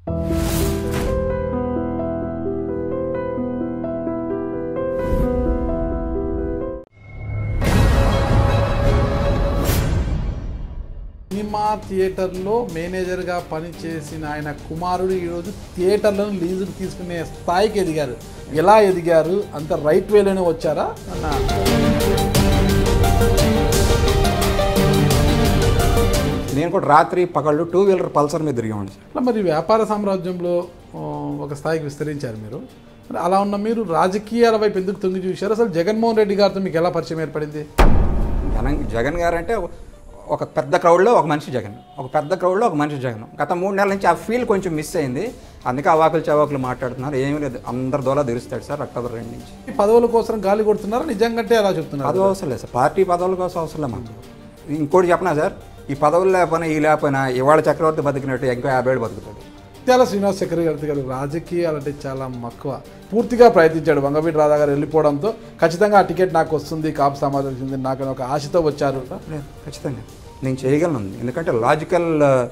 Cinema థియేటర్లో మేనేజర్గా పనిచేసిన ఆయన కుమారుడు ఈరోజు థియేటర్లను లీజుకు తీసుకునే స్థాయికి ఎదిగారు ఎలా ఎదిగారు అంత రైట్ వేలోనే వచ్చారా అన్న నేను కూడా రాత్రి పగళ్ళు టూ వీలర్ పల్సర్ మీద తిరిగామండి సార్ అట్లా మరి వ్యాపార సామ్రాజ్యంలో ఆ, ఒక స్థాయికి విస్తరించారు మీరు మరి అలా ఉన్న మీరు రాజకీయాల వైపు ఎందుకు తొంగి చూశారు అసలు జగన్మోహన్ రెడ్డి గారితో మీకు ఎలా పరిచయం ఏర్పడింది జగన్ జగన్ గారు అంటే ఒక పెద్ద క్రౌడ్లో ఒక మనిషి జగన్ ఒక పెద్ద క్రౌడ్లో ఒక మనిషి జగన్ గత మూడు నెలల నుంచి ఆ ఫీల్ కొంచెం మిస్ అయింది అందుకే అవాకులు చవాకులు మాట్లాడుతున్నారు ఏమీ లేదు అందరి దోలా తెరుస్తాడు సార్ అక్టోబర్ రెండు నుంచి ఈ పదవుల కోసం గాలి కొడుతున్నారా నిజంగంటే అలా చెప్తున్నారు పదవి అవసరం లేదు సార్ పార్టీ పదవుల కోసం అవసరం లేదు మాకు ఇంకోటి చెప్పనా సార్ ఈ పదవులు లేకపోయినా ఈ లేకపోయినా ఇవాళ చక్రవర్తి బతికినట్టు ఇంకో యాభై ఏళ్ళు బతుకుతాడు ముత్యాల శ్రీనివాస్ చక్రవర్తి గారు రాజకీయాలంటే చాలా మక్కువ పూర్తిగా ప్రయత్నించాడు వంగవీటి రాధా గారు వెళ్ళిపోవడంతో ఖచ్చితంగా ఆ టికెట్ నాకు వస్తుంది కాపు సమాజం వచ్చింది నాకు అని ఒక ఆశతో వచ్చారు లేదు ఖచ్చితంగా నేను చేయగలను ఎందుకంటే లాజికల్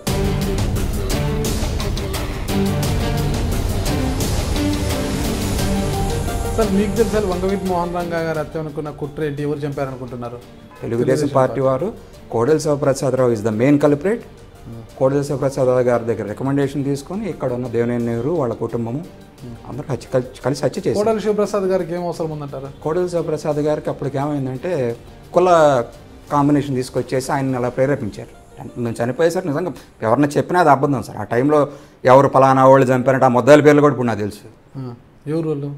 సార్ మీకు తెలుసు వంగవీటి మోహన్ రంగా గారు హత్య అనుకున్న కుట్ర ఏంటి ఎవరు చంపారనుకుంటున్నారు తెలుగుదేశం పార్టీ వారు Kodela Siva Prasada Rao is the main culprit Kodela Siva Prasada Rao గారి దగ్గర రికమెండేషన్ తీసుకొని ఇక్కడ ఉన్న దేవినేని నెహ్రూ వాళ్ళ కుటుంబము అందరూ హత్య కలిసి కలిసి హత్య చేశారు కోడలి శివప్రసాద్ గారికి ఏం అవసరం ఉందంటారు కోడెల శివప్రసాద్ గారికి అప్పటికి ఏమైందంటే కుల కాంబినేషన్ తీసుకొచ్చేసి ఆయన అలా ప్రేరేపించారు మేము చనిపోయేసరికి నిజంగా ఎవరన్నా చెప్పినా అది అబద్ధం సార్ ఆ టైంలో ఎవరు పలానా వాళ్ళు చంపారంటే ఆ ముద్దాయిల పేర్లు కూడా ఇప్పుడు నాకు తెలుసు ఆ, ఎవరు వాళ్ళు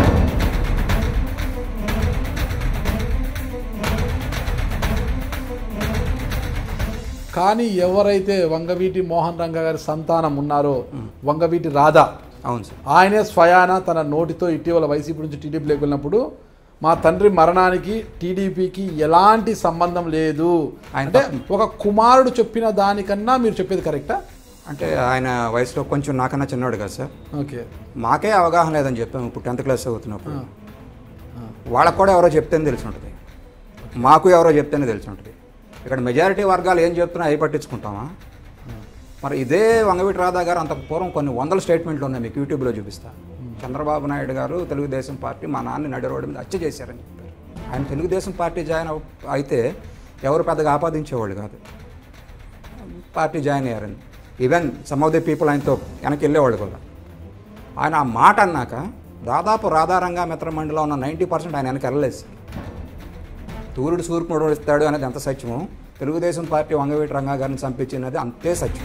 కానీ ఎవరైతే వంగవీటి మోహన్ రంగ గారి సంతానం ఉన్నారో వంగవీటి రాధా అవును సార్ ఆయనే స్వయాన తన నోటితో ఇటీవల వైసీపీ నుంచి టీడీపీలోకి వెళ్ళినప్పుడు మా తండ్రి మరణానికి టీడీపీకి ఎలాంటి సంబంధం లేదు ఆయన అంటే ఒక కుమారుడు చెప్పిన దానికన్నా మీరు చెప్పేది కరెక్టా అంటే ఆయన వయసులో కొంచెం నాకన్నా చిన్నవాడు కదా సార్ ఓకే మాకే అవగాహన లేదని చెప్పాము ఇప్పుడు టెన్త్ క్లాస్ చదువుతున్నప్పుడు వాళ్ళకు కూడా ఎవరో చెప్తేనే తెలిసి ఉంటుంది మాకు ఎవరో చెప్తేనే తెలిసి ఉంటుంది ఇక్కడ మెజారిటీ వర్గాలు ఏం చెప్తున్నా అవి పట్టించుకుంటామా మరి ఇదే వంగవీటి రాధా గారు అంత పూర్వం కొన్ని వందల స్టేట్మెంట్లు ఉన్నాయి మీకు యూట్యూబ్లో చూపిస్తా చంద్రబాబు నాయుడు గారు తెలుగుదేశం పార్టీ మా నాన్న నడి రోడ్డు మీద హత్య చేశారని చెప్పారు ఆయన తెలుగుదేశం పార్టీ జాయిన్ అవ- అయితే ఎవరు పెద్దగా ఆపాదించేవాళ్ళు కాదు పార్టీ జాయిన్ అయ్యారని even some of the people ఆయనతో వెనక్కి వెళ్ళేవాళ్ళు కూడా ఆయన ఆ మాట అన్నాక దాదాపు రాధారంగా మిత్రమండలిలో ఉన్న నైంటీ పర్సెంట్ ఆయన వెనక్కి వెళ్ళలేదు సార్ తూరుడు సూర్పుడు ఇస్తాడు అనేది ఎంత సత్యమో తెలుగుదేశం పార్టీ వంగవీటి రంగా గారిని చంపించినది అంతే సత్యం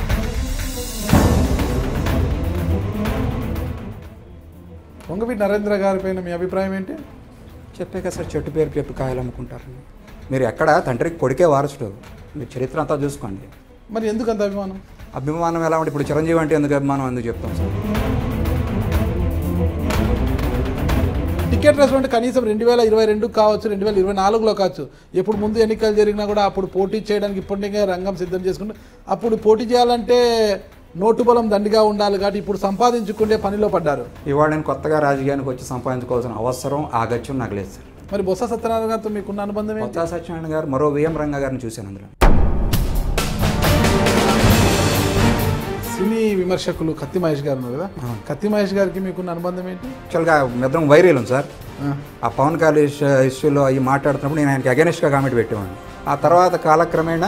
వంగవీటి నరేంద్ర గారి పైన మీ అభిప్రాయం ఏంటి చెప్పే కదా సార్ చెట్టు పేరు చెప్పి కాయలు అమ్ముకుంటారని మీరు ఎక్కడ తండ్రికి కొడుకే వారసుడు మీరు చరిత్ర అంతా చూసుకోండి మరి ఎందుకు అంత అభిమానం అభిమానం ఎలా ఉంటే ఇప్పుడు చిరంజీవి అంటే ఎందుకు అభిమానం ఎందుకు చెప్తాం సార్ టికెట్ రేస్ అంటే కనీసం రెండు వేల ఇరవై రెండు కావచ్చు రెండు వేల ఇరవై నాలుగులో కావచ్చు ఎప్పుడు ముందు ఎన్నికలు జరిగినా కూడా అప్పుడు పోటీ చేయడానికి ఇప్పటికే రంగం సిద్ధం చేసుకుంటే అప్పుడు పోటీ చేయాలంటే నోటు బలం దండిగా ఉండాలి కాబట్టి ఇప్పుడు సంపాదించుకునే పనిలో పడ్డారు ఇవాళ నేను కొత్తగా రాజకీయానికి వచ్చి సంపాదించుకోవాల్సిన అవసరం ఆగత్యం నాకు లేదు సార్ మరి బొత్స సత్యనారాయణ గారితో మీకున్న అనుబంధం ఏంటి కొత్త సత్యనారాయణ గారు మరో విఎం రంగా గారిని చూశాను అందులో సినీ విమర్శకులు కత్తి మహేష్ గారు ఉన్నారు కదా కత్తి మహేష్ గారికి మీకున్న అనుబంధం ఏంటి యాక్చువల్గా మిద్దరం వైరీలం సార్ ఆ, ఆ పవన్ కళ్యాణ్ ఇష్యూలో అవి మాట్లాడుతున్నప్పుడు నేను ఆయనకి అగెనిస్ట్గా కామెంట్ పెట్టేవాడిని ఆ తర్వాత కాలక్రమేణా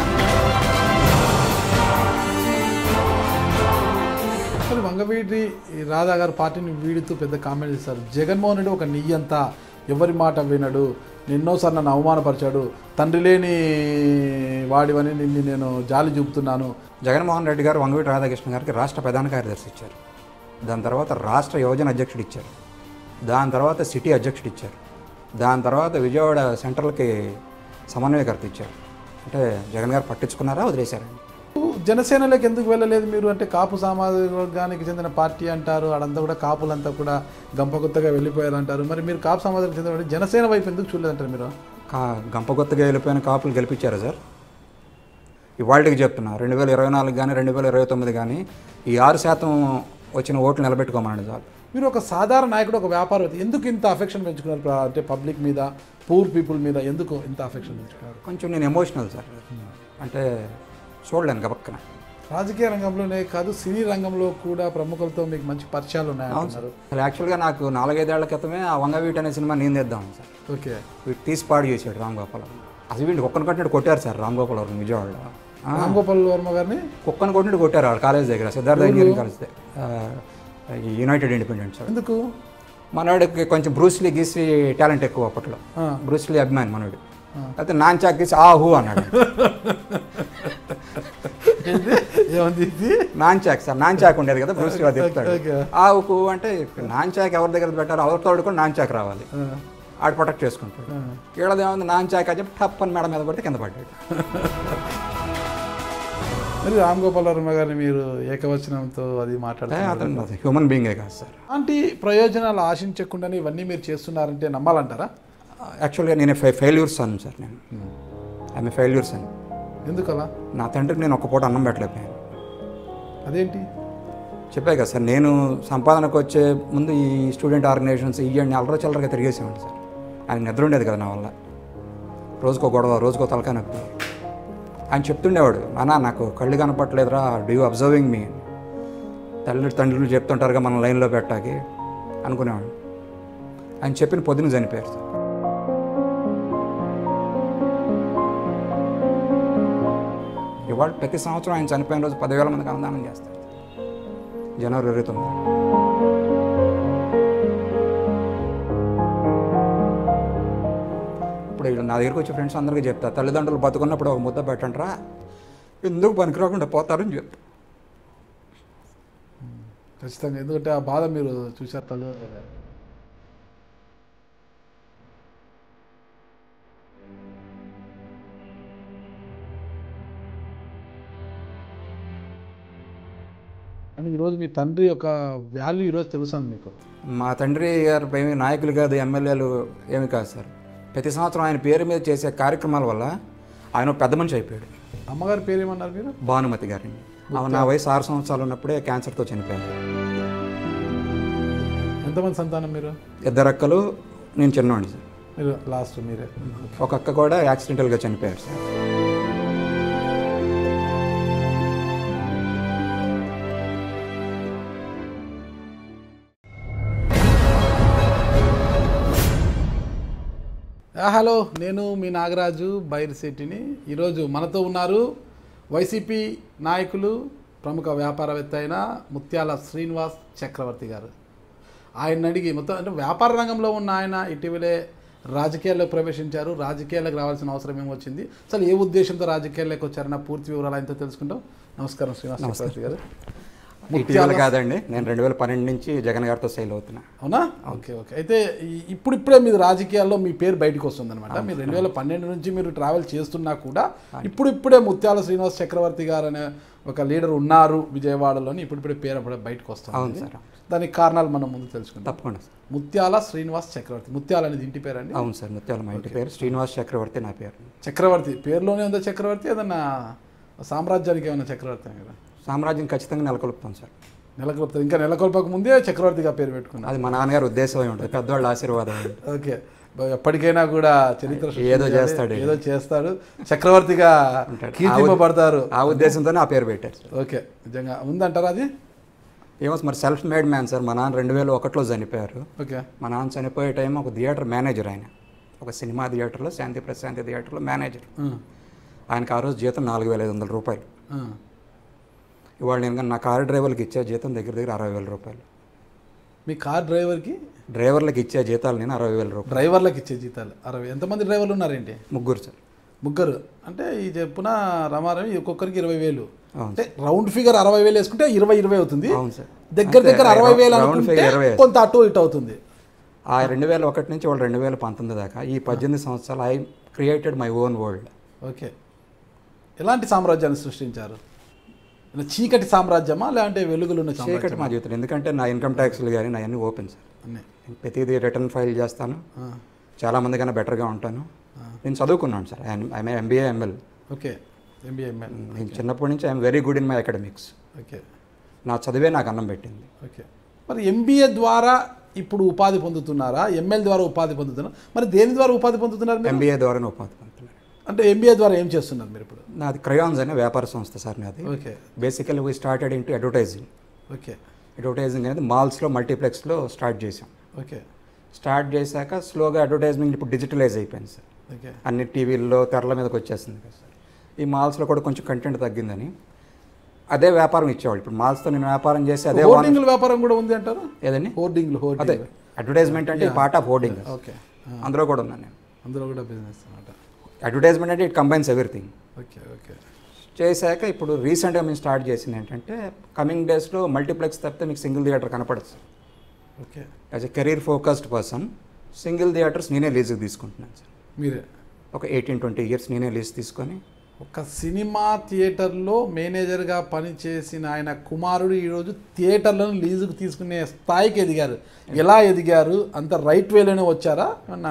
మరి వంగవీటి ఈ రాధా గారు పార్టీని వీడుతూ పెద్ద కామెంట్ చేస్తారు జగన్మోహన్ రెడ్డి ఒక నియ్యంతా ఎవరి మాట వినడు ఎన్నోసార్లు నన్ను అవమానపరిచాడు తండ్రి లేని వాడివని నిన్ను నేను జాలి చూపుతున్నాను జగన్మోహన్ రెడ్డి గారు వంగవీటి రాధాకృష్ణ గారికి రాష్ట్ర ప్రధాన కార్యదర్శి ఇచ్చారు దాని తర్వాత రాష్ట్ర యువజన అధ్యక్షుడు ఇచ్చారు దాని తర్వాత సిటీ అధ్యక్షుడు ఇచ్చారు దాని తర్వాత విజయవాడ సెంట్రల్కి సమన్వయకర్త ఇచ్చారు అంటే జగన్ గారు పట్టించుకున్నారా వదిలేశారండి జనసేనలోకి ఎందుకు వెళ్ళలేదు మీరు అంటే కాపు సామాజిక వర్గానికి చెందిన పార్టీ అంటారు అడంతా కూడా కాపులంతా కూడా గంపగుత్తగా వెళ్ళిపోయారు అంటారు మరి మీరు కాపు సమాజానికి చెందిన జనసేన వైపు ఎందుకు చూడలేదంటారు మీరు కా గంపగొత్తగా వెళ్ళిపోయిన కాపులు గెలిపించారా సార్ ఇవాళకి చెప్తున్నా రెండు వేల ఇరవై నాలుగు కానీ రెండు వేల ఇరవై తొమ్మిది కానీ ఈ ఆరు శాతం వచ్చిన ఓట్లు నిలబెట్టుకోమనండి చాలు మీరు ఒక సాధారణ నాయకుడు ఒక వ్యాపారవేత్త ఎందుకు ఇంత అఫెక్షన్ పెంచుకున్నారు ప్ర- అంటే పబ్లిక్ మీద పూర్ పీపుల్ మీద ఎందుకు ఇంత అఫెక్షన్ పెంచుకున్నారు కొంచెం నేను ఎమోషనల్ సార్ అంటే చూడలేను గబక్కన రాజకీయ రంగంలోనే కాదు సినీ రంగంలో కూడా ప్రముఖులతో మీకు మంచి పరిచయాలు ఉన్నాయంటున్నారు అసలు యాక్చువల్గా నాకు నాలుగైదేళ్ల క్రితమే ఆ వంగవీటి అనే సినిమా నేను తెద్దాం సార్ ఓకే వీటి తీసి పాడు చేశాడు రామ్ గోపాల్ అసలు వీడిని కుక్కను కొట్టినట్టు కొట్టారు సార్ రామ్ గోపాల్ వర్మ విజయవాడలో ఆ, రామ్ గోపాల్ వర్మ గారిని కుక్కను కొట్టినట్టు కొట్టారు వాళ్ళ కాలేజ్ దగ్గర Siddhartha engineering college united independent sir ఎందుకు మనోడికి కొంచెం బ్రూస్లీ గీసి టాలెంట్ ఎక్కువ అప్పట్లో ఆ. బ్రూస్లీ అభిమాని మనోడు అయితే నాన్ చాక్ గీసి ఆ హూ అన్నాడు ఏంది? ఏముంది ఇది nunchuck sir nunchuck ఉండేది కదా బ్రూస్లీ అది చెప్తాడు ఓకే. ఆ హూ అంటే నాన్ చాక్ ఎవరి దగ్గర పెట్టారు అవతలతో కూడా నాన్ చాక్ రావాలి ఆ, ఆడు ప్రొటెక్ట్ చేసుకుంటాడు ఆ. వీళ్ళదేముంది నాన్ చాక్ అని చెప్పి టప్ అని మేడం మీద పడితే కింద పడ్డాడు మరి రామ్ గోపాల్ వర్మ గారిని మీరు ఏకవచనంతో అది ఏ, మాట్లాడుతున్నారు అతను హ్యూమన్ బీయింగే కాదు సార్ అలాంటి ప్రయోజనాలు ఆశించకుండానే ఇవన్నీ మీరు చేస్తున్నారంటే నమ్మాలంటారా యాక్చువల్గా నేను ఫె ఫెయిల్యూర్స్ అను సార్ నేను ఆమె ఫెయిల్యూర్స్ అని ఎందుకలా నా తండ్రికి నేను ఒక్క పూట అన్నం పెట్టలేకపోయాను అదేంటి చెప్పే కదా సార్ నేను సంపాదనకు వచ్చే ముందు ఈ స్టూడెంట్ ఆర్గనైజేషన్స్ ఇవన్నీ అల్లర చల్లరగా తిరిగేసేవాడిని సార్ ఆయన నిద్ర ఉండేది కదా నా వల్ల రోజుకో గొడవ రోజుకో తలకాయ నొప్పి ఆయన చెప్తుండేవాడు అన్నా నాకు కళ్ళు కనపట్లేదురా డూ యూ అబ్జర్వింగ్ మీ తల్లి తండ్రులు చెప్తుంటారుగా మనం లైన్లో పెట్టాకి అనుకునేవాడు ఆయన చెప్పిన పొద్దున చనిపోయారు సార్ ఇవాళ ప్రతి సంవత్సరం ఆయన చనిపోయిన రోజు పదివేల మందికి అన్నదానం చేస్తారు జనవరి ఇరవై తొమ్మిది ఇప్పుడు వీళ్ళు నా దగ్గరికి వచ్చే ఫ్రెండ్స్ అందరికీ చెప్తా తల్లిదండ్రులు బతుకున్నప్పుడు ఒక ముద్ద పెట్టంటారా ఎందుకు పనికిరాకుండా పోతారని చెప్తా ఖచ్చితంగా ఎందుకంటే ఆ బాధ మీరు చూశారు తల్లి అని ఈరోజు మీ తండ్రి యొక్క వాల్యూ ఈరోజు తెలుస్తుంది మీకు మా తండ్రి గారు ఏమి నాయకులు కాదు ఎమ్మెల్యేలు ఏమి కాదు సార్ ప్రతి సంవత్సరం ఆయన పేరు మీద చేసే కార్యక్రమాల వల్ల ఆయన ఒక పెద్ద మనిషి అయిపోయాడు అమ్మగారి పేరు ఏమన్నారు మీరు భానుమతి గారిని ఆమె నా వయసు ఆరు సంవత్సరాలు ఉన్నప్పుడే క్యాన్సర్తో చనిపోయారు ఎంతమంది సంతానం మీరు ఇద్దరు అక్కలు నేను చిన్నవాడిని సార్ మీరు లాస్ట్ మీరే ఒక అక్క కూడా యాక్సిడెంటల్గా చనిపోయారు సార్ ఆ, హలో నేను మీ నాగరాజు బైరిశెట్టిని ఈరోజు మనతో ఉన్నారు వైసీపీ నాయకులు ప్రముఖ వ్యాపారవేత్త అయిన ముత్యాల శ్రీనివాస్ చక్రవర్తి గారు ఆయన అడిగి మొత్తం అంటే వ్యాపార రంగంలో ఉన్న ఆయన ఇటీవలే రాజకీయాల్లో ప్రవేశించారు రాజకీయాలకు రావాల్సిన అవసరం ఏమొచ్చింది అసలు ఏ ఉద్దేశంతో రాజకీయాల్లోకి వచ్చారన్న పూర్తి వివరాలు ఆయనతో తెలుసుకుంటాం నమస్కారం శ్రీనివాస్ చక్రవర్తి గారు ఇటీవల కాదండి నేను రెండు వేల పన్నెండు నుంచి జగన్ గారితో సైల్ అవుతున్నా అవునా ఓకే ఓకే అయితే ఈ- ఇప్పుడు ఇప్పుడే మీరు రాజకీయాల్లో మీ పేరు బయటకు వస్తుంది అనమాట మీరు రెండు వేల పన్నెండు నుంచి మీరు ట్రావెల్ చేస్తున్నా కూడా ఇప్పుడు ఇప్పుడే ముత్యాల శ్రీనివాస్ చక్రవర్తి గారు అనే ఒక లీడర్ ఉన్నారు విజయవాడలోని ఇప్పుడు ఇప్పుడే పేరు అప్పుడే బయటకు అవును వస్తుంది సార్ దానికి కారణాలు మనం ముందు తెలుసుకుందాం తప్పకుండా సార్ ముత్యాల శ్రీనివాస్ చక్రవర్తి ముత్యాల అనేది ఇంటి పేరండి అవును సార్ ముత్యాల మా ఇంటి పేరు శ్రీనివాస్ చక్రవర్తి నా పేరు చక్రవర్తి పేరులోనే ఉందా చక్రవర్తి ఏదన్నా సామ్రాజ్యానికి ఏమైనా చక్రవర్తి కదా సామ్రాజ్యం ఖచ్చితంగా నెలకొల్పుతాం సార్ నెలకొల్పుతారు ఇంకా నెలకొల్పక ముందే చక్రవర్తిగా పేరు పెట్టుకున్నారు అది మా నాన్నగారు ఉద్దేశం అయి ఉంటుంది పెద్దవాళ్ళ ఆశీర్వాదం అయి ఉంటుంది. ఓకే బ- ఎప్పటికైనా కూడా చరిత్ర ఏదో సృష్టించాలి, చేస్తాడు. ఏదో చేస్తాడు చక్రవర్తిగా ఉంటాడు. కీర్తింపబడతారు ఆ ఉద్దేశంతో నా పేరు పెట్టారు సార్ ఓకే నిజంగా ఉందంటారా అది ఏమో మరి సెల్ఫ్ మేడ్ మ్యాన్ సార్ మా నాన్న రెండు వేల ఒకటిలో చనిపోయారు ఓకే మా నాన్న చనిపోయే టైం ఒక థియేటర్ మేనేజర్ ఆయన ఒక సినిమా థియేటర్లో శాంతి ప్రశాంతి థియేటర్లో మేనేజర్ ఆ, ఆయనకు ఆ రోజు జీతం నాలుగు వేల ఐదు వందల రూపాయలు ఆ. ఇవాళ నేను కనుక నా కారు డ్రైవర్కి ఇచ్చే జీతం దగ్గర దగ్గర అరవై వేల రూపాయలు మీ కార్ డ్రైవర్కి డ్రైవర్లకు ఇచ్చే జీతాలు నేను అరవై వేల రూపాయలు డ్రైవర్లకు ఇచ్చే జీతాలు అరవై ఎంతమంది డ్రైవర్లు ఉన్నారేంటి ముగ్గురు సార్ ముగ్గురు అంటే ఈ చెప్పున రమారవి ఒక్కొక్కరికి ఇరవై వేలు అవును అంటే రౌండ్ ఫిగర్ అరవై వేలు వేసుకుంటే ఇరవై ఇరవై అవుతుంది అవును సార్ దగ్గర అంతే, దగ్గర అరవై వేలు రౌండ్ అనుకుంటే ఫిగర్ ఇరవై కొంత అటు ఇటు అవుతుంది ఆ రెండు వేల ఒకటి నుంచి వాళ్ళు రెండు వేల పంతొమ్మిది దాకా ఈ పద్దెనిమిది సంవత్సరాలు I created my own world okay ఎలాంటి సామ్రాజ్యాన్ని సృష్టించారు ఇలా చీకటి సామ్రాజ్యమా లేదంటే వెలుగులున్న చీకటి సామ్రాజ్యమా మా జీవితం ఎందుకంటే నా ఇన్కమ్ ట్యాక్స్లు కానీ నా అన్నీ ఓపెన్ సార్ అన్నీ నేను ప్రతిదీ రిటర్న్ ఫైల్ చేస్తాను ఆ, చాలా మంది కన్నా బెటర్గా ఉంటాను నేను చదువుకున్నాను sir I'm MBA ML okay MBA నేను చిన్నప్పటి నుంచి I'm very good in my academics okay నా చదివే నాకు అన్నం పెట్టింది ఓకే మరి ఎంబీఏ ద్వారా ఇప్పుడు ఉపాధి పొందుతున్నారా ఎంఎల్ ద్వారా ఉపాధి పొందుతున్నారా మరి దేని ద్వారా ఉపాధి పొందుతున్నారు మీరు ఎంబీఏ ద్వారానే ఉపాధి పొందుతున్నాను అంటే ఎంబీఏ ద్వారా ఏం చేస్తున్నారు మీరు ఇప్పుడు నాది క్రయాన్స్ అనే వ్యాపార సంస్థ సార్ నాది okay basically we started into advertising okay advertising అనేది మాల్స్లో మల్టీప్లెక్స్లో స్టార్ట్ చేసాం ఓకే స్టార్ట్ చేశాక స్లోగా అడ్వర్టైజ్మెంట్ ఇప్పుడు డిజిటలైజ్ అయిపోయింది సార్ ఓకే అన్ని టీవీల్లో తెరల మీదకి వచ్చేస్తుంది కదా సార్ ఈ మాల్స్లో కూడా కొంచెం కంటెంట్ తగ్గిందని అదే వ్యాపారం ఇచ్చేవాళ్ళు ఇప్పుడు మాల్స్తో నేను వ్యాపారం చేసి అదే one- హోర్డింగ్ల వ్యాపారం కూడా ఉంది అంటారు ఏదండి హోర్డింగ్లు అదే హోర్డింగ్ అడ్వర్టైజ్మెంట్ అంటే పార్ట్ ఆఫ్ హోర్డింగ్ ఓకే అందులో కూడా ఉన్నాను నేను అందులో కూడా బిజినెస్ అనమాట అడ్వర్టైజ్మెంట్ అంటే it combines everything okay okay చేశాక ఇప్పుడు రీసెంట్గా మేము స్టార్ట్ చేసింది ఏంటంటే కమింగ్ డేస్లో మల్టీప్లెక్స్ తప్పితే మీకు సింగిల్ థియేటర్ కనపడదు sir okay as a career focused person single theatres నేనే లీజుకి తీసుకుంటున్నాను సార్ మీరే ఒక ఎయిటీన్ ట్వంటీ ఇయర్స్ నేనే లీజ్ తీసుకొని ఒక సినిమా థియేటర్లో మేనేజర్గా పనిచేసిన ఆయన కుమారుడు ఈరోజు థియేటర్లను లీజుకు తీసుకునే స్థాయికి ఎదిగారు ఎలా ఎదిగారు అంత రైట్ వేలోనే వచ్చారా అన్న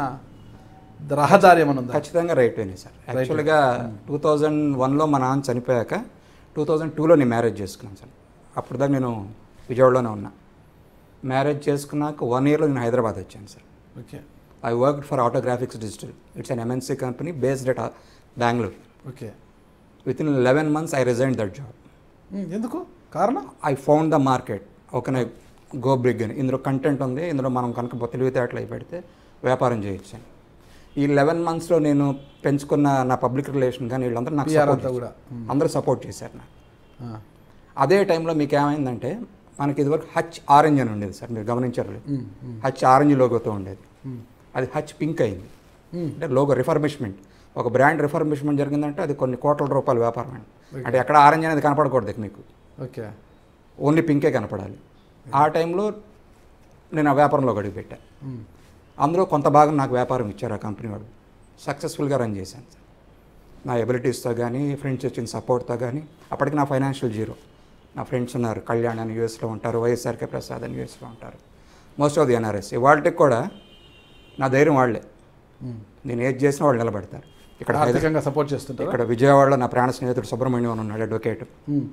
రహదారి ఏమైనా ఉందా ఖచ్చితంగా రైట్ వేనే సార్ యాక్చువల్గా టూ థౌజండ్ వన్లో మా నాన్న చనిపోయాక టూ థౌజండ్ టూలో నేను మ్యారేజ్ చేసుకున్నాను సార్ అప్పుడు దాకా నేను విజయవాడలోనే ఉన్నా మ్యారేజ్ చేసుకున్నాక వన్ ఇయర్లో నేను హైదరాబాద్ వచ్చాను sir okay I work for Autographics digital it's an MNC company based at Bengaluru okay with in eleven months I resign that job um, ఎందుకు కారణం I found the market okay go brig అని ఇందులో content ఉంది ఇందులో మనం కనుక తెలివితేటలు అయి పెడితే వ్యాపారం చేయొచ్చు అని ఈ లెవెన్ మంత్స్లో నేను పెంచుకున్న నా పబ్లిక్ రిలేషన్ కానీ వీళ్ళందరూ నాకు PR support అంతా చేశారు. కూడా. ఉమ్. అందరూ సపోర్ట్ చేశారు నాకు ఆ, అదే టైంలో మీకు ఏమైందంటే మనకి ఇదివరకు హచ్ ఆరెంజ్ అని ఉండేది సార్ మీరు గమనించారు ఉమ్, ఉమ్, హచ్ ఆరెంజ్ లోగోతో ఉండేది ఉమ్, అది హచ్ పింక్ అయింది ఉమ్, అంటే లోగో రిఫర్మిష్మెంట్ ఒక బ్రాండ్ రిఫర్మిష్మెంట్ జరిగిందంటే అది కొన్ని కోట్ల రూపాయల వ్యాపారం అండి Okay. అంటే ఎక్కడ ఆరెంజ్ అనేది కనపడకూడదు ఇక మీకు ఓకే ఓన్లీ పింకే కనపడాలి ఆ టైంలో నేను ఆ వ్యాపారంలో గడిపి పెట్టాను ఉమ్, అందులో కొంత భాగం నాకు వ్యాపారం ఇచ్చారు ఆ కంపెనీ వాడు సక్సెస్ఫుల్గా రన్ చేశాను సార్ నా ఎబిలిటీస్తో కానీ ఫ్రెండ్స్ ఇచ్చిన సపోర్ట్తో కానీ అప్పటికి నా ఫైనాన్షియల్ జీరో నా ఫ్రెండ్స్ ఉన్నారు కళ్యాణ్ అని యూఎస్లో ఉంటారు వైఎస్ఆర్కే ప్రసాద్ అని యూఎస్లో ఉంటారు మోస్ట్ ఆఫ్ ది ఎన్ఆర్ఎస్ వాళ్ళకి కూడా నా ధైర్యం వాళ్ళే ఉమ్. నేను ఏది చేసినా వాళ్ళు నిలబడతారు ఇక్కడ హైదరాబాద్ ఆర్థికంగా సపోర్ట్ చేస్తుంటారా ఇక్కడ విజయవాడలో నా ప్రాణ స్నేహితుడు సుబ్రహ్మణ్యం అని ఉన్నాడు అడ్వకేట్ ఉమ్,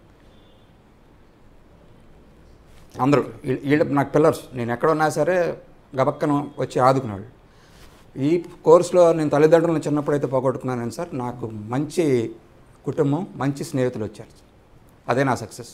అందరూ వీళ్ళ- వీళ్ళు నాకు పిల్లర్స్ నేను ఎక్కడ ఉన్నా సరే గబక్కన వచ్చి ఆదుకున్నాడు ఈ కోర్సులో నేను తల్లిదండ్రులను చిన్నప్పుడైతే పోగొట్టుకున్నాను సార్ నాకు మంచి కుటుంబం మంచి స్నేహితులు వచ్చారు అదే నా సక్సెస్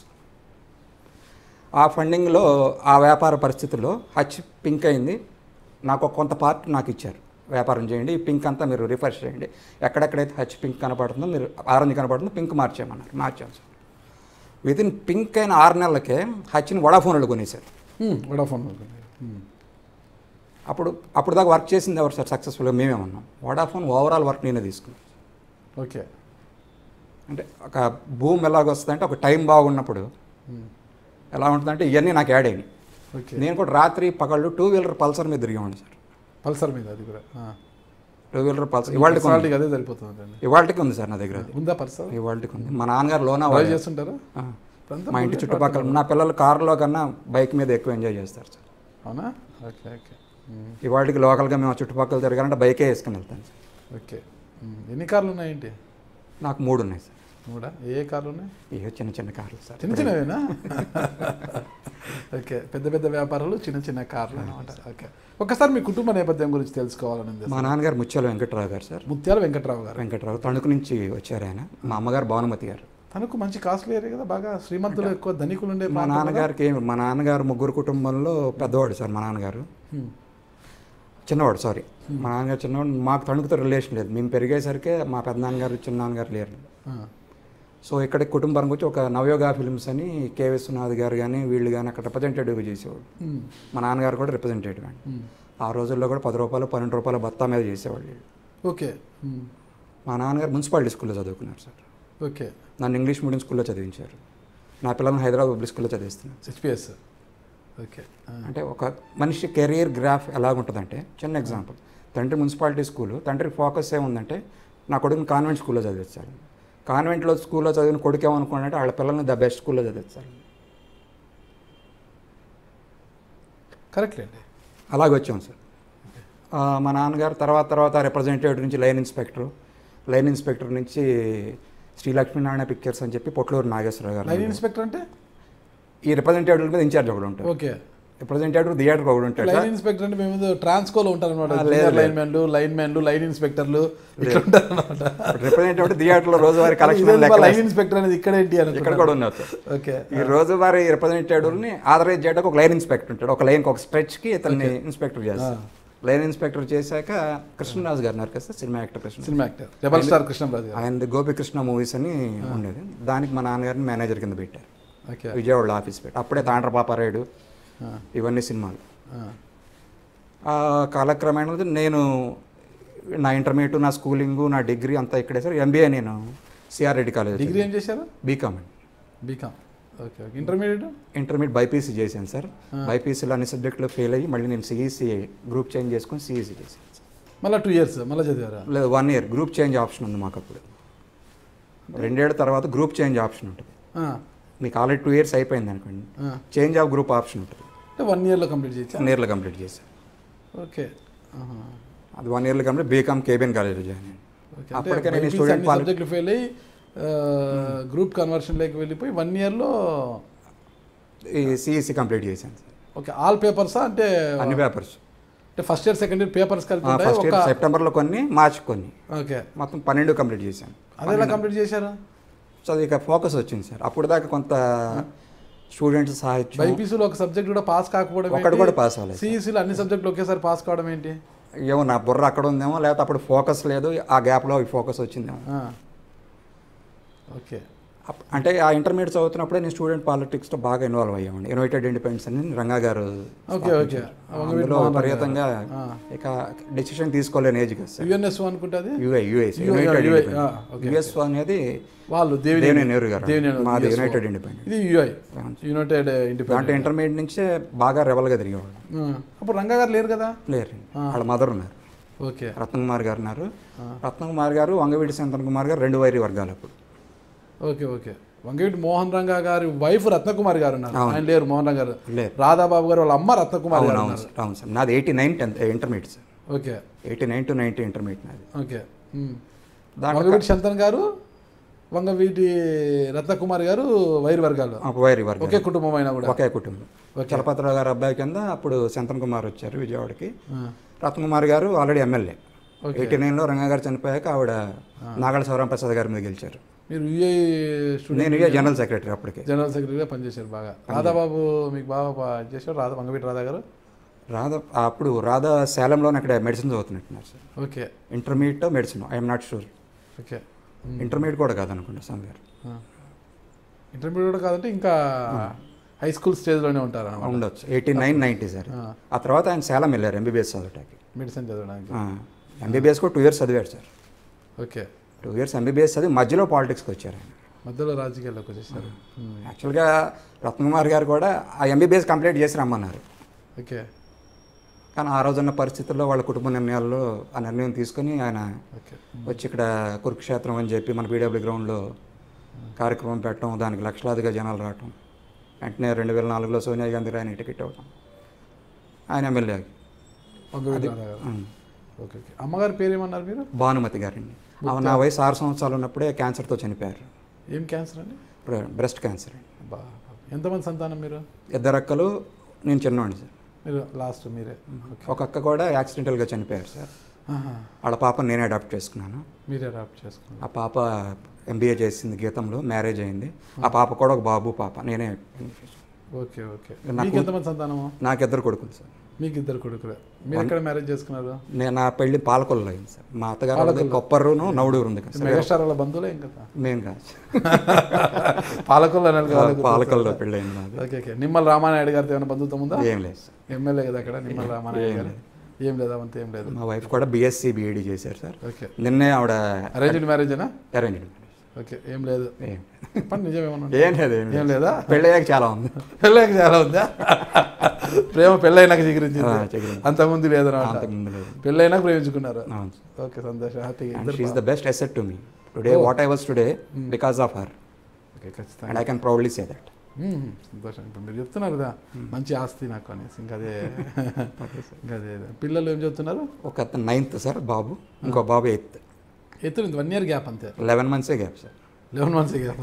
ఆ ఫండింగ్లో ఆ వ్యాపార పరిస్థితుల్లో హచ్ పింక్ అయింది నాకు ఒక కొంత పార్ట్ నాకు ఇచ్చారు వ్యాపారం చేయండి ఈ పింక్ అంతా మీరు రిఫర్ చేయండి ఎక్కడెక్కడైతే హచ్ పింక్ కనపడుతుందో మీరు ఆరెంజ్ కనపడుతుందో పింక్ మార్చేయమన్నారు మార్చాను సార్ విత్ ఇన్ పింక్ అయిన ఆరు నెలలకే హచ్ని వడాఫోన్లు కొనేశారు ఉమ్, వడాఫోన్ ఉమ్, అప్పుడు అప్పుడు దాకా వర్క్ చేసింది ఎవరు సార్ సక్సెస్ఫుల్గా మేమే ఉన్నాం వడాఫోన్ ఓవరాల్ వర్క్ నేనే తీసుకున్నాను ఓకే అంటే ఒక భూమి ఎలాగ వస్తుందంటే ఒక టైం బాగున్నప్పుడు ఉమ్, ఎలా ఉంటుందంటే ఇవన్నీ నాకు యాడ్ అయినాయి ఓకే నేను కూడా రాత్రి పగళ్ళు టూ వీలర్ పల్సర్ మీద తిరిగేవాడిని సార్ పల్సర్ మీద అది కూడా టూ వీలర్ పల్సర్ ఇవాళకి ఉంది పర్సనాలిటీకి అదే సరిపోతుంది అండి ఇవాళకి ఉంది సార్ నా దగ్గర అది ఉందా పల్సర్ ఇవాళకి ఉంది మా నాన్నగారు లోనా డ్రైవ్ వాడారు. చేస్తుంటారా ఆ. ఇప్పుడంతా మా ఇంటి bullet చుట్టుపక్కల నా పిల్లలు కారులో కన్నా బైక్ మీద ఎక్కువ ఎంజాయ్ చేస్తారు సార్ అవునా ఓకే ఓకే ఉమ్, ఇవాళకి లోకల్గా మేము ఆ చుట్టుపక్కల తిరగాలంటే బైకే వేసుకుని వెళ్తాను సార్ ఓకే ఉమ్, ఎన్ని కార్లు ఉన్నాయేంటి నాకు మూడు ఉన్నాయి సార్ మూడా ఏ కార్లు ఉన్నాయి ఇవో చిన్న చిన్న కార్లు సార్ చిన్న చిన్నవేనా ఓకే పెద్ద పెద్ద వ్యాపారాలు చిన్న చిన్న కార్లు అనమాట ఓకే ఒకసారి మీ కుటుంబ నేపథ్యం గురించి తెలుసుకోవాలని ఉంది మా నాన్నగారు ముత్యాల వెంకట్రావు గారు సార్ ముత్యాల వెంకట్రావు గారు వెంకట్రావు తణుకు నుంచి వచ్చారు ఆయన మా అమ్మగారు భానుమతి గారు తనకు మంచి కాస్ట్లీ ఏరియా కదా బాగా శ్రీమంతులు ఎక్కువ ధనికులు ఉండే మా ప్రాంతం కదా? నాన్నగారికి ఏమి మా నాన్నగారు ముగ్గురు కుటుంబంలో పెద్దవాడు సార్ మా నాన్నగారు హ్మ్. చిన్నవాడు సారీ మా నాన్నగారు చిన్నవాడు మాకు తణుకుతో రిలేషన్ లేదు మేము పెరిగేసరికి మా పెద్దనాన్నగారు చిన్న నాన్నగారు లేరు ఆ, సో ఇక్కడ కుటుంబానికి వచ్చి ఒక నవయోగా ఫిల్మ్స్ అని కే విశ్వనాథ్ గారు కానీ వీళ్ళు కానీ అక్కడ రిప్రజెంటేటివ్గా చేసేవాడు హ్మ్. మా నాన్నగారు కూడా రిప్రజెంటేటివ్ అండి హ్మ్. ఆ రోజుల్లో కూడా పది రూపాయలు పన్నెండు రూపాయల బత్తా మీద చేసేవాళ్ళు వీళ్ళు. ఓకే హ్మ్. మా నాన్నగారు మున్సిపాలిటీ స్కూల్లో చదువుకున్నారు సార్ ఓకే నన్ను ఇంగ్లీష్ మీడియం స్కూల్లో చదివించారు నా పిల్లల్ని హైదరాబాద్ పబ్లిక్ స్కూల్లో చదివిస్తున్నాను హెచ్పిఎస్ ఓకే ఆ, అంటే ఒక మనిషి కెరీర్ గ్రాఫ్ ఎలాగుంటుందంటే చిన్న ఎగ్జాంపుల్ తండ్రి మున్సిపాలిటీ స్కూలు తండ్రి ఫోకస్ ఏముందంటే నా కొడుకుని కాన్వెంట్ స్కూల్లో చదివించాలి కాన్వెంట్లో స్కూల్లో చదివిన కొడుకు ఏమనుకున్నాడంటే వాళ్ళ పిల్లల్ని ద బెస్ట్ స్కూల్లో చదివించాలి కరెక్ట్లే అండి అలాగే వచ్చాం సార్ ఆ, మా నాన్నగారు తర్వాత తర్వాత రిప్రజెంటేటివ్ నుంచి లైన్ ఇన్స్పెక్టర్ లైన్ ఇన్స్పెక్టర్ నుంచి శ్రీ లక్ష్మీనారాయణ పిక్చర్స్ అని చెప్పి పొట్లూరు నాగేశ్వరరావు లైన్ గారు ఇన్స్పెక్టర్ అంటే ఈ రిప్రజెంటేటివ్ మీద ఇన్ఛార్జ్ ఒకడు ఉంటాడు ఓకే రిప్రజెంటేటివ్ థియేటర్ ఒకటి ఉంటాడు లైన్ సార్ ఇన్స్పెక్టర్ అంటే మేము ట్రాన్స్కోలో ఉంటారు అనమాట ఆ, లేదు, లేదు. లైన్ మ్యాన్లు లైన్ మ్యాన్లు లైన్ ఇన్స్పెక్టర్లు ఇట్లా ఉంటారు అనమాట రిప్రజెంటేటివ్ థియేటర్లో రోజువారీ కలెక్షన్ లైన్ ఇన్స్పెక్టర్ అనేది ఇక్కడ ఏంటి అని ఇక్కడ కూడా ఉన్నారు సార్ ఓకే ఈ రోజువారీ రిప్రజెంటేటివ్ని ఆథరైజ్ చేయడానికి ఒక లైన్ ఇన్స్పెక్టర్ ఉంటాడు ఒక లైన్కి ఒక స్ట్రెచ్కి ఇతన్ని ఇన్స్పెక్టర్ చేస్తారు లైన్ ఇన్స్పెక్టర్ చేశాక కృష్ణరాజు గారు ఉన్నారు కదా sir cinema actor Krishna cinema actor rebel star Krishnaraju గారు ఆయనది గోపికృష్ణ మూవీస్ అని ఉండేది దానికి మా నాన్నగారిని మేనేజర్ కింద పెట్టారు ఓకే విజయవాడలో ఆఫీస్ పెట్టి అప్పుడే తాండ్ర పాపారాయుడు ఆ, ఇవన్నీ సినిమాలు ఆ, ఆ కాలక్రమేణా నేను నా ఇంటర్మీడియట్ నా స్కూలింగ్ నా డిగ్రీ అంతా ఇక్కడే సార్ ఎంబీఏ నేను సిఆర్ రెడ్డి కాలేజ్ డిగ్రీ ఏం చేశారు బీకామ్ అండి BCom okay okay intermediate intermediate BiPC చేశాను సార్ బైపీసీలో అన్ని సబ్జెక్టులో ఫెయిల్ అయ్యి మళ్ళీ నేను సిఈసీ గ్రూప్ చేంజ్ చేసుకొని సిఈసీ చేశాను మళ్ళీ టూ ఇయర్స్ మళ్ళీ చదివారా లేదు one year group change option ఉంది మాకు అప్పుడు రెండేళ్ల తర్వాత గ్రూప్ చేంజ్ ఆప్షన్ ఉంటుంది ఆ, మీకు ఆల్రెడీ టూ ఇయర్స్ అయిపోయింది అనుకోండి ఆ. చేంజ్ ఆఫ్ గ్రూప్ ఆప్షన్ ఉంటుంది అంటే వన్ ఇయర్లో కంప్లీట్ చేయొచ్చా వన్ ఇయర్లో కంప్లీట్ చేశాను ఓకే ఆహా. అది వన్ ఇయర్లో కంప్లీట్ బీకామ్ కేబిఎన్ కాలేజ్లో జాయిన్ అయ్యాను ఓకే అప్పటికే అంటే నేను బైపీసీ స్టూడెంట్ అన్ని పాలి సబ్జెక్టులు ఫెయిల్ అయ్యి గ్రూప్ కన్వర్షన్లోకి వెళ్ళిపోయి వన్ ఇయర్లో ఈ సిఈసీ కంప్లీట్ చేశాను సార్ ఓకే ఆల్ పేపర్సా అంటే అన్ని పేపర్స్ అంటే first year second year papers కలిపి ఉంటాయి ఫస్ట్ ఒక ఇయర్ సెప్టెంబర్లో కొన్ని మార్చ్ కొన్ని ఓకే మొత్తం పన్నెండు కంప్లీట్ చేశాను అది ఎలా కంప్లీట్ చేశారు సో అది ఇక ఫోకస్ వచ్చింది సార్ అప్పుడు దాకా కొంత స్టూడెంట్స్ సాహిత్యం బైపీసీలో ఒక సబ్జెక్ట్ కూడా పాస్ కాకపోవడం ఒకటి కూడా పాస్ అవ్వలేదు సిఈసీలో అన్ని సబ్జెక్టులు ఒకేసారి పాస్ కావడం ఏంటి ఏమో నా బుర్ర అక్కడ ఉందేమో లేకపోతే అప్పుడు ఫోకస్ లేదు ఆ గ్యాప్లో ఈ ఫోకస్ వచ్చిందేమో ఆ. ఓకే అప్- అంటే ఆ ఇంటర్మీడియట్ చదువుతున్నప్పుడే నేను స్టూడెంట్ పాలిటిక్స్లో బాగా ఇన్వాల్వ్ అయ్యామండి యునైటెడ్ ఇండిపెండెన్స్ అని రంగా గారు ఓకే ఓకే అందులో విపరీతంగా ఇక డెసిషన్ తీసుకోలేని ఏజ్ కదా సార్ యుఎన్ఎస్ అనుకుంటే అది UI US UA, united UA, independence ఆ, ఓకే, యుఎస్ అనేది వాళ్ళు దేవినేని దేవినేని నెహ్రూ గారు దేవినేని మాది USO. యునైటెడ్ ఇండిపెండెన్స్ ఇది యుఐ యునైటెడ్ ఇండిపెండెంట్ దాంట్లో ఇంటర్మీడియట్ నుంచే బాగా రెబల్గా తిరిగేవాళ్ళు అప్పుడు రంగా గారు లేరు కదా లేరు వాళ్ళ మదర్ ఉన్నారు ఓకే రత్నకుమార్ గారు ఉన్నారు రత్నకుమార్ గారు వంగవీటి శంతన్ కుమార్ గారు రెండు వైరి వర్గాలు అప్పుడు ఓకే ఓకే వంగవీటి మోహన్ రంగా గారి వైఫ్ రత్నకుమార్ గారు ఉన్నారు అవును. ఆయన లేరు మోహన్ రంగా గారు లేరు రాధాబాబు గారు వాళ్ళ అమ్మ రత్నకుమార్ అవును గారు అవును ఉన్నారు సార్ అవును సార్ నాది eighty nine tenth intermediate sir okay eighty nine to ninety intermediate నాది ఓకే ఉమ్. దాంట్లో వంగవీటి శంతన్ గారు వంగవీటి రత్నకుమార్ గారు వైర్ వర్గాలు ఒక వైరి వర్గం ఒకే కుటుంబం అయినా కూడా ఒకే కుటుంబం చలపతిరావు గారు అబ్బాయి కింద అప్పుడు శంతన్ కుమార్ వచ్చారు విజయవాడకి ఆ, రత్నకుమార్ గారు ఆల్రెడీ ఎమ్మెల్యే ఓకే. ఎయిటీ నైన్లో రంగా గారు చనిపోయాక ఆవిడ నాగళ శివరాం ప్రసాద్ గారి మీద గెలిచారు మీరు యుఐ స్టూడెంట్ నేను ఇక జనరల్ సెక్రటరీ అప్పటికి జనరల్ సెక్రటరీగా పనిచేశారు బాగా రాధాబాబు మీకు బాగా ప- చేశారు రాధా వంగవీటి రాధా గారు రాధా అప్పుడు రాధా సేలంలోనే అక్కడ మెడిసిన్ చదువుతున్నట్టున్నారు sir okay intermediate medicine I'm not sure okay intermediate కూడా కాదనుకుంటా స్వామి గారు ఇంటర్మీడియట్ కూడా కాదంటే ఇంకా హై స్కూల్ స్టేజ్లోనే ఉంటారు అన్నమాట ఉండొచ్చు ఎయిటీ నైన్ నైంటీ సార్ ఆ, ఆ తర్వాత ఆయన సేలం వెళ్ళారు ఎంబీబీఎస్ చదవటానికి మెడిసిన్ చదవడానికి ఎంబీబీఎస్ కూడా టూ ఇయర్స్ చదివాడు sir okay two years MBBS చదివి మధ్యలో పాలిటిక్స్కి వచ్చారు ఆయన మధ్యలో రాజకీయాల్లోకి వచ్చేసారు ఉమ్, యాక్చువల్గా రత్నకుమార్ గారు కూడా ఆ ఎంబీబీఎస్ కంప్లీట్ చేసి రమ్మన్నారు ఓకే కానీ ఆ రోజున్న పరిస్థితుల్లో వాళ్ళ కుటుంబ నిర్ణయాల్లో ఆ నిర్ణయం తీసుకొని ఆయన ఓకే వచ్చి ఇక్కడ కురుక్షేత్రం అని చెప్పి మన పీడబ్ల్యూ గ్రౌండ్లో కార్యక్రమం పెట్టడం దానికి లక్షలాదిగా జనాలు రావటం వెంటనే రెండు వేల నాలుగులో సోనియా గాంధీ ఆయన టికెట్ ఇవ్వటం ఆయన ఎమ్మెల్యే వంగవీటి రాధా గారు ఓకే ఓకే అమ్మగారి పేరు ఏమన్నారు మీరు భానుమతి గారండి ఆమె నా వయసు ఆరు సంవత్సరాలు ఉన్నప్పుడే క్యాన్సర్తో చనిపోయారు ఏం క్యాన్సర్ అండి బ్రెస్ట్ క్యాన్సర్ అండి బా ఎంతమంది సంతానం మీరు ఇద్దరు అక్కలు నేను చిన్నవాడిని సార్ మీరు లాస్ట్ మీరే ఓకే ఒక అక్క కూడా యాక్సిడెంటల్గా చనిపోయారు సార్ ఆహా, వాళ్ళ పాపను నేనే అడాప్ట్ చేసుకున్నాను మీరే రాప్ చేసుకున్నారు ఆ పాప ఎంబీఏ చేసింది గీతంలో మ్యారేజ్ అయింది ఆ పాప కూడా ఒక బాబు పాప నేనే ఓకే ఓకే నాకు- మీకు ఎంతమంది సంతానము నాకు ఇద్దరు కొడుకులు సార్ మీకు ఇద్దరు కొడుకులే మీరు ఎక్కడ మ్యారేజ్ చేసుకున్నారు నేను నా పెళ్లి పాలకొల్లులో అయింది సార్ మా అత్తగారు వాళ్ళది కొప్పర్రును నవడూరు ఉంది కదా సార్ మెగాస్టార్ వాళ్ళ బంధువులే ఇంకా మేము కాదు పాలకొల్లు అనాలి కదా పాలకొల్లో పెళ్ళి అయింది నాది ఓకే ఓకే నిమ్మల రామానాయుడు గారితో ఏమైనా బంధుత్వం ఉందా ఏం లేదు సార్ ఎమ్మెల్యే కదా అక్కడ నిమ్మల రామానాయుడు గారు ఏం లేదా అంత ఏం లేదు మా వైఫ్ కూడా బీఎస్సీ బీఈడి చేశారు సార్ ఓకే నిన్నే ఆవిడ అరేంజ్డ్ మ్యారేజేనా అరేంజ్డ్ ఓకే ఏం లేదు ఏం చెప్పండి నిజమేమన్నా ఏం లేదు ఏం ఏం లేదు లేదా పెళ్ళి అయ్యాక చాలా ఉంది పెళ్ళాక చాలా ఉందా ప్రేమ పెళ్ళైనాక ఆ, చిగురించింది చిగురించింది. అంతకుముందు లేదనమాట అంతకుముందు లేదు పెళ్ళైనాక ప్రేమించుకున్నారు అవును సార్ ఓకే సంతోషం హ్యాపీగా and she's the best asset to me today what I was today because of her okay ఖచ్చితంగా and I can proudly say that hmm. సంతోషం ఇప్పుడు మీరు చెప్తున్నారు కదా మంచి ఆస్తి నాకు అనేసి ఇంకా అదే ఇంకా అదే అదే. పిల్లలు ఏం చెప్తున్నారు ఒక అతను నైన్త్ సార్ బాబు ఇంకో బాబు ఎయిత్ ఎత్తుడు వన్ ఇయర్ గ్యాప్ అంతే లెవెన్ మంత్సే గ్యాప్ సార్ లెవెన్ మంత్స్ ఇక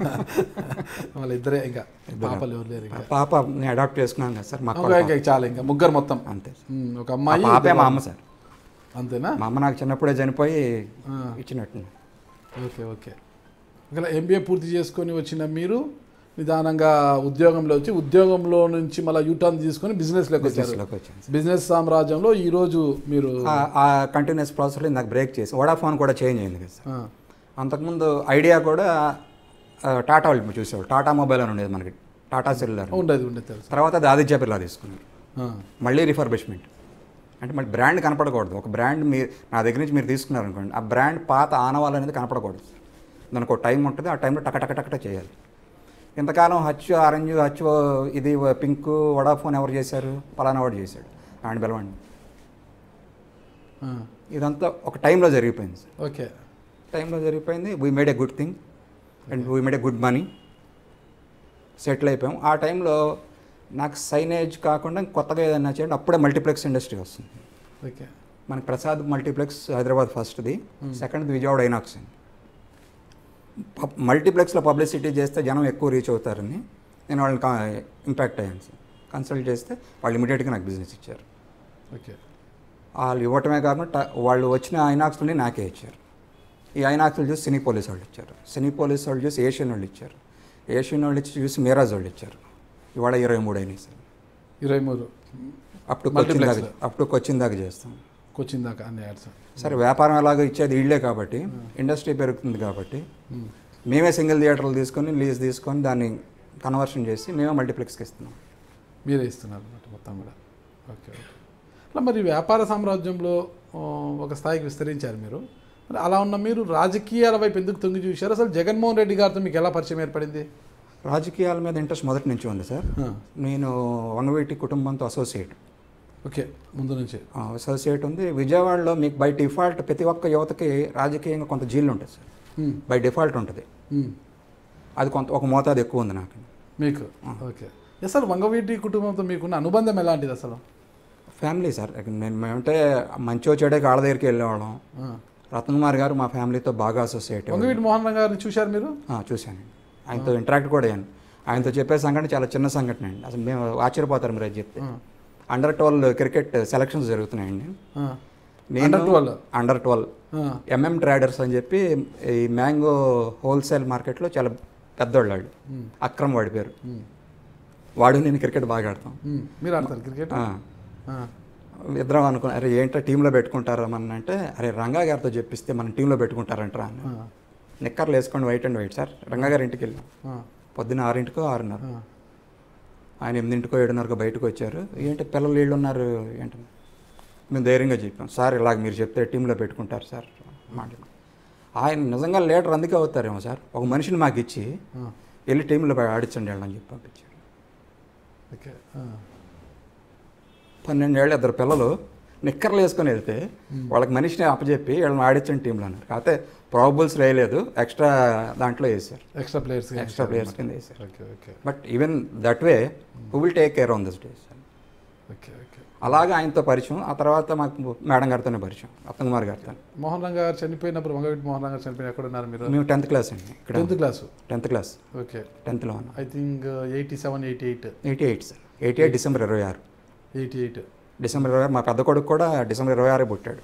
వాళ్ళ ఇద్దరే ఇంకా పాపలు ఎవరు లేరు ఇంకా పాప నేను అడాప్ట్ చేసుకున్నాను కదా సార్ మా ఇంకా ఇంకా చాలా ఇంకా ముగ్గురు మొత్తం అంతే ఉమ్, ఒక మా అమ్మాయి పాపే ఇద్దరు మా అమ్మ సార్ అంతేనా మా అమ్మ నాకు చిన్నప్పుడే చనిపోయి ఆ. ఇచ్చినట్టు ఓకే ఓకే ఒకవేళ ఎంబీఏ పూర్తి చేసుకొని వచ్చిన మీరు నిదానంగా ఉద్యోగంలో వచ్చి ఉద్యోగంలో నుంచి మళ్ళీ యూటర్న్ తీసుకొని బిజినెస్లోకి వచ్చారు బిజినెస్లోకి వచ్చాను బిజినెస్ సామ్రాజ్యంలో ఈ రోజు మీరు ఆ- ఆ కంటిన్యూస్ ప్రాసెస్లో నాకు బ్రేక్ చేసి వడాఫోన్ కూడా చేంజ్ అయింది కదా సార్ ఆ, అంతకుముందు ఐడియా కూడా ఆ, టాటా వాళ్ళు చూసేవాళ్ళు టాటా మొబైల్ అని ఉండేది మనకి టాటా సెల్యులర్ ఉండేది ఉండేది తెలుసు తర్వాత అది ఆదిత్య బిర్లా తీసుకున్నారు ఆ, మళ్ళీ రిఫర్బిష్మెంట్ అంటే మళ్ళీ బ్రాండ్ కనపడకూడదు ఒక బ్రాండ్ మీరు నా దగ్గర నుంచి మీరు తీసుకున్నారు అనుకోండి ఆ బ్రాండ్ పాత ఆనవాళ్ళు అనేది కనపడకూడదు దానికి ఒక టైం ఉంటుంది ఆ టైంలో టక టక టక చేయాలి ఇంతకాలం హచ్ ఆరెంజ్ హచ్ ఇది పింక్ వడాఫోన్ ఎవరు చేశారు పలానా వాడు చేశాడు అండ్ బెలవండి ఆ, ఇదంతా ఒక టైంలో జరిగిపోయింది సార్ ఓకే టైంలో జరిగిపోయింది we made a good thing and we made a good money settle అయిపోయాం ఆ టైంలో నాకు సైనేజ్ కాకుండా కొత్తగా ఏదైనా చేయండి అప్పుడే మల్టీప్లెక్స్ ఇండస్ట్రీ వస్తుంది ఓకే మనకి ప్రసాద్ మల్టీప్లెక్స్ హైదరాబాద్ ఫస్ట్ది సెకండ్ది విజయవాడ ఐనాక్స్ అండి పబ్- మల్టీప్లెక్స్లో పబ్లిసిటీ చేస్తే జనం ఎక్కువ రీచ్ అవుతారని నేను వాళ్ళని ఇంపాక్ట్ అయ్యాను సార్ కన్సల్ట్ చేస్తే వాళ్ళు ఇమీడియట్గా నాకు బిజినెస్ ఇచ్చారు ఓకే వాళ్ళు ఇవ్వటమే కాకుండా ట- వాళ్ళు వచ్చిన ఐనాక్స్ని నాకే ఇచ్చారు ఈ ఐనాక్స్లు చూసి సినీ పోలీస్ వాళ్ళు ఇచ్చారు సినీ పోలీస్ వాళ్ళు చూసి ఏషియన్ వాళ్ళు ఇచ్చారు ఏషియన్ వాళ్ళు ఇచ్చి చూసి మీరాజ్ వాళ్ళు ఇచ్చారు ఇవాళ ఇరవై మూడు అయినాయి సార్ ఇరవై మూడు అప్పుడు కొచ్చిన్ దాకా Multiplex. అప్పుడు కొచ్చిన్ దాకా చేస్తాం కొచ్చిన దాకా అన్ని యాడ్స్ సరే వ్యాపారం ఎలాగో ఇచ్చేది ఇళ్ళే కాబట్టి ఇండస్ట్రీ పెరుగుతుంది కాబట్టి మేమే సింగిల్ థియేటర్లు తీసుకొని లీజ్ తీసుకొని దాన్ని కన్వర్షన్ చేసి మేమే మల్టీప్లెక్స్కి ఇస్తున్నాం మీరే ఇస్తున్నారు అన్నమాట మొత్తం కూడా ఓకే ఓకే అలా మరి వ్యాపార సామ్రాజ్యంలో ఆ, ఒక స్థాయికి విస్తరించారు మీరు మరి అలా ఉన్న మీరు రాజకీయాల వైపు ఎందుకు తొంగి చూశారు అసలు జగన్మోహన్ రెడ్డి గారితో మీకు ఎలా పరిచయం ఏర్పడింది రాజకీయాల మీద ఇంట్రెస్ట్ మొదటి నుంచి ఉంది సార్ ఆ, నేను వంగవీటి కుటుంబంతో అసోసియేట్ ఓకే ముందు నుంచి అసోసియేట్ ఉంది విజయవాడలో మీకు బై డిఫాల్ట్ ప్రతి ఒక్క యువతకి రాజకీయంగా కొంత జీలు ఉంటుంది సార్ ఉమ్, బై డిఫాల్ట్ ఉంటుంది ఉమ్, అది కొంత ఒక మోతాదు ఎక్కువ ఉంది నాకు మీకు ఓకే అసలు వంగవీటి కుటుంబంతో మీకున్న అనుబంధం ఎలాంటిది అసలు ఫ్యామిలీ సార్ నేను మేమంటే మంచో చెడే కాళ్ళ దగ్గరికి వెళ్ళేవాళ్ళం ఆ, రత్నకుమార్ గారు మా ఫ్యామిలీతో బాగా అసోసియేట్ వంగవీటి మోహన్ రావు గారిని చూశారు మీరు చూశానండి ఆయనతో ఇంటరాక్ట్ కూడా అయ్యాను ఆయనతో చెప్పే సంఘటన చాలా చిన్న సంఘటన అండి అసలు మేము ఆశ్చర్యపోతారు మీరు అది చెప్తే ఆ, అండర్ ట్వెల్వ్ క్రికెట్ సెలక్షన్స్ జరుగుతున్నాయండి ఆ, నేను Under 12? అండర్ ట్వెల్వ్ ఆ, ఎంఎం ట్రేడర్స్ అని చెప్పి ఈ మ్యాంగో హోల్సేల్ మార్కెట్లో చాలా పెద్దోళ్ళు వాళ్ళు ఉమ్, అక్రమ్ వాడి పేరు ఉమ్, వాడు నేను క్రికెట్ బాగా ఆడతాం ఉమ్. మీరు ఆడతారు క్రికెట్ ఆ. ఆ, ఇద్దరం అనుకున్నా అరే ఏంటో టీంలో పెట్టుకుంటారా మన అంటే అరే రంగా గారితో చెప్పిస్తే మన టీంలో పెట్టుకుంటారంటారా అని ఆ, నిక్కర్లు వేసుకోండి white and white sir Ranga గారి ఇంటికి వెళ్ళాం ఆ, పొద్దున్న ఆరింటికో ఆరున్నర ఆ. ఆయన ఎనిమిదింటికో ఏడున్నరకో బయటకు వచ్చారు ఏంటి పిల్లలు వీళ్ళు ఉన్నారు ఏంటి మేము ధైర్యంగా చెప్పాం సార్ ఇలాగ మీరు చెప్తే టీంలో పెట్టుకుంటారు సార్ మాట ఆయన నిజంగా లీడర్ అందుకే అవుతారేమో సార్ ఒక మనిషిని మాకు ఇచ్చి ఆ, వెళ్ళి టీంలో ఆడించండి వెళ్ళని చెప్పి పంపించాడు ఓకే ఆ, పన్నెండేళ్ళు ఇద్దరు పిల్లలు నిక్కర్లు వేసుకొని వెళ్తే వాళ్ళకి మనిషిని అప్పచెప్పి వీళ్ళని ఆడించండి టీంలో అన్నారు కాకపోతే ప్రాబుల్స్ వేయలేదు ఎక్స్ట్రా దాంట్లో వేశారు ఎక్స్ట్రా ప్లేయర్స్ ఎక్స్ట్రా ప్లేయర్స్ కింద వేశారు okay okay but even that way who will take care on this days okay okay అలాగే ఆయనతో పరిచయం ఆ తర్వాత మాకు మేడం గారితోనే పరిచయం రత్నకుమార్ గారితో మోహన్ రంగ గారు చనిపోయినప్పుడు వంగవీటి మోహన్ రంగ గారు చనిపోయిన ఎక్కడ ఉన్నారు మీరు మేము టెన్త్ క్లాస్ అండి ఇక్కడ tenth class tenth class okay టెన్త్లో ఉన్నాం I think eighty seven eighty eight eighty eight sir eighty eight December ఇరవై ఆరు ఎయిటీ ఎయిట్ డిసెంబర్ ఇరవై ఆరు మా పెద్ద కొడుకు కూడా డిసెంబర్ ఇరవై ఆరు పుట్టాడు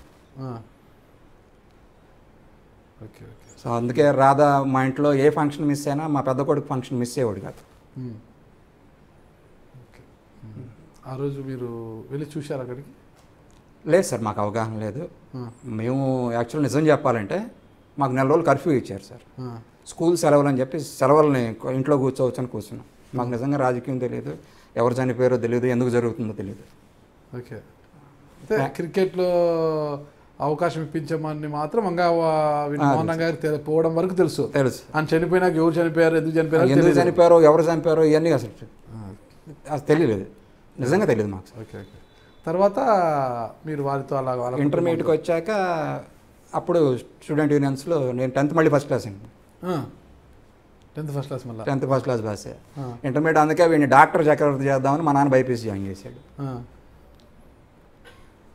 ఓకే ఓకే సో అందుకే రాధా మా ఇంట్లో ఏ ఫంక్షన్ మిస్ అయినా మా పెద్ద కొడుకు ఫంక్షన్ మిస్ అయ్యేవాడు కాదు మ్మ్. ఓకే మ్మ్. ఆ రోజు మీరు వెళ్ళి చూశారు అక్కడికి లేదు సార్ మాకు అవగాహన లేదు ఆ, మేము యాక్చువల్ నిజం చెప్పాలంటే మాకు నెల రోజులు కర్ఫ్యూ ఇచ్చారు సార్ ఆ, స్కూల్ సెలవులు అని చెప్పి సెలవులని ఇంట్లో కూర్చోవచ్చు అని కూర్చున్నాం మాకు నిజంగా రాజకీయం తెలియదు ఎవరు చనిపోయారో తెలియదు ఎందుకు జరుగుతుందో తెలియదు ఓకే అయితే క్రికెట్లో అవకాశం ఇప్పించమని మాత్రం వంగా మోహన్ రంగ గారికి తెల- పోవడం వరకు తెలుసు తెలుసు ఆయన చనిపోయినాక ఎవరు చనిపోయారు ఎందుకు చనిపోయారు ఎందుకు తెలియదు. చనిపోయారో ఎవరు చనిపోయారో ఇవన్నీ అసలు ఆ, అసలు తెలియలేదు నిజంగా తెలియదు మాకు ఓకే ఓకే తర్వాత మీరు వారితో అలా వాళ్ళ ఇంటర్మీడియట్కి వచ్చాక అప్పుడు స్టూడెంట్ యూనియన్స్లో నేను టెన్త్ మళ్ళీ ఫస్ట్ క్లాస్ అండి టెన్త్ ఫస్ట్ క్లాస్ మళ్ళీ tenth first class pass intermediate అందుకే వీడిని డాక్టర్ చక్రవర్తి చేద్దామని మా నాన్న బైపీసీ జాయిన్ చేశాడు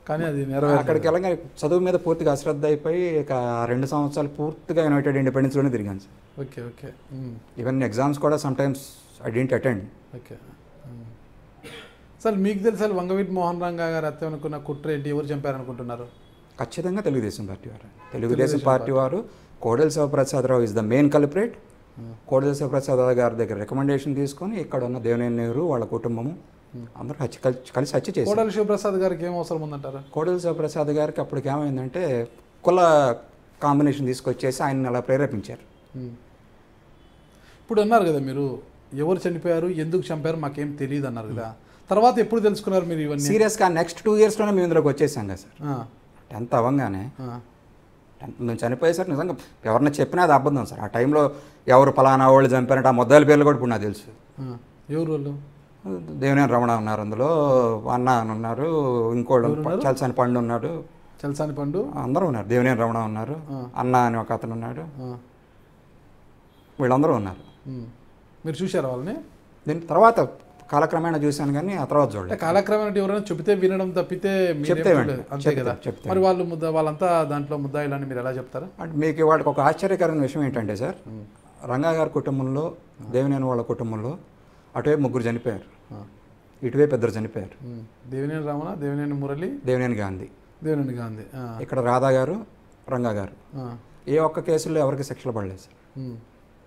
కానీ అది నెరవేరు అక్కడికి వెళ్ళగా చదువు మీద పూర్తిగా అశ్రద్ధ అయిపోయి ఇక ఆ రెండు సంవత్సరాలు పూర్తిగా యునైటెడ్ ఇండిపెండెన్స్లోనే తిరిగాను sir okay okay um. Even exams కూడా some times I didn't attend okay um. Sir మీకు తెలుసు సార్ వంగవీటి మోహన్ రంగా గారు హత్య అనుకున్న కుట్ర ఏంటి ఎవరు చంపారనుకుంటున్నారు ఖచ్చితంగా తెలుగుదేశం పార్టీ వారు తెలుగుదేశం పార్టీ వారు Kodela Siva Prasada Rao is the main culprit Kodela Siva Prasada Rao గారి దగ్గర రికమెండేషన్ తీసుకొని ఇక్కడ ఉన్న దేవినేని నెహ్రూ వాళ్ళ కుటుంబము అందరూ హత్య కలిసి కలిసి హత్య చేశారు కోడలి శివప్రసాద్ గారికి ఏం అవసరం ఉందంటారు కోడెల శివప్రసాద్ గారికి అప్పటికి ఏమైందంటే కుల కాంబినేషన్ తీసుకొచ్చేసి ఆయన అలా ప్రేరేపించారు ఉమ్. ఇప్పుడు అన్నారు కదా మీరు ఎవరు చనిపోయారు ఎందుకు చంపారు మాకేం తెలియదు అన్నారు కదా తర్వాత ఎప్పుడు తెలుసుకున్నారు మీరు ఇవన్నీ సీరియస్గా నెక్స్ట్ టూ ఇయర్స్లోనే మేము ఇందులోకి వచ్చేసాం కదా సార్ ఆ, టెన్త్ అవ్వగానే ఆ, టెన్త్ మేము చనిపోయేసరికి నిజంగా ఎవరన్నా చెప్పినా అది అబద్ధం సార్ ఆ టైంలో ఎవరు పలానా వాళ్ళు చంపారంటే ఆ ముద్దాయిల పేర్లు కూడా ఇప్పుడు నాకు తెలుసు ఆ. ఎవరు వాళ్ళు దేవినేని రమణ ఉన్నారు అందులో అన్న అని ఉన్నారు ఇంకోళ్ళు చలసాని పండు ఉన్నాడు చలసాని పండు అందరూ ఉన్నారు దేవినేని రమణ ఉన్నారు ఆ. అన్న అని ఒక అతను ఉన్నాడు ఆ, వీళ్ళందరూ ఉన్నారు ఉమ్. మీరు చూశారా వాళ్ళని దీని తర్వాత కాలక్రమేణా చూశాను కానీ ఆ తర్వాత అంటే చూడలేదు కాలక్రమేణా ఎవరైనా చెబితే వినడం తప్పితే మీరేం చెప్తే చూడలేదు. వింటారు. అంతే చెప్తారు, కదా చెప్తారు. మరి వాళ్ళు ముద్ద వాళ్ళంతా దాంట్లో ముద్దాయిలని మీరు ఎలా చెప్తారా అంటే మీకు వాడికి ఒక ఆశ్చర్యకరమైన విషయం ఏంటంటే సార్ రంగా గారి కుటుంబంలో దేవినేని వాళ్ళ కుటుంబంలో అటువైపు ముగ్గురు చనిపోయారు ఆ. ఇటువైపు ఇద్దరు చనిపోయారు ఉమ్. దేవినేని రమణ దేవినేని మురళి దేవినేని గాంధీ దేవినేని గాంధీ ఆ, ఇక్కడ రాధా గారు రంగా గారు ఆ, ఏ ఒక్క కేసులో ఎవరికి శిక్షలు పడలేదు సార్ ఉమ్.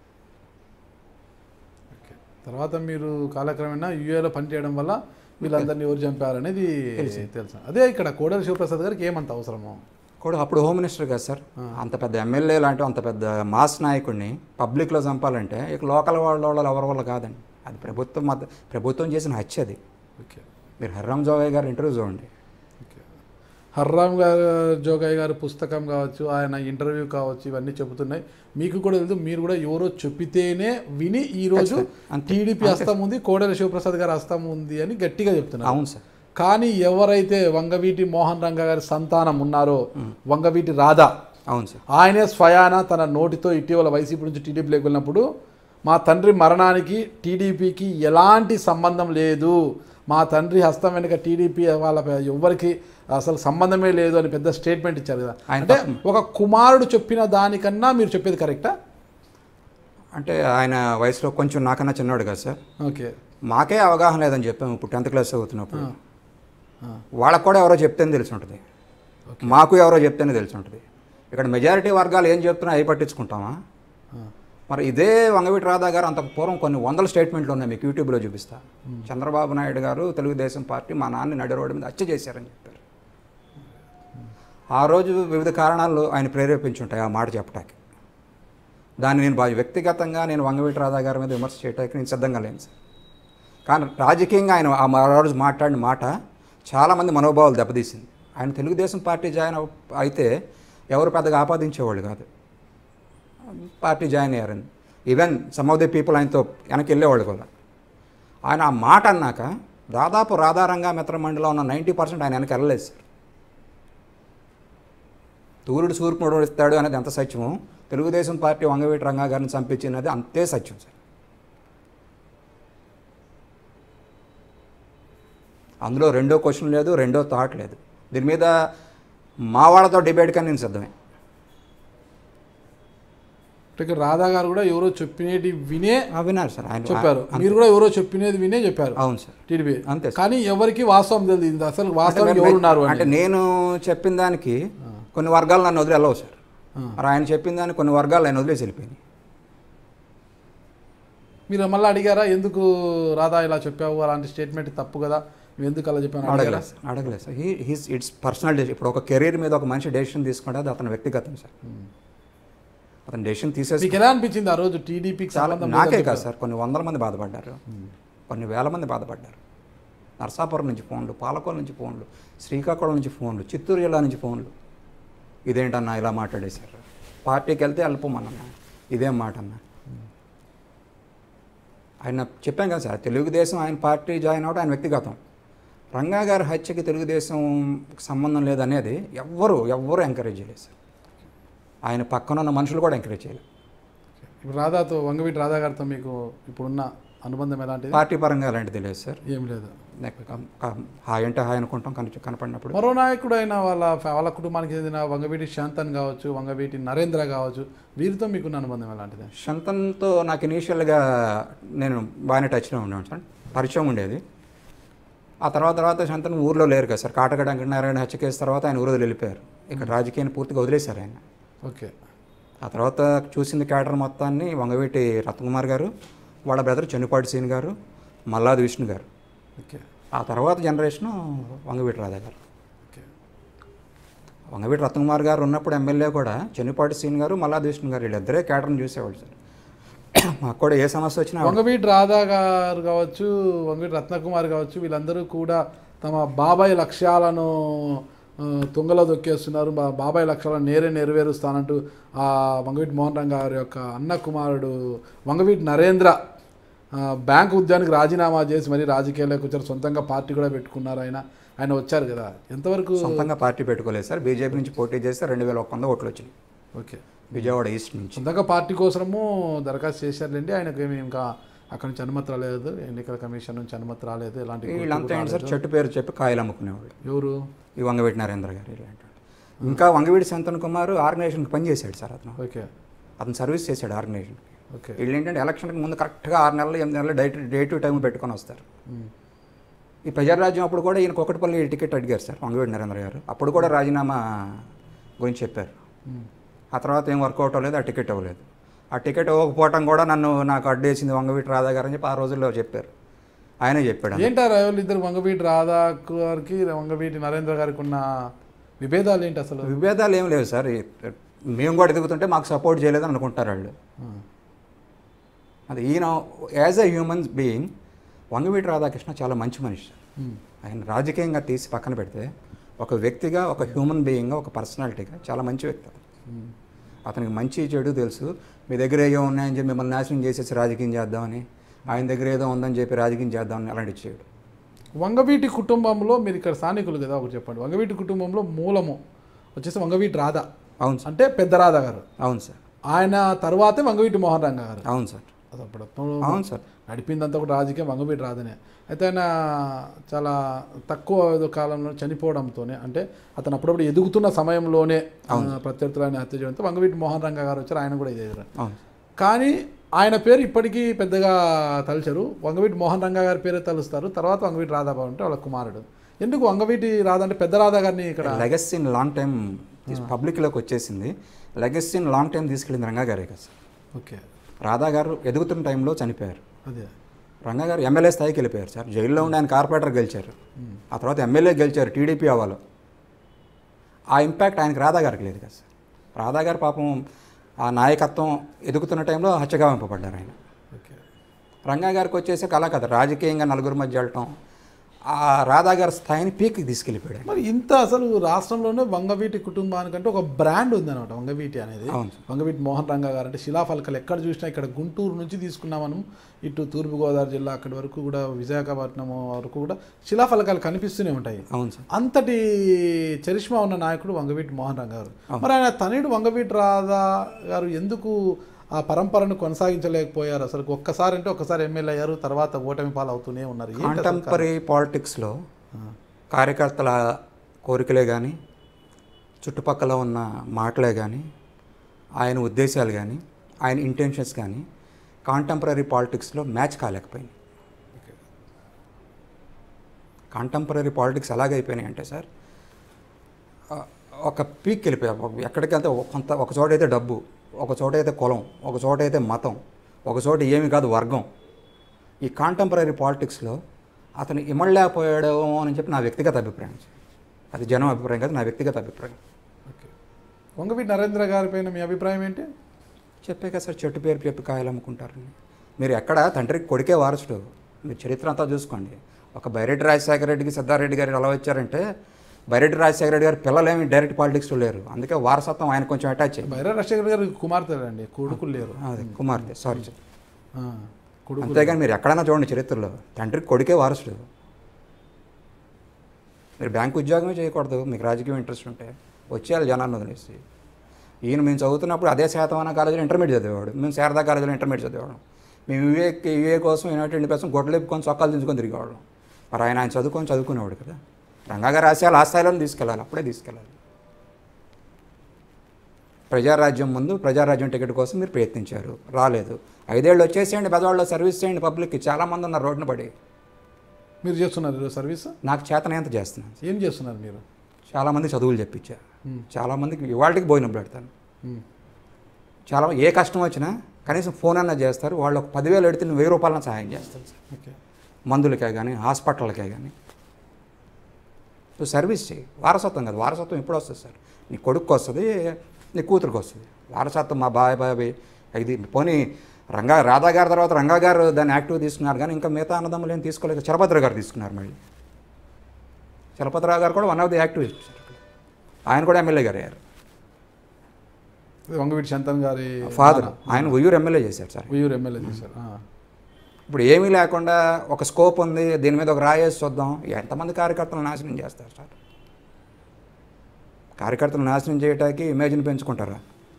ఓకే. తర్వాత మీరు కాలక్రమేణా యూఏలో పనిచేయడం వల్ల వీళ్ళందరినీ ఎవరు చంపారనేది తెలుసు అదే ఇక్కడ కోడలి శివప్రసాద్ గారికి ఏమంత అవసరము కూడా అప్పుడు హోమ్ మినిస్టర్ కదా సార్ అంత పెద్ద ఎమ్మెల్యే లాంటి అంత పెద్ద మాస్ నాయకుడిని పబ్లిక్లో చంపాలంటే ఇక లోకల్ వాళ్ళ వాళ్ళు ఎవరి వల్ల కాదండి అది ప్రభుత్వం మద్ద ప్రభుత్వం చేసిన హత్య అది ఓకే మీరు హర్రామ్ జోగయ్య గారు ఇంటర్వ్యూ చూడండి ఓకే హర్రామ్ గారు జోగయ్య గారి పుస్తకం కావచ్చు ఆయన ఇంటర్వ్యూ కావచ్చు ఇవన్నీ చెబుతున్నాయి మీకు కూడా తెలుసు మీరు కూడా ఎవరో చెప్పితేనే విని ఈ రోజు అంతే. టీడీపీ హస్తం ఉంది కోడెల శివప్రసాద్ గారి హస్తం ఉంది అని గట్టిగా చెప్తున్నారు అవును సార్ కానీ ఎవరైతే వంగవీటి మోహన్ రంగ గారి సంతానం ఉన్నారో వంగవీటి రాధా అవును సార్ ఆయనే స్వయాన తన నోటితో ఇటీవల వైసీపీ నుంచి టీడీపీలోకి వెళ్ళినప్పుడు మా తండ్రి మరణానికి టీడీపీకి ఎలాంటి సంబంధం లేదు మా తండ్రి హస్తం వెనుక టీడీపీ వాళ్ళ ఎవ్వరికి అసలు సంబంధమే లేదు అని పెద్ద స్టేట్మెంట్ ఇచ్చారు కదా ఆయన అంటే ఒక కుమారుడు చెప్పిన దానికన్నా మీరు చెప్పేది కరెక్టా అంటే ఆయన వయసులో కొంచెం నాకన్నా చిన్నవాడు కదా సార్ ఓకే మాకే అవగాహన లేదని చెప్పాము ఇప్పుడు టెన్త్ క్లాస్ చదువుతున్నప్పుడు వాళ్ళకు కూడా ఎవరో చెప్తేనే తెలిసి ఉంటుంది మాకు ఎవరో చెప్తేనే తెలిసి ఉంటుంది ఇక్కడ మెజారిటీ వర్గాలు ఏం చెప్తున్నా అవి పట్టించుకుంటామా మరి ఇదే వంగవీటి రాధా గారు అంత పూర్వం కొన్ని వందల స్టేట్మెంట్లు ఉన్నాయి మీకు యూట్యూబ్లో చూపిస్తా చంద్రబాబు నాయుడు గారు తెలుగుదేశం పార్టీ మా నాన్న నడి రోడ్డు మీద హత్య చేశారని చెప్పారు ఆ రోజు వివిధ కారణాలు ఆయన ప్రేరేపించుంటాయి ఆ మాట చెప్పడానికి దాన్ని నేను బాగా వ్యక్తిగతంగా నేను వంగవీటి రాధా గారి మీద విమర్శ చేయడానికి నేను సిద్ధంగా లేను సార్ కానీ రాజకీయంగా ఆయన ఆ మా రోజు మాట్లాడిన మాట చాలామంది మనోభావాలు దెబ్బతీసింది ఆయన తెలుగుదేశం పార్టీ జాయిన్ అవ- అయితే ఎవరు పెద్దగా ఆపాదించేవాళ్ళు కాదు పార్టీ జాయిన్ అయ్యారని even some of the people ఆయనతో వెనక్కి వెళ్ళేవాళ్ళు కూడా ఆయన ఆ మాట అన్నాక దాదాపు రాధారంగా మిత్రమండలిలో ఉన్న నైంటీ పర్సెంట్ ఆయన వెనక్కి వెళ్ళలేదు సార్ తూరుడు సూర్పుడు ఇస్తాడు అనేది ఎంత సత్యమో తెలుగుదేశం పార్టీ వంగవీటి రంగా గారిని చంపించినది అంతే సత్యం సార్ అందులో రెండో క్వశ్చన్ లేదు రెండో థాట్ లేదు దీని మీద మా వాళ్ళతో డిబేట్ కానీ నేను సిద్ధమే అంటే ఇక్కడ రాధా గారు కూడా ఎవరో చెప్పినది వినే ఆ, విన్నారు సార్ ఆయన చెప్పారు ఆ, మీరు కూడా ఎవరో చెప్పినది వినే చెప్పారు అవును సార్ టీడీపీ అంతే సార్. కానీ ఎవరికి వాస్తవం తెలియదు ఇది అసలు వాస్తవం అంటే ఎవరు ఉన్నారు అంటే అని నేను చెప్పిన దానికి కొన్ని వర్గాలు నన్ను వదిలి వెళ్ళవు సార్ ఆ. మరి ఆయన చెప్పిన దానికి కొన్ని వర్గాలు ఆయన వదిలేసి వెళ్ళిపోయినాయి మీరు మళ్ళీ అడిగారా ఎందుకు రాధా ఇలా చెప్పావు అలాంటి స్టేట్మెంట్ తప్పు కదా నువ్వు ఎందుకు అలా చెప్పాను అడిగారా అడగలేదు సార్ అడగలేదు sir he he's it's personal decision ఇప్పుడు ఒక కెరీర్ మీద ఒక మనిషి డెసిషన్ తీసుకుంటే అది అతని వ్యక్తిగతం సార్ అతను డెసిషన్ తీసేసి మీకు ఎలా అనిపించింది ఆ రోజు టీడీపీకి చాలా సంబంధం నాకే లేదని కాదు సార్ కొన్ని వందల మంది బాధపడ్డారు కొన్ని వేల మంది బాధపడ్డారు నర్సాపురం నుంచి ఫోన్లు పాలకోల నుంచి ఫోన్లు శ్రీకాకుళం నుంచి ఫోన్లు చిత్తూరు జిల్లా నుంచి ఫోన్లు ఇదేంటన్నా ఇలా మాట్లాడేశారు పార్టీకి వెళ్తే వెళ్ళిపోమన్నా ఇదేం మాట అన్న ఆయన చెప్పాం కదా సార్ తెలుగుదేశం ఆయన పార్టీ జాయిన్ అవడం ఆయన వ్యక్తిగతం రంగా గారి హత్యకి తెలుగుదేశం సంబంధం లేదనేది ఎవ్వరు ఎవ్వరూ ఎంకరేజ్ చేయలేదు సార్ ఆయన పక్కన ఉన్న మనుషులు కూడా ఎంకరేజ్ చేయలేదు ఇప్పుడు రాధాతో వంగవీటి రాధా గారితో మీకు ఇప్పుడున్న అనుబంధం ఎలాంటిది పార్టీ పరంగా అలాంటిది లేదు సార్ ఏం లేదు నెక్- క- హాయ్ అంటే హాయ్ అనుకుంటాం కని కనపడినప్పుడు మరో నాయకుడు అయిన వాళ్ళ ఫ్యా- వాళ్ళ కుటుంబానికి చెందిన వంగవీటి శాంతన్ కావచ్చు వంగవీటి నరేంద్ర కావచ్చు వీరితో మీకున్న అనుబంధం ఎలాంటిది శంతన్తో నాకు ఇనీషియల్గా నేను బాగానే టచ్లో ఉండేవాడు సార్ పరిచయం ఉండేది ఆ తర్వాత తర్వాత శంతన్ ఊర్లో లేరు కదా సార్ కాటగడ వెంకటనారాయణ హత్య కేసు తర్వాత ఆయన ఊరు వదిలి వెళ్ళిపోయారు ఇక్కడ రాజకీయాన్ని పూర్తిగా వదిలేశారు ఆయన ఓకే ఆ తర్వాత చూసింది క్యాటర్ మొత్తాన్ని వంగవీటి రత్నకుమార్ గారు వాళ్ళ బ్రదర్ చెన్నుపాటి సీన్ గారు మల్లాది విష్ణు గారు ఓకే ఆ తర్వాత జనరేషను వంగవీటి రాధా గారు ఓకే వంగవీటి రత్నకుమార్ గారు ఉన్నప్పుడు ఎమ్మెల్యే కూడా చెన్నుపాటి సీన్ గారు మల్లాది విష్ణు గారు వీళ్ళిద్దరే క్యాటర్ని చూసేవాళ్ళు సార్ మాకు కూడా ఏ సమస్య వచ్చినా వంగవీటి రాధా గారు కావచ్చు వంగవీటి రత్నకుమార్ కావచ్చు వీళ్ళందరూ కూడా తమ బాబాయ్ లక్ష్యాలను ఆ, తుంగలో దొక్కేస్తున్నారు బా- బాబాయ్ లక్ష్యాలను నేరే నెరవేరుస్తానంటూ ఆ వంగవీటి మోహన్ రంగ గారి యొక్క అన్న కుమారుడు వంగవీటి నరేంద్ర ఆ, బ్యాంకు ఉద్యానికి రాజీనామా చేసి మరీ రాజకీయాల్లోకి వచ్చారు సొంతంగా పార్టీ కూడా పెట్టుకున్నారు ఆయన ఆయన వచ్చారు కదా ఎంతవరకు సొంతంగా పార్టీ పెట్టుకోలేదు సార్ బీజేపీ నుంచి పోటీ చేస్తే రెండు వేల ఒక్క వంద ఓట్లు వచ్చినాయి ఓకే విజయవాడ ఈస్ట్ నుంచి సొంతంగా పార్టీ కోసము దరఖాస్తు చేశారులేండి ఆయనకు ఏమి ఇంకా అక్కడి నుంచి అనుమతి రాలేదు ఎన్నికల కమిషన్ నుంచి అనుమతి రాలేదు ఎలాంటి వీళ్ళంతా ఏంటి సార్ చెట్టు పేరు చెప్పి కాయలు అమ్ముకునేవాళ్ళు ఎవరు ఈ వంగవీటి నరేంద్ర గారు ఇలాంటి వాళ్ళు. ఇంకా వంగవీటి సంతన్ కుమార్ ఆర్గనైజేషన్కి పనిచేశాడు సార్ అతను ఓకే అతను సర్వీస్ చేశాడు ఆర్గనైజేషన్కి ఓకే వీళ్ళు ఏంటంటే ఎలక్షన్కి ముందు కరెక్ట్గా ఆరు నెలలు ఎనిమిది నెలలు డైట్ డే టు టైం పెట్టుకొని వస్తారు ఉమ్. ఈ ప్రజారాజ్యం అప్పుడు కూడా ఈయన ఒకటిపల్లి టికెట్ అడిగారు సార్ వంగవీటి నరేంద్ర గారు అప్పుడు కూడా రాజీనామా గురించి చెప్పారు ఉమ్. ఆ తర్వాత ఏం వర్కౌట్ అవ్వలేదు ఆ టికెట్ అవ్వలేదు ఆ టికెట్ ఇవ్వకపోవటం కూడా నన్ను నాకు అడ్డేసింది వంగవీటి రాధా గారు అని చెప్పి ఆ రోజుల్లో చెప్పారు ఆయనే చెప్పాడు ఏంటి ఆ రాయలు ఇద్దరు వంగవీటి రాధా గారికి వంగవీటి నరేంద్ర గారికి ఉన్న విభేదాలు ఏంటి అసలు విభేదాలు ఏం లేవు సార్ ఈ- మేము కూడా ఎదుగుతుంటే మాకు సపోర్ట్ చేయలేదని అనుకుంటారు వాళ్ళు ఆ. అది ఈయన as a human being Vangaveeti Radhakrishna చాలా మంచి మనిషి సార్ ఉమ్. ఆయన రాజకీయంగా తీసి పక్కన పెడితే ఒక వ్యక్తిగా ఒక హ్యూమన్ బీయింగ్గా ఒక పర్సనాలిటీగా చాలా మంచి వ్యక్తి అతను. ఉమ్. అతనికి మంచి చెడు తెలుసు మీ దగ్గర ఏవో ఉన్నాయని చెప్పి మిమ్మల్ని నాశనం చేసేసి రాజకీయం చేద్దామని ఆయన దగ్గర ఏదో ఉందని చెప్పి రాజకీయం చేద్దామని అలాంటివి చేయడు వంగవీటి కుటుంబంలో మీరు ఇక్కడ స్థానికులు కదా ఒకటి చెప్పండి వంగవీటి కుటుంబంలో మూలము వచ్చేసి వంగవీటి రాధా అవును సార్ అంటే పెద్ద రాధా గారు అవును సార్ ఆయన తర్వాతే వంగవీటి మోహన్ రంగ గారు అవును సార్ అది అప్పుడు అప్పుడు అవును సార్ నడిపిందంతా కూడా రాజకీయం వంగవీటి రాధనే అయితే ఆయన చాలా తక్కువ కాలంలో చనిపోవడంతోనే అంటే అతను అప్పుడప్పుడు ఎదుగుతున్న సమయంలోనే ఆ, ప్రత్యర్థులని హత్య చేయడంతో వంగవీటి మోహన్ రంగ గారు వచ్చారు ఆయన కూడా ఇదే చేశారు. అవును కానీ ఆయన పేరు ఇప్పటికీ పెద్దగా తలచరు వంగవీటి మోహన్ రంగ గారి పేరే తలుస్తారు తర్వాత వంగవీటి రాధాబాబు అంటే వాళ్ళ కుమారుడు ఎందుకు వంగవీటి రాధా అంటే పెద్ద రాధా గారిని ఇక్కడ లెగసీ ఇన్ లాంగ్ టైం పబ్లిక్లోకి వచ్చేసింది లెగసీ ఇన్ లాంగ్ టైం తీసుకెళ్ళింది రంగా గారే కదా సార్ ఓకే రాధా గారు ఎదుగుతున్న టైంలో చనిపోయారు అదే రంగా గారు ఎమ్మెల్యే స్థాయికి వెళ్ళిపోయారు సార్ జైల్లో ఉండి ఆయన కార్పొరేటర్ గెలిచారు ఆ తర్వాత ఎమ్మెల్యే గెలిచారు టీడీపీ అవ్వాలి ఆ ఇంపాక్ట్ ఆయనకి రాధా గారికి లేదు కదా సార్ రాధా గారు పాపం ఆ నాయకత్వం ఎదుగుతున్న టైంలో హత్యగావింపబడ్డారు ఆయన ఓకే రంగా గారికి వచ్చేసి అలా కదా రాజకీయంగా నలుగురు మధ్య వెళ్ళటం ఆ రాధా గారి స్థాయిని పీక్కి తీసుకెళ్ళిపోయాడు ఆయన. మరి ఇంత అసలు రాష్ట్రంలోనే వంగవీటి కుటుంబానికంటే ఒక బ్రాండ్ ఉందన్నమాట వంగవీటి అనేది అవును. వంగవీటి మోహన్ రంగా గారు అంటే శిలాఫలకాలు ఎక్కడ చూసినా ఇక్కడ గుంటూరు నుంచి తీసుకున్నాం మనం ఇటు తూర్పుగోదావరి జిల్లా అక్కడి వరకు కూడా విశాఖపట్నం వరకు కూడా శిలాఫలకాలు కనిపిస్తూనే ఉంటాయి అవును సార్ అంతటి చరిష్మా ఉన్న నాయకుడు వంగవీటి మోహన్ రంగ గారు మరి ఆయన తనయుడు వంగవీటి రాధా గారు ఎందుకు ఆ పరంపరను కొనసాగించలేకపోయారు అసలు ఒక్కసారి అంటే ఒక్కసారి ఎమ్మెల్యే అయ్యారు తర్వాత ఓటమి పాలు అవుతూనే ఉన్నారు ఏంటి అసలు కాంటెంపరీ పాలిటిక్స్లో కార్యకర్తల కోరికలే కానీ చుట్టుపక్కల ఉన్న మాటలే కానీ ఆయన ఉద్దేశాలు కానీ ఆయన ఇంటెన్షన్స్ కానీ కాంటెంపరీ పాలిటిక్స్లో మ్యాచ్ కాలేకపోయింది కాంటెంపరీ పాలిటిక్స్ ఎలాగైపోయినాయి అంటే సార్ ఆ, ఒక పీక్ వెళ్ళిపోయా ఎక్కడికి వెళ్తే ఒక- కొంత ఒక చోట అయితే డబ్బు ఒక చోట అయితే కులం ఒక చోట అయితే మతం ఒక చోట ఏమి కాదు వర్గం ఈ కాంటెంపరీ పాలిటిక్స్లో అతను ఇమడలేకపోయాడేమో అని చెప్పి నా వ్యక్తిగత అభిప్రాయం అది జనం అభిప్రాయం కాదు నా వ్యక్తిగత అభిప్రాయం ఓకే వంగవీటి నరేంద్ర గారి పైన మీ అభిప్రాయం ఏంటి చెప్పే కదా సార్ చెట్టు పేరు చెప్పి కాయలు అమ్ముకుంటారని మీరు ఎక్కడ తండ్రికి కొడుకే వారసుడు మీరు చరిత్ర అంతా చూసుకోండి ఒక బైరెడ్డి రాజశేఖర రెడ్డికి సిద్ధారెడ్డి గారు ఎలా వచ్చారంటే బైరెడ్డి రాజశేఖర రెడ్డి గారి పిల్లలేమి డైరెక్ట్ పాలిటిక్స్లో లేరు అందుకే వారసత్వం ఆయన కొంచెం అటాచ్ అయ్యింది బైరా రాజశేఖర్ గారు కుమార్తె అండి కొడుకులు లేరు అదే కుమార్తె సారీ సార్ ఆ, కొడుకు అంతేగాని మీరు ఎక్కడైనా చూడండి చరిత్రలో తండ్రికి కొడుకే వారసుడు మీరు బ్యాంక్ ఉద్యోగమే చేయకూడదు మీకు రాజకీయం ఇంట్రెస్ట్ ఉంటే వచ్చేయాలి జనాన్ని వదిలేసి ఈయన మేము చదువుతున్నప్పుడు అదే శాతవాన కాలేజీలో ఇంటర్మీడియట్ చదివేవాడు మేము శారదా కాలేజీలో ఇంటర్మీడియట్ చదివేవాడు మేము వివేక్ వివే కోసం యునైటెడ్ కోసం గొడ్డలేపుకొని చొక్కాలు దించుకొని తిరిగేవాళ్ళం మరి ఆయన ఆయన చదువుకొని చదువుకునేవాడు కదా రంగా గారు ఆశయాలు ఆ స్థాయిలోనే తీసుకెళ్ళాలి అప్పుడే తీసుకెళ్ళాలి ప్రజారాజ్యం ముందు ప్రజారాజ్యం టికెట్ కోసం మీరు ప్రయత్నించారు రాలేదు ఐదేళ్ళు వచ్చేసేయండి పెద్దవాళ్ళు సర్వీస్ చేయండి పబ్లిక్కి చాలామంది ఉన్నారు రోడ్డున పడి మీరు చేస్తున్నారు ఈరోజు సర్వీస్ నాకు చేతనంత చేస్తున్నాను ఏం చేస్తున్నారు మీరు చాలామంది చదువులు చెప్పించా మ్మ్. చాలామందికి ఇవాళకి భోజనం పెడతాను మ్మ్. చాలా ఏ కష్టం వచ్చినా కనీసం ఫోన్ అన్నా చేస్తారు వాళ్ళు ఒక పదివేలు ఎడితే నేను వెయ్యి రూపాయలన సహాయం చేస్తాను సార్ ఓకే మందులకే కానీ హాస్పిటల్కే కానీ నువ్వు సర్వీస్ చేయి వారసత్వం కాదు వారసత్వం ఎప్పుడు వస్తుంది సార్ నీ కొడుకు వస్తుంది నీ కూతురికి వస్తుంది వారసత్వం మా బాయ్ బాబాయ్ ఇది పోనీ రంగా రాధా గారి తర్వాత రంగా గారు దాన్ని యాక్టివ్ తీసుకున్నారు కానీ ఇంకా మిగతా అన్నదమ్ములు ఏం తీసుకోలేదు చలపతిర గారు తీసుకున్నారు మళ్ళీ చలపతిరావు గారు కూడా one of the activist sir ఆయన కూడా ఎమ్మెల్యే గారు అయ్యారు వంగవీటి శంతన్ గారి ఫాదర్ ఆయన ఉయ్యూరు ఎమ్మెల్యే చేశారు సార్ ఉయ్యూరు ఎమ్మెల్యే చేశారు ఆ. ఇప్పుడు ఏమీ లేకుండా ఒక స్కోప్ ఉంది దీని మీద ఒక రాయేసి చూద్దాం ఎంతమంది కార్యకర్తలు నాశనం చేస్తారు సార్ కార్యకర్తలు నాశనం చేయటానికి ఇమేజ్ని పెంచుకుంటారా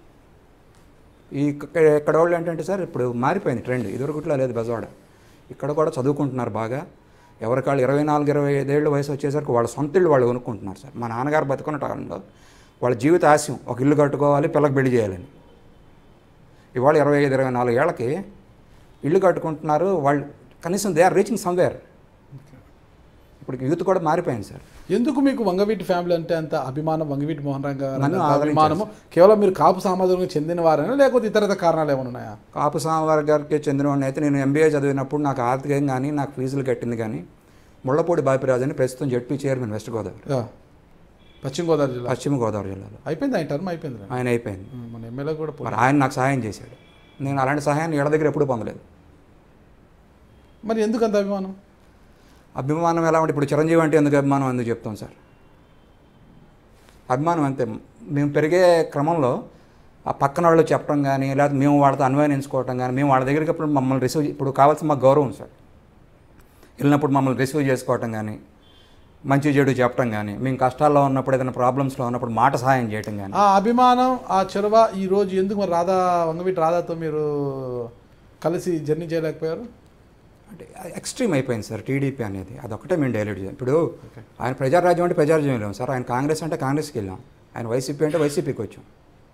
ఈ ఇక్కడ ఇక్కడ వాళ్ళు ఏంటంటే సార్ ఇప్పుడు మారిపోయింది ట్రెండ్ ఇదివరకుట్లో లేదు బెజవాడ ఇక్కడ కూడా చదువుకుంటున్నారు బాగా ఎవరికాళ్ళు ఇరవై నాలుగు ఇరవై ఐదేళ్ళు వయసు వచ్చేసరికి వాళ్ళ సొంత ఇల్లు వాళ్ళు కొనుక్కుంటున్నారు సార్ మా నాన్నగారు బతుకున్న టైంలో వాళ్ళ జీవిత ఆశయం ఒక ఇల్లు కట్టుకోవాలి పిల్లకి పెళ్లి చేయాలని ఇవాళ ఇరవై ఐదు ఇరవై నాలుగు ఏళ్ళకి ఇల్లు కట్టుకుంటున్నారు వాళ్ళు కనీసం దే ఆర్ రీచింగ్ సమ్వేర్ ఇప్పుడు యూత్ కూడా మారిపోయింది సార్ ఎందుకు మీకు వంగవీటి ఫ్యామిలీ అంటే అంత అభిమానం వంగవీటి మోహన్ రంగ గారు నన్ను అంటే అంత ఆదరించారు అభిమానము కేవలం మీరు కాపు సామాజికంగా చెందిన వారేనా లేకపోతే ఇతర కారణాలు ఏమైనా ఉన్నాయా కాపు స్వామివారి గారికి చెందినవాడిని అయితే నేను ఎంబీఏ చదివినప్పుడు నాకు ఆర్థికంగా కానీ నాకు ఫీజులు కట్టింది కానీ ముళ్ళపూడి బాపిరాజు అని ప్రస్తుతం జడ్పీ చైర్మన్ వెస్ట్ గోదావరి ఆ. పశ్చిమ గోదావరి జిల్లా పశ్చిమ గోదావరి జిల్లాలో అయిపోయింది ఆయన టర్మ్ అయిపోయింది ఆయన అయిపోయింది ఉమ్, మన ఎమ్మెల్యే కూడా పోటీ. మరి ఆయన నాకు సహాయం చేశాడు నేను అలాంటి సహాయాన్ని ఇళ్ళ దగ్గర ఎప్పుడూ పొందలేదు మరి ఎందుకు అంత అభిమానం అభిమానం ఎలా ఉంటే ఇప్పుడు చిరంజీవి అంటే ఎందుకు అభిమానం ఎందుకు చెప్తాం సార్ అభిమానం అంతే మేము పెరిగే క్రమంలో ఆ పక్కన వాళ్ళు చెప్పడం కానీ లేకపోతే మేము వాళ్ళతో అన్వయించుకోవటం కానీ మేము వాళ్ళ దగ్గరికి ఇప్పుడు మమ్మల్ని రిసీవ్ ఇప్పుడు కావాల్సిన మాకు గౌరవం సార్ వెళ్ళినప్పుడు మమ్మల్ని రిసీవ్ చేసుకోవటం కానీ మంచి చెడు చెప్పడం కానీ మేము కష్టాల్లో ఉన్నప్పుడు ఏదైనా ప్రాబ్లమ్స్లో ఉన్నప్పుడు మాట సహాయం చేయటం కానీ ఆ అభిమానం ఆ చొరవ ఈ రోజు ఎందుకు మరి రాధా వంగవీటి రాధాతో మీరు కలిసి జర్నీ చేయలేకపోయారు అంటే ఎక్స్ట్రీమ్ అయిపోయింది సార్ టీడీపీ అనేది అదొకటే మేము డైలెట్ చేయాలి ఇప్పుడు ఆయన ప్రజారాజ్యం అంటే ప్రజారాజ్యం వెళ్ళాం సార్ ఆయన కాంగ్రెస్ అంటే కాంగ్రెస్కి వెళ్ళాం ఆయన వైసీపీ అంటే వైసీపీకి వచ్చాం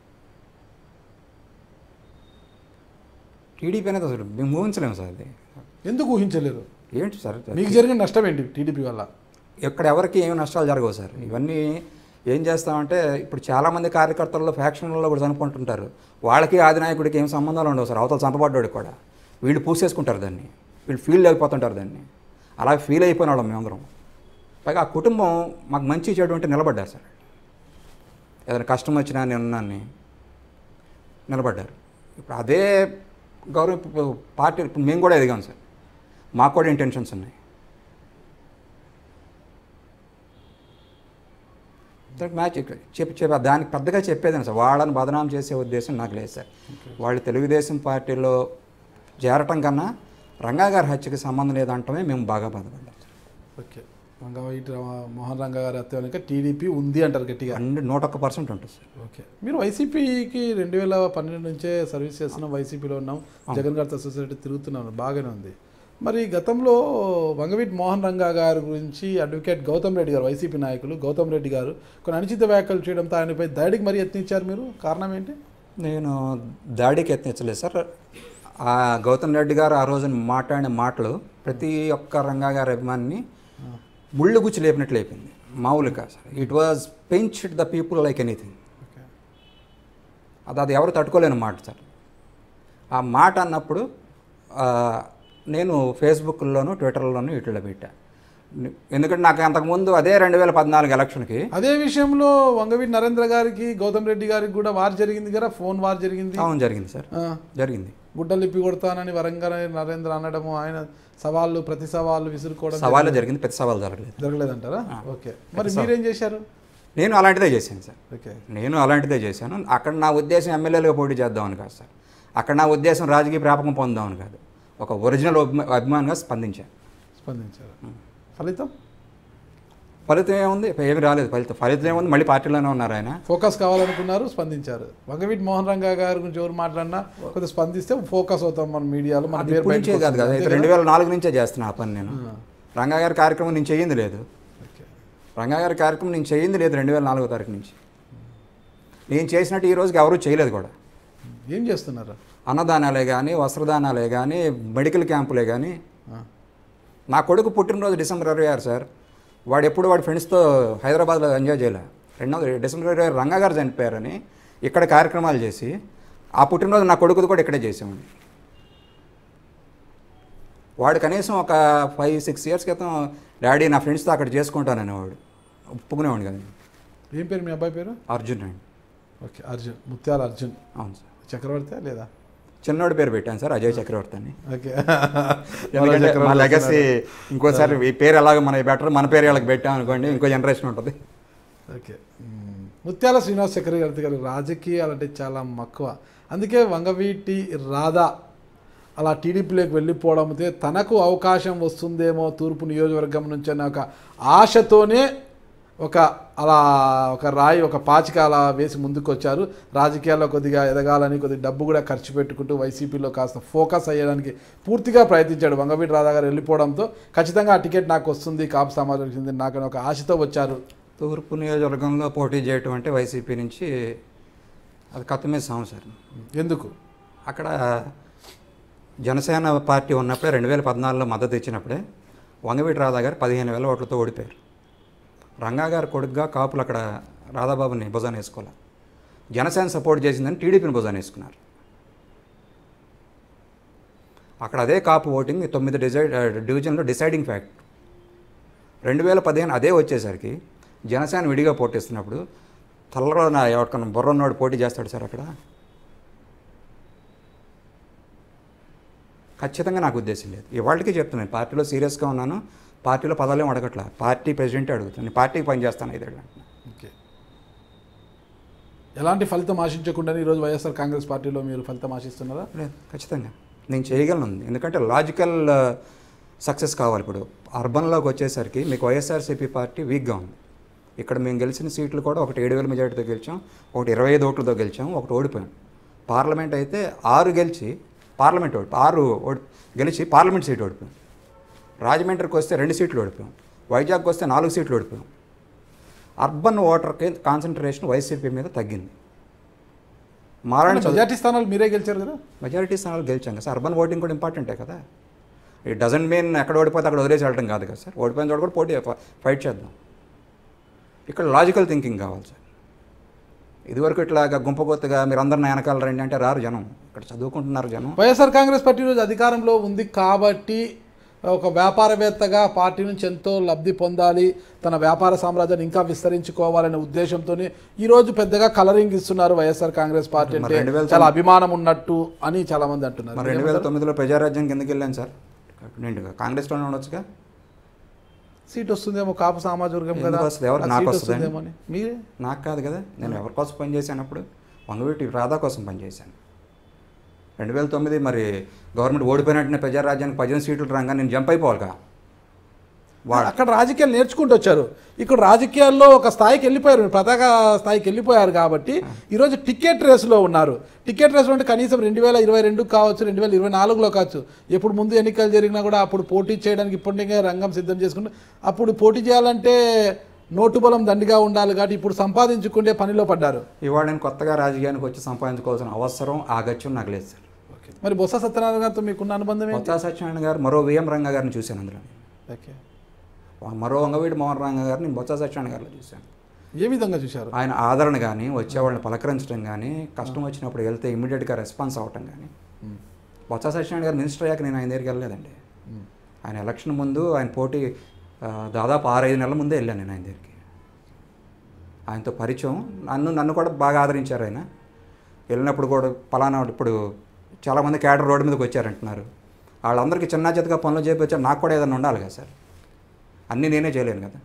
టీడీపీ అనేది అసలు మేము ఊహించలేము సార్ అది ఎందుకు ఊహించలేరు ఏంటి సార్ మీకు జరిగిన నష్టం ఏంటి టీడీపీ వల్ల ఎక్కడ ఎవరికి ఏమి నష్టాలు జరగవు సార్ ఇవన్నీ ఏం చేస్తామంటే ఇప్పుడు చాలామంది కార్యకర్తల్లో ఫ్యాక్షన్లలో కూడా చనుకుంటుంటారు వాళ్ళకి ఆదినాయకుడికి ఏం సంబంధాలు ఉండవు సార్ అవతల చంపబడ్డాడు కూడా వీళ్ళు పూసేసుకుంటారు దాన్ని వీళ్ళు ఫీల్ అయిపోతుంటారు దాన్ని అలా ఫీల్ అయిపోయిన వాళ్ళం మేమందరం పైగా ఆ కుటుంబం మాకు మంచి చెడు అంటే నిలబడ్డారు సార్ ఏదైనా కష్టం వచ్చినా నేను ఉన్నాన్ని నిలబడ్డారు ఇప్పుడు అదే గౌరవ ఇప్పుడు పార్టీ ఇప్పుడు మేము కూడా ఎదిగాం సార్ మాకు కూడా ఇంటెన్షన్స్ ఉన్నాయి దానికి మ్యాచ్ ఇక్కడ చెప్పి చెప్పి దానికి పెద్దగా చెప్పేదాన్ని సార్ వాళ్ళని బదనాం చేసే ఉద్దేశం నాకు లేదు సార్ వాళ్ళు తెలుగుదేశం పార్టీలో చేరటం కన్నా రంగా గారి హత్యకి సంబంధం లేదంటమే మేము బాగా బాధపడ్డాం సార్ ఓకే వంగవీటి రా- మోహన్ రంగ గారి హత్య వెనుక టీడీపీ ఉంది అంటారు గట్టిగా హండ్రెడ్ నూట ఒక్క పర్సెంట్ ఉంటుంది సార్ ఓకే మీరు వైసీపీకి రెండు వేల పన్నెండు నుంచే సర్వీస్ చేస్తున్నాం వైసీపీలో ఉన్నాం జగన్ గారితో సొసైటీ తిరుగుతున్నాం బాగానే ఉంది మరి గతంలో వంగవీటి మోహన్ రంగా గారి గురించి అడ్వకేట్ గౌతమ్ రెడ్డి గారు వైసీపీ నాయకులు గౌతమ్ రెడ్డి గారు కొన్ని అనుచిత వ్యాఖ్యలు చేయడంతో ఆయనపై దాడికి మరీ యత్నించారు మీరు కారణం ఏంటి నేను దాడికి యత్నించలేదు సార్ ఆ గౌతమ్ రెడ్డి గారు ఆ రోజున మాట్లాడిన మాటలు ప్రతి ఒక్క రంగా గారి అభిమానిని ముళ్ళు గుచ్చి లేపినట్లు లేపింది మామూలుగా sir it was pinched the people like anything okay అది అది ఎవరు తట్టుకోలేని మాట సార్ ఆ మాట అన్నప్పుడు ఆ, నేను ఫేస్బుక్లోను ట్విట్టర్లోను వీటిలో పెట్టా ఎందుకంటే నాకు అంతకుముందు అదే రెండు వేల పద్నాలుగు ఎలక్షన్కి అదే విషయంలో వంగవీటి నరేంద్ర గారికి గౌతమ్ రెడ్డి గారికి కూడా వార్ జరిగింది కదా ఫోన్ వార్ జరిగింది అవును జరిగింది సార్ ఆ, జరిగింది గుడ్డలు ఇప్పి కొడతానని వరంగల్ నరేంద్ర అనడము ఆయన సవాళ్ళు ప్రతి సవాళ్ళు విసురుకోవడం సవాలు జరిగింది పెద్ద సవాలు జరగలేదు జరగలేదంటారా ఓకే మరి మీరేం చేశారు నేను అలాంటిదే చేశాను సార్ ఓకే నేను అలాంటిదే చేశాను అక్కడ నా ఉద్దేశం ఎమ్మెల్యేలుగా పోటీ చేద్దామని కాదు సార్ అక్కడ నా ఉద్దేశం రాజకీయ ప్రాపకం పొందామని కాదు ఒక ఒరిజినల్ అభిమా- అభిమానిగా స్పందించాను స్పందించారు ఫలితం ఫలితం ఏముంది ఏమి రాలేదు ఫలితం ఫలితం ఏముంది మళ్ళీ పార్టీలోనే ఉన్నారు ఆయన ఫోకస్ కావాలనుకున్నారు స్పందించారు వంగవీటి మోహన్ రంగా గారి గురించి ఎవరు మాట్లాడినా కొద్దిగా స్పందిస్తే ఫోకస్ అవుతాం మన మీడియాలో మన అది పేరు ఇప్పుడు నుంచే బయటకు కాదు కదా వస్తుంది. రెండు వేల నాలుగు నుంచే చేస్తున్నా ఆ పని నేను రంగా గారి కార్యక్రమం నేను చెయ్యింది లేదు ఓకే రంగా గారి కార్యక్రమం నేను చెయ్యింది లేదు రెండు వేల నాలుగో తారీఖు నుంచి నేను చేసినట్టు ఈ రోజుకి ఎవరూ చేయలేదు కూడా ఏం చేస్తున్నారు అన్నదానాలే కానీ వస్త్రదానాలే కానీ మెడికల్ క్యాంపులే కానీ ఆ, నా కొడుకు పుట్టినరోజు డిసెంబర్ ఇరవై ఆరు సార్ వాడు ఎప్పుడు వాడి ఫ్రెండ్స్తో హైదరాబాద్లో ఎంజాయ్ చేయలే రెండోది డిసెంబర్ ఇరవై ఆరు రంగా గారు చనిపోయారని ఇక్కడ కార్యక్రమాలు చేసి ఆ పుట్టినరోజు నా కొడుకుది కూడా ఇక్కడే చేసామండి వాడు కనీసం ఒక ఫైవ్ సిక్స్ ఇయర్స్ క్రితం డాడీ నా ఫ్రెండ్స్తో అక్కడ చేసుకుంటాననేవాడు ఒప్పుకునేవాడు కదా ఏం పేరు మీ అబ్బాయి పేరు అర్జున్ అండి ఓకే అర్జున్ ముత్యాల అర్జున్ అవును సార్ చక్రవర్తి లేదా చిన్నోడి పేరు పెట్టాను సార్ అజయ్ చక్రవర్తి అని ఓకే ఎందుకంటే మా లెగసీ ఇంకోసారి ఈ పేరు ఎలాగ మన బెటర్ మన పేరు వాళ్ళకి పెట్టాం అనుకోండి ఇంకో జనరేషన్ ఉంటుంది ఓకే మ్మ్. ముత్యాల శ్రీనివాస్ చక్రవర్తి గారు రాజకీయాలంటే చాలా మక్కువ అందుకే వంగవీటి రాధా అలా టీడీపీలోకి వెళ్ళిపోవడంతో తనకు అవకాశం వస్తుందేమో తూర్పు నియోజకవర్గం నుంచి అనే ఒక ఆశతోనే ఒక అలా ఒక రాయి ఒక పాచిక అలా వేసి ముందుకు వచ్చారు రాజకీయాల్లో కొద్దిగా ఎదగాలని కొద్దిగా డబ్బు కూడా ఖర్చు పెట్టుకుంటూ వైసీపీలో కాస్త ఫోకస్ అయ్యడానికి పూర్తిగా ప్రయత్నించాడు వంగవీటి రాధా గారు వెళ్ళిపోవడంతో ఖచ్చితంగా ఆ టికెట్ నాకు వస్తుంది కాపు సమాజం చెందిన నాకు అని ఒక ఆశతో వచ్చారు తూర్పు నియోజకవర్గంలో పోటీ చేయటం అంటే వైసీపీ నుంచి అది కత్తమే సాంసారం ఎందుకు అక్కడ జనసేన పార్టీ ఉన్నప్పుడే రెండు వేల పద్నాలుగులో మద్దతు ఇచ్చినప్పుడే వంగవీటి రాధా గారు పదిహేను వేల ఓట్లతో ఓడిపోయారు రంగా గారు కొడుకుగా కాపులు అక్కడ రాధాబాబుని భుజాన వేసుకోవాలి జనసేన సపోర్ట్ చేసిందని టీడీపీని భుజాన వేసుకున్నారు అక్కడ అదే కాపు ఓటింగ్ తొమ్మిది డిసైడ్ డివిజన్లో డిసైడింగ్ ఫ్యాక్ట్ రెండు వేల పదిహేను అదే వచ్చేసరికి జనసేన విడిగా పోటీస్తున్నప్పుడు తలలో నా ఎవరికన్నా బుర్రన్నోడు పోటీ చేస్తాడు సార్ అక్కడ ఖచ్చితంగా నాకు ఉద్దేశం లేదు ఇవాళకి చెప్తున్నాను పార్టీలో సీరియస్గా ఉన్నాను పార్టీలో పదాలేం అడగట్లా పార్టీ ప్రెసిడెంటే అడుగుతాను నేను పార్టీకి పనిచేస్తాను ఐదేళ్ళు అంటున్నా. ఓకే ఎలాంటి ఫలితం ఆశించకుండా ఈరోజు వైఎస్ఆర్ కాంగ్రెస్ పార్టీలో మీరు ఫలితం ఆశిస్తున్నారా లేదు ఖచ్చితంగా నేను చేయగలను ఎందుకంటే లాజికల్ సక్సెస్ కావాలి ఇప్పుడు అర్బన్లోకి వచ్చేసరికి మీకు వైఎస్ఆర్సీపీ పార్టీ వీక్గా ఉంది ఇక్కడ మేము గెలిచిన సీట్లు కూడా ఒకటి ఏడు వేల మెజార్టీతో గెలిచాం ఒకటి ఇరవై ఐదు ఓట్లతో గెలిచాం ఒకటి ఓడిపోయాం పార్లమెంట్ అయితే ఆరు గెలిచి పార్లమెంట్ ఓడి ఆరు ఓడి గెలిచి పార్లమెంట్ సీట్ ఓడిపోయాం రాజమండ్రికి వస్తే రెండు సీట్లు ఓడిపోయాం వైజాగ్కి వస్తే నాలుగు సీట్లు ఓడిపోయాం అర్బన్ ఓటర్కి కాన్సన్ట్రేషన్ వైసీపీ మీద తగ్గింది మారాణి చదువు మెజార్టీ స్థానాలు మీరే గెలిచారు కదా మెజారిటీ స్థానాలు గెలిచాం కదా సార్ అర్బన్ ఓటింగ్ కూడా ఇంపార్టెంటే కదా ఇట్ డజంట్ మీన్ ఎక్కడ ఓడిపోతే అక్కడ వదిలేసి వెళ్ళడం కాదు కదా సార్ ఓడిపోయిన చోట కూడా పోటీ ఫైట్ చేద్దాం ఇక్కడ లాజికల్ థింకింగ్ కావాలి సార్ ఇదివరకు ఇట్లాగా గుంపగొత్తగా మీరు అందరిని వెనకాల రండి అంటే రారు జనం ఇక్కడ చదువుకుంటున్నారు జనం వైఎస్ఆర్ కాంగ్రెస్ పార్టీ ఈరోజు అధికారంలో ఉంది కాబట్టి ఒక వ్యాపారవేత్తగా పార్టీ నుంచి ఎంతో లబ్ధి పొందాలి తన వ్యాపార సామ్రాజ్యాన్ని ఇంకా విస్తరించుకోవాలనే ఉద్దేశంతోనే ఈరోజు పెద్దగా కలరింగ్ ఇస్తున్నారు వైఎస్ఆర్ కాంగ్రెస్ పార్టీ మరి అంటే రెండు వేల చాలా అభిమానం ఉన్నట్టు అని చాలా మంది అంటున్నారు మరి రెండు వేల తొమ్మిదిలో ప్రజారాజ్యం కిందకి వెళ్ళాను సార్ నేను కాంగ్రెస్లోనే ఉండొచ్చుగా సీట్ వస్తుందేమో కాపు సామాజిక వర్గం కదా ఎందుకు వస్తుంది? ఎవరు? ఆ నాకు సీట్ వస్తుందండి? వస్తుందేమో అని మీరే నాకు కాదు కదా నేను ఎవరి కోసం పనిచేశానప్పుడు వంగవీటి రాధా కోసం పనిచేశాను రెండు వేల తొమ్మిది మరి గవర్నమెంట్ ఓడిపోయినట్టునే ప్రజారాజ్యానికి పదిహేను సీట్లు రాగా నేను జంప్ అయిపోవాలిగా వాడు అక్కడ రాజకీయాలు నేర్చుకుంటూ వచ్చారు ఇక్కడ రాజకీయాల్లో ఒక స్థాయికి వెళ్ళిపోయారు పతాక స్థాయికి వెళ్ళిపోయారు కాబట్టి ఈరోజు టికెట్ రేసులో ఉన్నారు టికెట్ రేసులో అంటే కనీసం రెండు వేల ఇరవై రెండు కావచ్చు రెండు వేల ఇరవై నాలుగులో కావచ్చు ఎప్పుడు ముందు ఎన్నికలు జరిగినా కూడా అప్పుడు పోటీ చేయడానికి ఇప్పటికే రంగం సిద్ధం చేసుకుంటే అప్పుడు పోటీ చేయాలంటే నోటు బలం దండిగా ఉండాలి కాబట్టి ఇప్పుడు సంపాదించుకునే పనిలో పడ్డారు ఇవాళ నేను కొత్తగా రాజకీయానికి వచ్చి సంపాదించుకోవాల్సిన అవసరం ఆగత్యం నాకు లేదు సార్ మరి బొత్స సత్యనారాయణ గారితో మీకున్న అనుబంధం ఏంటి కొత్త సత్యనారాయణ గారు మరో విఎం రంగ గారిని చూశాను అందులో ఓకే మరో వంగవీడి మోహన్ రంగ గారిని నేను బొత్స సత్యనారాయణ గారిలో చూశాను ఏ విధంగా చూశారు ఆయన ఆదరణ కానీ వచ్చేవాళ్ళని పలకరించడం కానీ కష్టం వచ్చినప్పుడు వెళ్తే ఇమీడియట్గా రెస్పాన్స్ అవ్వటం కానీ బొత్స సత్యనారాయణ గారు మినిస్టర్ అయ్యాక నేను ఆయన దగ్గరికి వెళ్ళలేదండి ఆయన ఎలక్షన్ ముందు ఆయన పోటీ ఆ, దాదాపు ఆరైదు నెలల ముందే వెళ్ళాను నేను ఆయన దగ్గరికి ఆయనతో పరిచయం నన్ను నన్ను కూడా బాగా ఆదరించారు ఆయన వెళ్ళినప్పుడు కూడా పలానా ఇప్పుడు చాలామంది క్యాడర్ రోడ్డు మీదకి వచ్చారంటున్నారు వాళ్ళందరికీ చిన్న చేతగా పనులు చేయించారు నాకు కూడా ఏదైనా ఉండాలి కదా సార్ అన్నీ నేనే చేయలేను కదా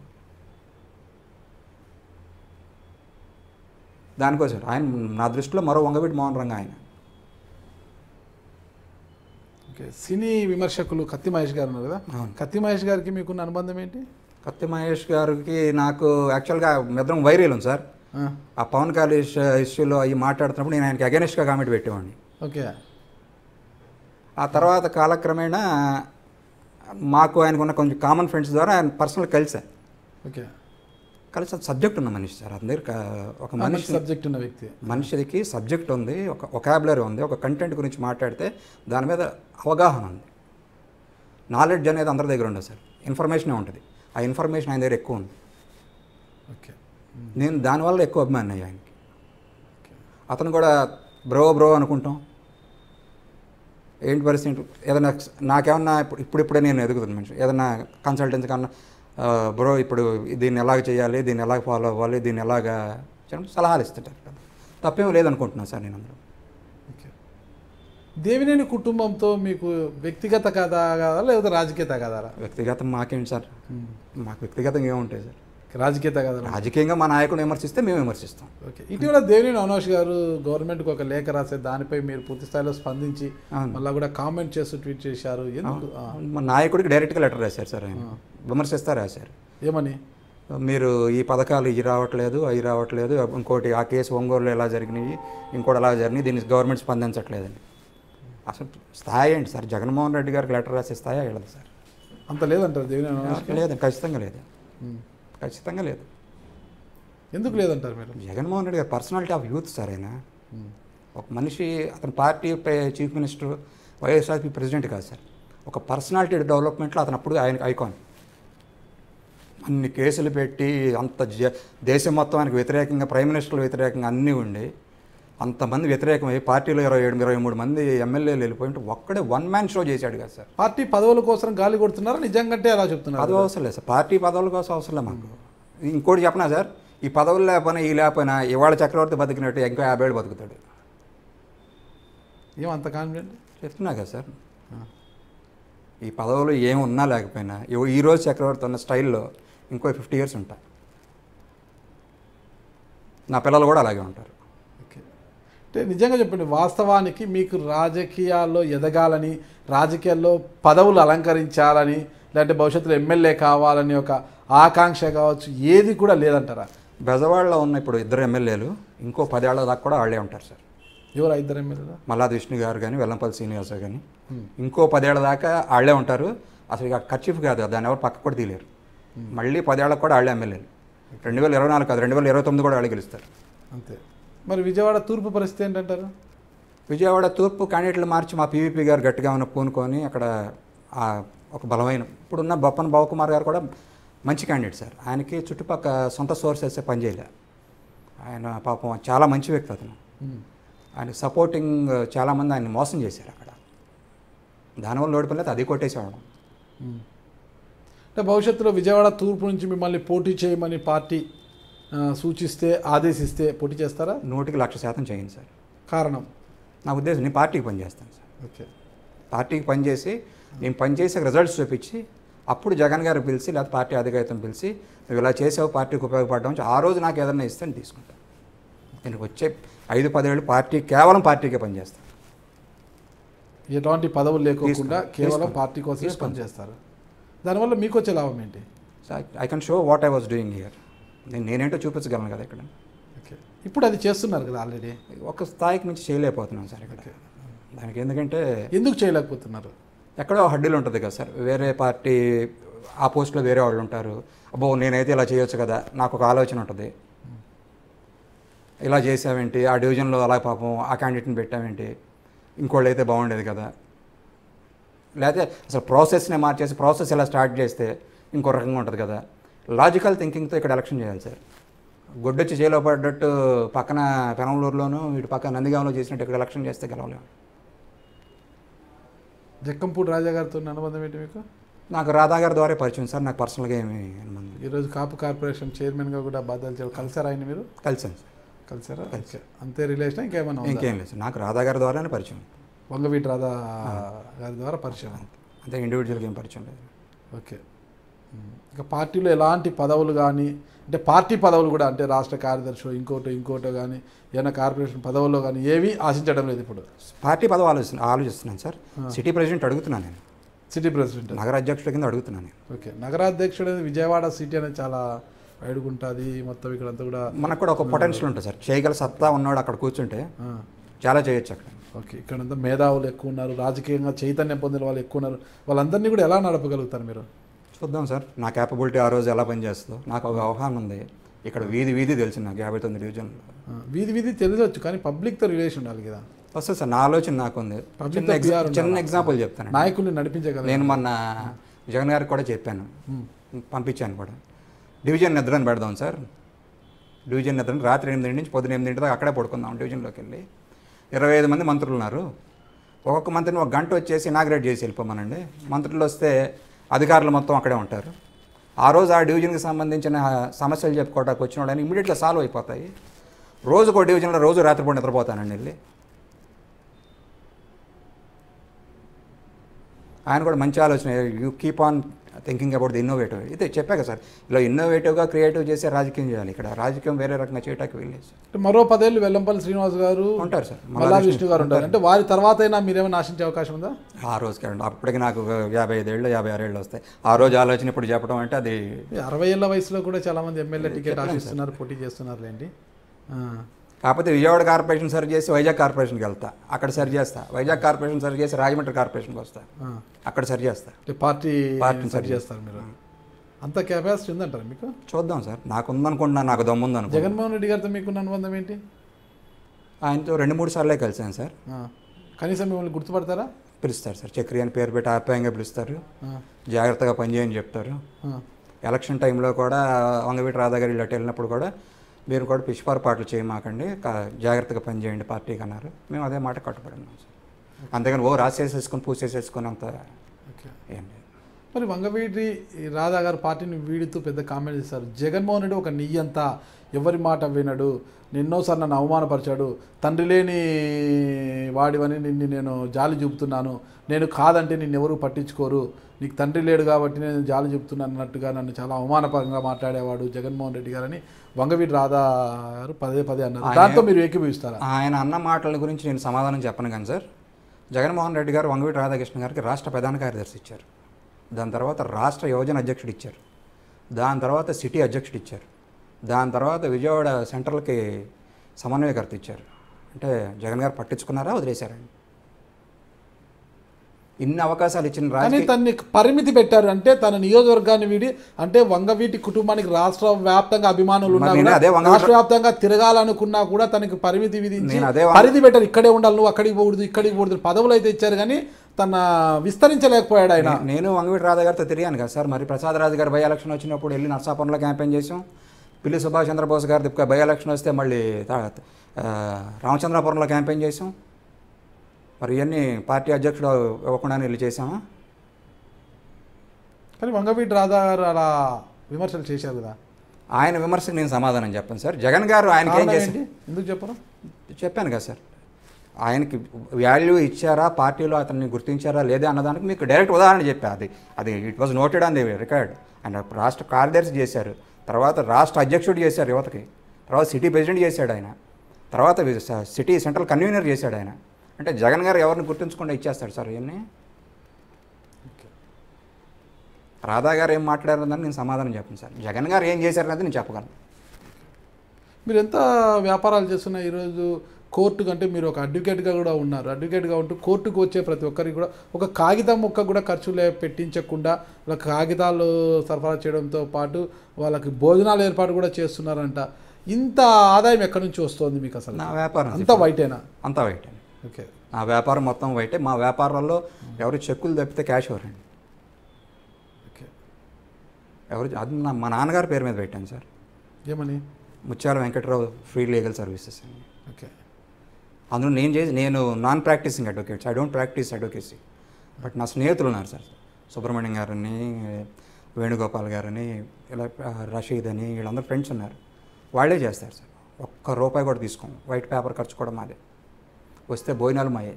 దానికోసం ఆయన నా దృష్టిలో మరో వంగవీటి మోహన్ రంగ ఆయన ఓకే సినీ విమర్శకులు కత్తి మహేష్ గారు ఉన్నారు కదా అవును. కత్తి మహేష్ గారికి మీకున్న అనుబంధం ఏంటి కత్తి మహేష్ గారికి నాకు యాక్చువల్గా ఇద్దరం వైరీలం సార్ ఆ, ఆ పవన్ కళ్యాణ్ ఇష్యూలో అవి మాట్లాడుతున్నప్పుడు నేను ఆయనకి అగెనిస్ట్గా కామెంట్ పెట్టేవాడిని ఓకే ఆ తర్వాత కాలక్రమేణా మాకు ఆయనకున్న కొంచెం కామన్ ఫ్రెండ్స్ ద్వారా ఆయన పర్సనల్ కలిసా ఓకే కలిసి సబ్జెక్ట్ ఉన్న మనిషి సార్ అందరు ఒక మంచి మనిషి సబ్జెక్ట్ ఉన్న వ్యక్తి మనిషికి సబ్జెక్ట్ ఉంది ఒక ఒకాబులరీ ఉంది ఒక కంటెంట్ గురించి మాట్లాడితే దాని మీద అవగాహన ఉంది నాలెడ్జ్ అనేది అందరి దగ్గర ఉండదు సార్ ఇన్ఫర్మేషనే ఉంటుంది ఆ ఇన్ఫర్మేషన్ ఆయన దగ్గర ఎక్కువ ఉంది ఓకే నేను దానివల్ల ఎక్కువ అభిమాని అయ్యా ఆయనకి అతను కూడా బ్రో బ్రో అనుకుంటాం ఏంటి పరిస్థితి ఏదైనా నాకేమన్నా ఇప్పుడు ఇప్పుడిప్పుడే నేను ఎదుగుతుంది మనిషి ఏదైనా కన్సల్టెన్సీ కన్నా ఆ, బ్రో ఇప్పుడు దీన్ని ఎలాగ చేయాలి దీన్ని ఎలాగ ఫాలో అవ్వాలి దీన్ని ఎలాగ చేయడం సలహాలు ఇస్తుంటారు కదా తప్పేం లేదనుకుంటున్నాను సార్ నేను అందులో ఓకే దేవినేని కుటుంబంతో మీకు వ్యక్తిగత కథ కాదా లేదా రాజకీయ కథరా వ్యక్తిగతం మాకేంటి సార్ మాకు వ్యక్తిగతంగా ఏముంటాయి సార్ రాజకీయ కథ రాజకీయంగా మా నాయకుడు విమర్శిస్తే మేము విమర్శిస్తాం ఓకే ఇటీవల దేవినేని అవినాష్ గారు గవర్నమెంట్కి ఒక లేఖ రాసే దానిపై మీరు పూర్తి స్థాయిలో స్పందించి అవును. మళ్ళీ కూడా కామెంట్ చేస్తూ ట్వీట్ చేశారు ఎందుకు ఆ, మా నాయకుడికి డైరెక్ట్గా లెటర్ రాశారు సార్ ఆయన విమర్శిస్తా రాశారు ఏమని మీరు ఈ పథకాలు ఇవి రావట్లేదు అవి రావట్లేదు ఇంకోటి ఆ కేసు ఒంగోలులో ఎలా జరిగినాయి ఇంకోటి ఎలా జరిగినాయి దీనికి గవర్నమెంట్ స్పందించట్లేదండి అసలు స్థాయి ఏంటి సార్ జగన్మోహన్ రెడ్డి గారికి లెటర్ రాసే స్థాయి వెళ్ళదు సార్ అంత లేదంటారు దేవినేని అవినాష్ లేదు ఖచ్చితంగా లేదు ఉమ్. ఖచ్చితంగా లేదు ఎందుకు లేదంటారు మీరు జగన్మోహన్ రెడ్డి గారు పర్సనాలిటీ ఆఫ్ యూత్ సార్ ఆయన ఒక మనిషి అతని పార్టీ పై- చీఫ్ మినిస్టర్ వైఎస్ఆర్పీ ప్రెసిడెంట్ కాదు సార్ ఒక పర్సనాలిటీ డెవలప్మెంట్లో అతను అప్పుడు ఆయన ఐకాన్ అన్ని కేసులు పెట్టి అంత జ- దేశం మొత్తం ఆయనకు వ్యతిరేకంగా ప్రైమ్ మినిస్టర్ వ్యతిరేకంగా అన్నీ ఉండి అంతమంది వ్యతిరేకమై పార్టీలో ఇరవై ఏడు ఇరవై మూడు మంది ఎమ్మెల్యేలు వెళ్ళిపోయింటే ఒక్కడే వన్ మ్యాన్ షో చేశాడు కదా సార్ పార్టీ పదవుల కోసం గాలి కొడుతున్నారా నిజంగంటే అలా చెప్తున్నారు పదవి అవసరం లేదు సార్ పార్టీ పదవుల కోసం అవసరం లేదు మాకు ఇంకోటి చెప్పనా సార్ ఈ పదవులు లేకపోయినా ఈ లేకపోయినా ఇవాళ చక్రవర్తి బతికినట్టు ఇంకో యాభై ఏళ్ళు బతుకుతాడు ఏం అంత కాన్ఫిడెంట్ చెప్తున్నా కదా సార్ ఈ పదవులు ఏమున్నా లేకపోయినా ఇవ- ఈ రోజు చక్రవర్తి ఉన్న స్టైల్లో ఇంకో ఫిఫ్టీ ఇయర్స్ ఉంటా నా పిల్లలు కూడా అలాగే ఉంటారు ఓకే అంటే నిజంగా చెప్పండి వాస్తవానికి మీకు రాజకీయాల్లో ఎదగాలని రాజకీయాల్లో పదవులు అలంకరించాలని లేదంటే భవిష్యత్తులో ఎమ్మెల్యే కావాలని ఒక ఆకాంక్ష కావచ్చు ఏది కూడా లేదంటారా బెజవాడలో ఉన్న ఇప్పుడు ఇద్దరు ఎమ్మెల్యేలు ఇంకో పదేళ్ల దాకా కూడా వాళ్ళే ఉంటారు సార్ ఎవరు ఇద్దరు ఎమ్మెల్యేలు మల్లాది విష్ణు గారు కానీ వెల్లంపల్లి శ్రీనివాస కానీ ఇంకో పదేళ్ల దాకా వాళ్ళే ఉంటారు అసలు ఇక ఖర్చీఫ్ కాదు దాన్ని ఎవరు పక్క కూడా తీయలేరు మళ్ళీ పదేళ్ళకి కూడా వాళ్ళే ఎమ్మెల్యేలు రెండు వేల ఇరవై నాలుగు కాదు రెండు వేల ఇరవై తొమ్మిది కూడా వాళ్ళే గెలుస్తారు అంతే మరి విజయవాడ తూర్పు పరిస్థితి ఏంటంటారు విజయవాడ తూర్పు క్యాండిడేట్లు మార్చి మా పీవీపీ గారు గట్టిగా ఉన్న పూనుకొని అక్కడ ఆ ఒక బలమైన ఇప్పుడున్న బొప్పన బావకుమార్ గారు కూడా మంచి క్యాండిడేట్ సార్ ఆయనకి చుట్టుపక్కల సొంత సోర్సెస్ పనిచేయలే ఆయన పాపం చాలా మంచి వ్యక్తి అతను ఆయన సపోర్టింగ్ చాలామంది ఆయన మోసం చేశారు అక్కడ దానివల్ల ఓడిపోలేదు అది కొట్టేసేవాడు అంటే భవిష్యత్తులో విజయవాడ తూర్పు నుంచి మిమ్మల్ని పోటీ చేయమని పార్టీ ఆ, సూచిస్తే ఆదేశిస్తే పోటీ చేస్తారా నూటికి లక్ష శాతం చేయండి సార్ కారణం నా ఉద్దేశం నేను పార్టీకి పనిచేస్తాను సార్ ఓకే పార్టీకి పనిచేసి నేను పనిచేసే రిజల్ట్స్ చూపించి అప్పుడు జగన్ గారు పిలిచి లేదా పార్టీ అధికారితం పిలిచి నువ్వు ఇలా చేసావు పార్టీకి ఉపయోగపడడం ఆ రోజు నాకు ఏదైనా ఇస్తే నేను తీసుకుంటాను నేను వచ్చే ఐదు పదేళ్ళు పార్టీ కేవలం పార్టీకే పనిచేస్తాను ఎటువంటి పదవులు లేకోకుండా తీసుకోండి. కేవలం తీసుకోండి. పార్టీ కోసమే తీసుకోండి. పనిచేస్తారు దానివల్ల మీకు వచ్చే లాభం ఏంటి so I can show what I was doing here నేను నేనేంటో చూపించగలను కదా ఇక్కడ ఓకే ఇప్పుడు అది చేస్తున్నారు కదా ఆల్రెడీ ఒక స్థాయికి మించి చేయలేకపోతున్నాను సార్ ఇక్కడ దానికి ఎందుకంటే ఎందుకు చేయలేకపోతున్నారు ఎక్కడో హడ్డీలు ఉంటుంది కదా సార్ వేరే పార్టీ ఆ పోస్ట్లో వేరే వాళ్ళు ఉంటారు అబ్బో నేనైతే ఇలా చేయొచ్చు కదా నాకు ఒక ఆలోచన ఉంటుంది ఇలా చేసావేంటి ఆ డివిజన్లో అలా పాపం ఆ క్యాండిడేట్ని పెట్టావేంటి ఇంకోళ్ళు అయితే బాగుండేది కదా లేకపోతే అసలు ప్రాసెస్నే మార్చేసి ప్రాసెస్ ఇలా స్టార్ట్ చేస్తే ఇంకో రకంగా ఉంటుంది కదా లాజికల్ థింకింగ్తో ఇక్కడ ఎలక్షన్ చేయాలి సార్ గొడ్డొచ్చి జైల్లో పడ్డట్టు పక్కన పెనంలూరులోను ఇటు పక్కన నందిగాంలో చేసినట్టు ఇక్కడ ఎలక్షన్ చేస్తే గెలవలేము జక్కంపూడి రాజా గారితో ఉన్న అనుబంధం ఏంటి మీకు నాకు రాధా గారి ద్వారా పరిచయం సార్ నాకు పర్సనల్గా ఏమి అనుబంధం లేదు. ఈరోజు కాపు కార్పొరేషన్ చైర్మన్గా కూడా బాధ్యతలు చేయాలి కలిసారా ఆయన మీరు కలిసాను సార్ కలిసారా ఓకే అంతే రిలేషన్ ఇంకేమైనా ఉందా? ఇంకేం లేదు సార్ నాకు రాధా గారి ద్వారానే పరిచయం వంగవీటి రాధా గారి ద్వారా పరిచయం అంతే ఇండివిజువల్గా ఏం పరిచయం లేదు ఓకే ఉమ్. ఇంకా పార్టీలో ఎలాంటి పదవులు కానీ అంటే పార్టీ పదవులు కూడా అంటే రాష్ట్ర కార్యదర్శి ఇంకోటో ఇంకోటో కానీ ఏమైనా కార్పొరేషన్ పదవుల్లో కానీ ఏవి ఆశించడం లేదు ఇప్పుడు పార్టీ పదవి ఆలోచన ఆలోచిస్తున్నాను సార్ సిటీ ప్రెసిడెంట్ అడుగుతున్నాను నేను సిటీ ప్రెసిడెంట్ నగర అధ్యక్షుడి కింద అడుగుతున్నాను నేను ఓకే నగరాధ్యక్షుడు అనేది విజయవాడ సిటీ అనేది చాలా వైడ్గా ఉంటుంది మొత్తం ఇక్కడ అంతా కూడా మనకు కూడా ఒక పొటెన్షియల్ ఉంటుంది సార్ చేయగల సత్తా ఉన్నాడు అక్కడ కూర్చుంటే ఆ, చాలా చేయొచ్చు అక్కడ ఓకే ఇక్కడంతా మేధావులు ఎక్కువ ఉన్నారు రాజకీయంగా చైతన్యం పొందిన వాళ్ళు ఎక్కువ ఉన్నారు వాళ్ళందరినీ కూడా ఎలా నడపగలుగుతారు మీరు చూద్దాం సార్ నా క్యాపబిలిటీ ఆ రోజు ఎలా పనిచేస్తుందో నాకు ఒక అవగాహన ఉంది ఇక్కడ వీధి వీధి తెలిసింది నాకు యాభై తొమ్మిది డివిజన్లో ఆ, వీధి వీధి తెలియవచ్చు కానీ పబ్లిక్తో రిలేషన్ ఉండాలి కదా వస్తుంది సార్ నా ఆలోచన నాకు ఉంది Public చిన్న తో ఎగ్జా- PR ఉండాలి. చిన్న ఎగ్జాంపుల్ చెప్తాను నాయకుల్ని నడిపించగలరు నేను మొన్న జగన్ గారికి కూడా చెప్పాను పంపించాను కూడా డివిజన్ నిద్రని పెడదాం సార్ డివిజన్ నిద్రని రాత్రి ఎనిమిది నుంచి పొద్దున ఎనిమిది దాకా అక్కడే పడుకుందాం డివిజన్లోకి వెళ్ళి ఇరవై ఐదు మంది మంత్రులు ఉన్నారు ఒక్కొక్క మంత్రిని ఒక గంట వచ్చేసి ఇనాగ్రేట్ చేసి వెళ్ళిపోమనండి మంత్రులు వస్తే అధికారులు మొత్తం అక్కడే ఉంటారు ఆ రోజు ఆ డివిజన్కి సంబంధించిన సమస్యలు చెప్పుకోవడానికి వచ్చిన వాళ్ళని ఇమీడియట్గా సాల్వ్ అయిపోతాయి రోజుకో డివిజన్లో రోజు రాత్రిపూట నిద్రపోతానండి వెళ్ళి ఆయన కూడా మంచి ఆలోచన you keep on thinking about the innovative అయితే చెప్పాక సార్ ఇలా ఇన్నోవేటివ్గా క్రియేటివ్ చేసే రాజకీయం చేయాలి ఇక్కడ రాజకీయం వేరే రకంగా చేయడానికి వెళ్ళేది సార్ అంటే మరో పదేళ్ళు వెల్లంపల్లి శ్రీనివాస్ గారు ఉంటారు సార్ మల్లా విష్ణు గారు ఉంటారు అంటే వారి తర్వాత అయినా మీరేమైనా ఆశించే అవకాశం ఉందా ఆ రోజుకి అండి అప్పటికి నాకు యాభై ఐదేళ్ళు యాభై ఆరేళ్ళు వస్తాయి ఆ రోజు ఆలోచన ఇప్పుడు చెప్పడం అంటే అది ఈ అరవై ఏళ్ళ వయసులో కూడా చాలా మంది ఎమ్మెల్యే టికెట్ ఆశిస్తున్నారు పోటీ చేస్తున్నారు లేండి కాకపోతే విజయవాడ కార్పొరేషన్ సరి చేసి వైజాగ్ కార్పొరేషన్కి వెళ్తా అక్కడ సరి చేస్తా వైజాగ్ కార్పొరేషన్ సరి చేసి రాజమండ్రి కార్పొరేషన్కి వస్తా అక్కడ సరి చేస్తా అంటే పార్టీ పార్టీని సరి చేస్తారు మీరు అంత కెపాసిటీ ఉందంటారా మీకు చూద్దాం సార్ నాకు ఉందనుకుంటున్నా నాకు దమ్ము ఉందనుకో జగన్మోహన్ రెడ్డి గారితో మీకున్న అనుబంధం ఏంటి ఆయనతో రెండు మూడు సార్లే కలిసాను సార్ ఆ. కనీసం మిమ్మల్ని గుర్తుపడతారా పిలుస్తారు సార్ చక్రి అని పేరు పెట్టి ఆప్యాయంగా పిలుస్తారు ఆ. జాగ్రత్తగా పనిచేయని చెప్తారు ఆ. ఎలక్షన్ టైంలో కూడా వంగవీటి రాధా గారు ఇళ్ళకి వెళ్ళినప్పుడు కూడా మీరు కూడా పిచ్చిపారపాట్లు చేయమాకండి కా- జాగ్రత్తగా పనిచేయండి పార్టీకి అన్నారు మేము అదే మాట కట్టుబడి ఉన్నాం సార్ అంతేగాని ఓ రాసేసేసుకొని పూసేసేసుకొని అంత ఓకే ఏం లేదు మరి వంగవీటి రాధా గారు పార్టీని వీడుతూ పెద్ద కామెంట్ చేశారు జగన్మోహన్ రెడ్డి ఒక నియ్యంత ఎవరి మాట వినడు ఎన్నోసార్లు నన్ను అవమానపరిచాడు తండ్రి లేని వాడివని నిన్ను నేను జాలి చూపుతున్నాను నేను కాదంటే నిన్ను ఎవరు పట్టించుకోరు నీకు తండ్రి లేడు కాబట్టి నేను జాలి చూపుతున్నాను అన్నట్టుగా నన్ను చాలా అవమానపరంగా మాట్లాడేవాడు జగన్మోహన్ రెడ్డి గారని వంగవీటి రాధా గారు పదే పదే అన్నారు ఆయన- దాంతో మీరు ఏకీభవిస్తారా ఆయన అన్న మాటల గురించి నేను సమాధానం చెప్పను కానీ సార్ జగన్మోహన్ రెడ్డి గారు వంగవీటి రాధాకృష్ణ గారికి రాష్ట్ర ప్రధాన కార్యదర్శి ఇచ్చారు దాని తర్వాత రాష్ట్ర యువజన అధ్యక్షుడు ఇచ్చారు దాని తర్వాత సిటీ అధ్యక్షుడు ఇచ్చారు దాని తర్వాత విజయవాడ సెంట్రల్కి సమన్వయకర్త ఇచ్చారు అంటే జగన్ గారు పట్టించుకున్నారా వదిలేశారండి ఇన్ని అవకాశాలు ఇచ్చిన కానీ రాజకీయ తన్ని పరిమితి పెట్టారు అంటే తన నియోజకవర్గాన్ని వీడి అంటే వంగవీటి కుటుంబానికి రాష్ట్ర వ్యాప్తంగా అభిమానులు ఉన్నా మరి నేను కూడా అదే వంగవీటి- రాష్ట్ర వ్యాప్తంగా తిరగాలనుకున్నా కూడా తనకి పరిమితి విధించి నేను అదే వంగ- పరిధి పెట్టారు ఇక్కడే ఉండాలి నువ్వు అక్కడికి పోకూడదు ఇక్కడికి పోకూడదు పదవులు అయితే ఇచ్చారు కానీ తన విస్తరించలేకపోయాడు ఆయన నే- నేను వంగవీటి రాధా గారితో తిరిగాను కదా సార్ మరి ప్రసాద్ రాజు గారు బై ఎలక్షన్ వచ్చినప్పుడు వెళ్ళి నర్సాపురంలో క్యాంపెయిన్ చేసాం పిల్లి సుభాష్ చంద్రబోస్ గారి బై ఎలక్షన్ వస్తే మళ్ళీ తా- ఆ, రామచంద్రపురంలో క్యాంపెయిన్ చేసాం మరి ఇవన్నీ పార్టీ అధ్యక్షుడు ఇవ్వకుండానే వెళ్ళి చేసామా కానీ వంగవీటి రాధా గారు అలా విమర్శలు చేశారు కదా ఆయన విమర్శకు నేను సమాధానం చెప్పాను సార్ జగన్ గారు ఆయనకి ఏం కారణం చేసి ఏంటి ఎందుకు చెప్పరు చెప్పాను కదా సార్ ఆయనకి వాల్యూ ఇచ్చారా పార్టీలో అతన్ని గుర్తించారా లేదా అన్నదానికి మీకు డైరెక్ట్ ఉదాహరణ చెప్పా అది అది it was noted on the record ఆయన రాష్ట్ర కార్యదర్శి చేశారు తర్వాత రాష్ట్ర అధ్యక్షుడు చేశారు యువతకి తర్వాత సిటీ ప్రెసిడెంట్ చేశాడు ఆయన తర్వాత వి- స- సిటీ సెంట్రల్ కన్వీనర్ చేశాడు ఆయన అంటే జగన్ గారు ఎవరిని గుర్తించకుండా ఇచ్చేస్తాడు సార్ ఇవన్నీ రాధా గారు ఏం మాట్లాడారని నేను సమాధానం చెప్పను సార్ జగన్ గారు ఏం చేశారనేది నేను చెప్పగలను మీరు ఎంత వ్యాపారాలు చేస్తున్నా ఈరోజు కోర్టు కంటే మీరు ఒక అడ్వకేట్గా కూడా ఉన్నారు అడ్వకేట్గా ఉంటూ కోర్టుకు వచ్చే ప్రతి ఒక్కరికి కూడా ఒక కాగితం ముక్క కూడా ఖర్చు లే పెట్టించకుండా వాళ్ళ కాగితాలు సరఫరా చేయడంతో పాటు వాళ్ళకి భోజనాలు ఏర్పాటు కూడా చేస్తున్నారంట ఇంత ఆదాయం ఎక్కడి నుంచి వస్తుంది మీకు అసలు నా వ్యాపారం అంత వైటేనా అంతా వైట్ అండి ఓకే నా వ్యాపారం మొత్తం వైటే మా వ్యాపారాల్లో ఎవరు చెక్కులు తప్పితే క్యాష్ ఇవ్వరండి ఓకే ఎవరు అది నా మా నాన్నగారి పేరు మీద పెట్టాను సార్ ఏమని Mutyala Venkatrao free legal services అండి ఓకే అందులో నేను చేసి నేను non practising advocates I don't practise advocacy but నా స్నేహితులు ఉన్నారు సార్ సుబ్రహ్మణ్యం గారని వేణుగోపాల్ గారని ఇలా ఆ, రషీద్ అని వీళ్ళందరూ ఫ్రెండ్స్ ఉన్నారు వాళ్ళే చేస్తారు సార్ ఒక్క రూపాయి కూడా తీసుకోం వైట్ పేపర్ ఖర్చు కూడా మాదే వస్తే భోజనాలు మాయే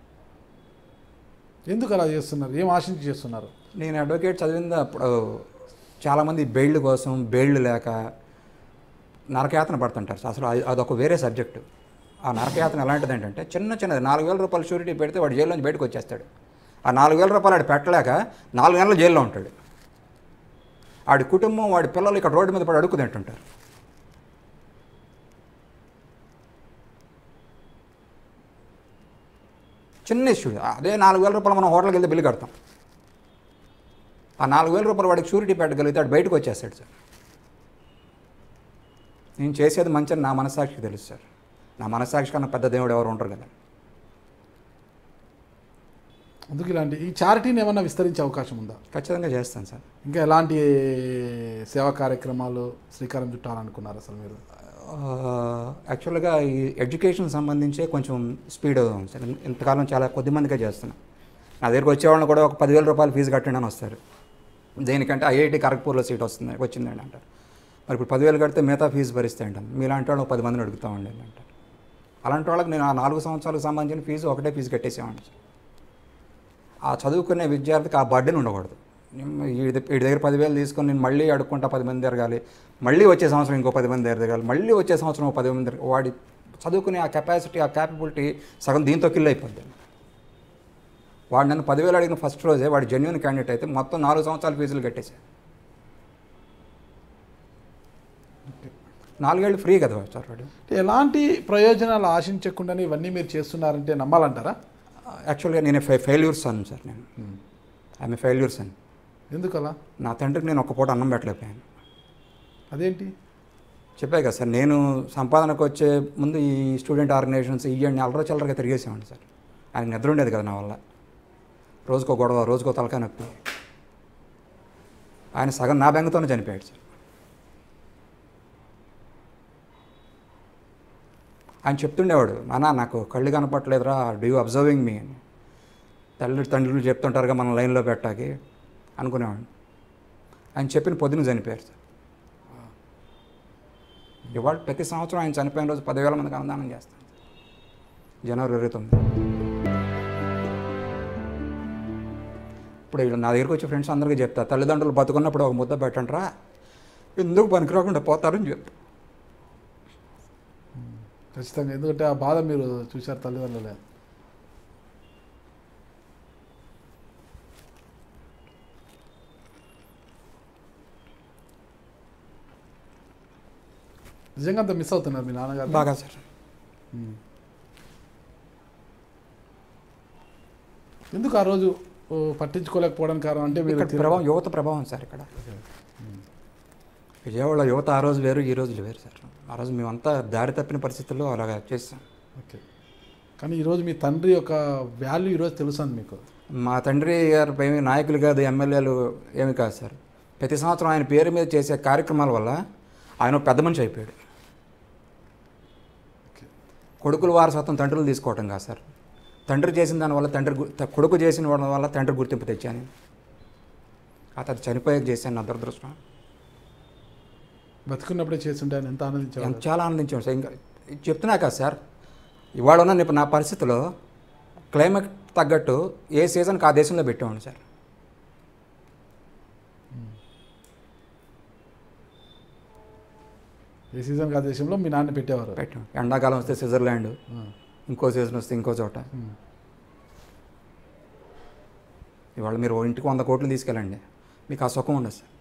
ఎందుకు అలా చేస్తున్నారు ఏం ఆశించి చేస్తున్నారు నేను అడ్వకేట్ చదివింది అప్పుడు చాలామంది బెయిల్డ్ కోసం బెయిల్డ్ లేక నరకయాతన పడుతుంటారు సార్. అసలు అది- అదొక వేరే సబ్జెక్టు ఆ నరకయాతన ఎలాంటిది ఏంటంటే చిన్న చిన్నది నాలుగు వేల రూపాయలు షూరిటీ పెడితే వాడు జైల్లోంచి బయటకు వచ్చేస్తాడు ఆ నాలుగు వేల రూపాయలు ఆడు పెట్టలేక నాలుగు నెలలు జైల్లో ఉంటాడు ఆడి కుటుంబం వాడి పిల్లలు ఇక్కడ రోడ్డు మీద పడి అడుక్కు తింటుంటారు చిన్న ఇష్యూ అదే నాలుగు వేల రూపాయలు మనం హోటల్కి వెళ్తే బిల్లు కడతాం ఆ నాలుగు వేల రూపాయలు వాడికి షూరిటీ పెట్టగలిగితే వాడు బయటకు వచ్చేస్తాడు సార్ నేను చేసేది మంచి నా మనసాక్షికి తెలుసు సార్ నా మనసాక్షి కన్నా పెద్ద దేవుడు ఎవరు ఉంటారు కదా అందుకు ఇలాంటి ఈ చారిటీని ఏమన్నా విస్తరించే అవకాశం ఉందా ఖచ్చితంగా చేస్తాను సార్ ఇంకా ఎలాంటి సేవా కార్యక్రమాలు శ్రీకారం చుట్టాలనుకున్నారు అసలు మీరు యాక్చువల్గా ఈ ఎడ్యుకేషన్ సంబంధించే కొంచెం స్పీడ్ ఉంది సార్ ఇంతకాలం చాలా కొద్ది మందికే చేస్తున్నాం నా దగ్గరికి వచ్చేవాళ్ళని కూడా ఒక పదివేల రూపాయలు ఫీజు కట్టండి అని వస్తారు దేనికంటే ఐఐటి ఖరగ్పూర్లో సీట్ వస్తుంది వచ్చిందండి అంటారు మరి ఇప్పుడు పదివేలు కడితే మిగతా ఫీజు భరిస్తే అంటాను మీలాంటి వాళ్ళు ఒక పది మందిని అడుగుతామండి అని అంటారు అలాంటి వాళ్ళకి నేను ఆ నాలుగు సంవత్సరాలకు సంబంధించిన ఫీజు ఒకటే ఫీజు కట్టేసేవాడిని సార్ ఆ చదువుకునే విద్యార్థికి ఆ బర్డెన్ ఉండకూడదు నేను వీడి వీడి దగ్గర పదివేలు తీసుకొని నేను మళ్ళీ అడుక్కుంటా పది మంది తిరగాలి మళ్ళీ వచ్చే సంవత్సరం ఇంకో పది మంది దగ్గర తిరగాలి మళ్ళీ వచ్చే సంవత్సరం ఒక పది మంది తిరగాలి వాడి చదువుకునే ఆ కెపాసిటీ ఆ క్యాపబిలిటీ సగం దీంతో కిల్ అయిపోద్ది వాడు నన్ను పదివేలు అడిగిన ఫస్ట్ రోజే వాడు జెన్యున్ క్యాండిడేట్ అయితే మొత్తం నాలుగు సంవత్సరాల ఫీజులు కట్టేశారు నాలుగేళ్ళు ఫ్రీ కదా సార్ వాడు అంటే ఎలాంటి ప్రయోజనాలు ఆశించకుండానే ఇవన్నీ మీరు చేస్తున్నారంటే నమ్మాలంటారా యాక్చువల్గా నేను ఫెయిల్యూర్ సన్ సార్ నేను ఐఎమ్ ఫెయిల్యూర్ సన్ ఎందుకు అలా నా తండ్రికి నేను ఒక్క పూట అన్నం పెట్టలేకపోయాను అదేంటి చెప్పాయి కదా సార్ నేను సంపాదనకు వచ్చే ముందు ఈ స్టూడెంట్ ఆర్గనైజేషన్స్ ఇవన్నీ అల్లర చల్లరగా తిరిగేసేవాడిని సార్ ఆయన నిద్ర ఉండేది కదా నా వల్ల రోజుకో గొడవ రోజుకో తలకాయ నొప్పి ఆయన సగం నా బెంగతోనే చనిపోయాడు సార్ ఆయన చెప్తుండేవాడు నాన్న నాకు కళ్ళు కనపట్లేదురా డూ యూ అబ్జర్వింగ్ మీ అని తల్లి తండ్రులు చెప్తుంటారుగా మన లైన్లో పెట్టాకి అనుకునేవాడిని ఆయన చెప్పిన పొద్దున చనిపోయారు సార్ ఇవాళ ప్రతి సంవత్సరం ఆయన చనిపోయిన రోజు పదివేల మందికి అన్నదానం చేస్తాను జనవరి ఇరవై తొమ్మిది ఇప్పుడు వీళ్ళు నా దగ్గరికి వచ్చే ఫ్రెండ్స్ అందరికీ చెప్తా తల్లిదండ్రులు బతుకున్నప్పుడు ఒక ముద్ద పెట్టండిరా ఎందుకు పనికిరాకుండా పోతారని చెప్తా ఖచ్చితంగా ఎందుకంటే ఆ బాధ మీరు చూశారు తల్లిదండ్రులే నిజంగా అంత మిస్ అవుతున్నారు మీ నాన్నగారు బాగా సార్ ఎందుకు ఆ రోజు ఓ, పట్టించుకోలేకపోవడానికి కారణం అంటే మీరు ఇక్కడ ప్రభావం యువత ప్రభావం సార్ ఇక్కడ విజయవాడ యువత ఆ రోజు వేరు ఈ రోజు వేరు సార్ ఆ రోజు మేమంతా దారి తప్పిన పరిస్థితుల్లో అలాగా చేస్తాం ఓకే కానీ ఈరోజు మీ తండ్రి యొక్క వాల్యూ ఈరోజు తెలుస్తుంది మీకు మా తండ్రి గారు ఏమి నాయకులు కాదు ఎమ్మెల్యేలు ఏమి కాదు సార్ ప్రతి సంవత్సరం ఆయన పేరు మీద చేసే కార్యక్రమాల వల్ల ఆయన ఒక పెద్ద మనిషి అయిపోయాడు ఓకే కొడుకుల వారసత్వం తండ్రులు తీసుకోవటం కాదు సార్ తండ్రి చేసిన దానివల్ల తండ్రి గు- త- కొడుకు చేసిన వాడి వల్ల తండ్రి గుర్తింపు తెచ్చాను అతను చనిపోయాక చేశాను నా దురదృష్టం బతుకున్నప్పుడే చేస్తుంటే ఆయన ఎంత ఎంత ఆనందించేవారు చాలా ఆనందించాను సార్ ఇంకా చెప్తున్నా కదా సార్ ఇవాళ ఉన్న ఇప్పుడు నా పరిస్థితిలో క్లైమేట్ తగ్గట్టు ఏ సీజన్కి ఆ దేశంలో పెట్టేవాడిని సార్ ఏ సీజన్ ఆ దేశంలో మీ నాన్న పెట్టేవారు పెట్టాం ఎండాకాలం వస్తే స్విట్జర్లాండ్ ఆ. ఇంకో సీజన్ వస్తే ఇంకో చోట ఉమ్. ఇవాళ మీరు ఓ ఇంటికి వంద కోట్లు తీసుకెళ్ళండి మీకు ఆ సుఖం ఉండదు సార్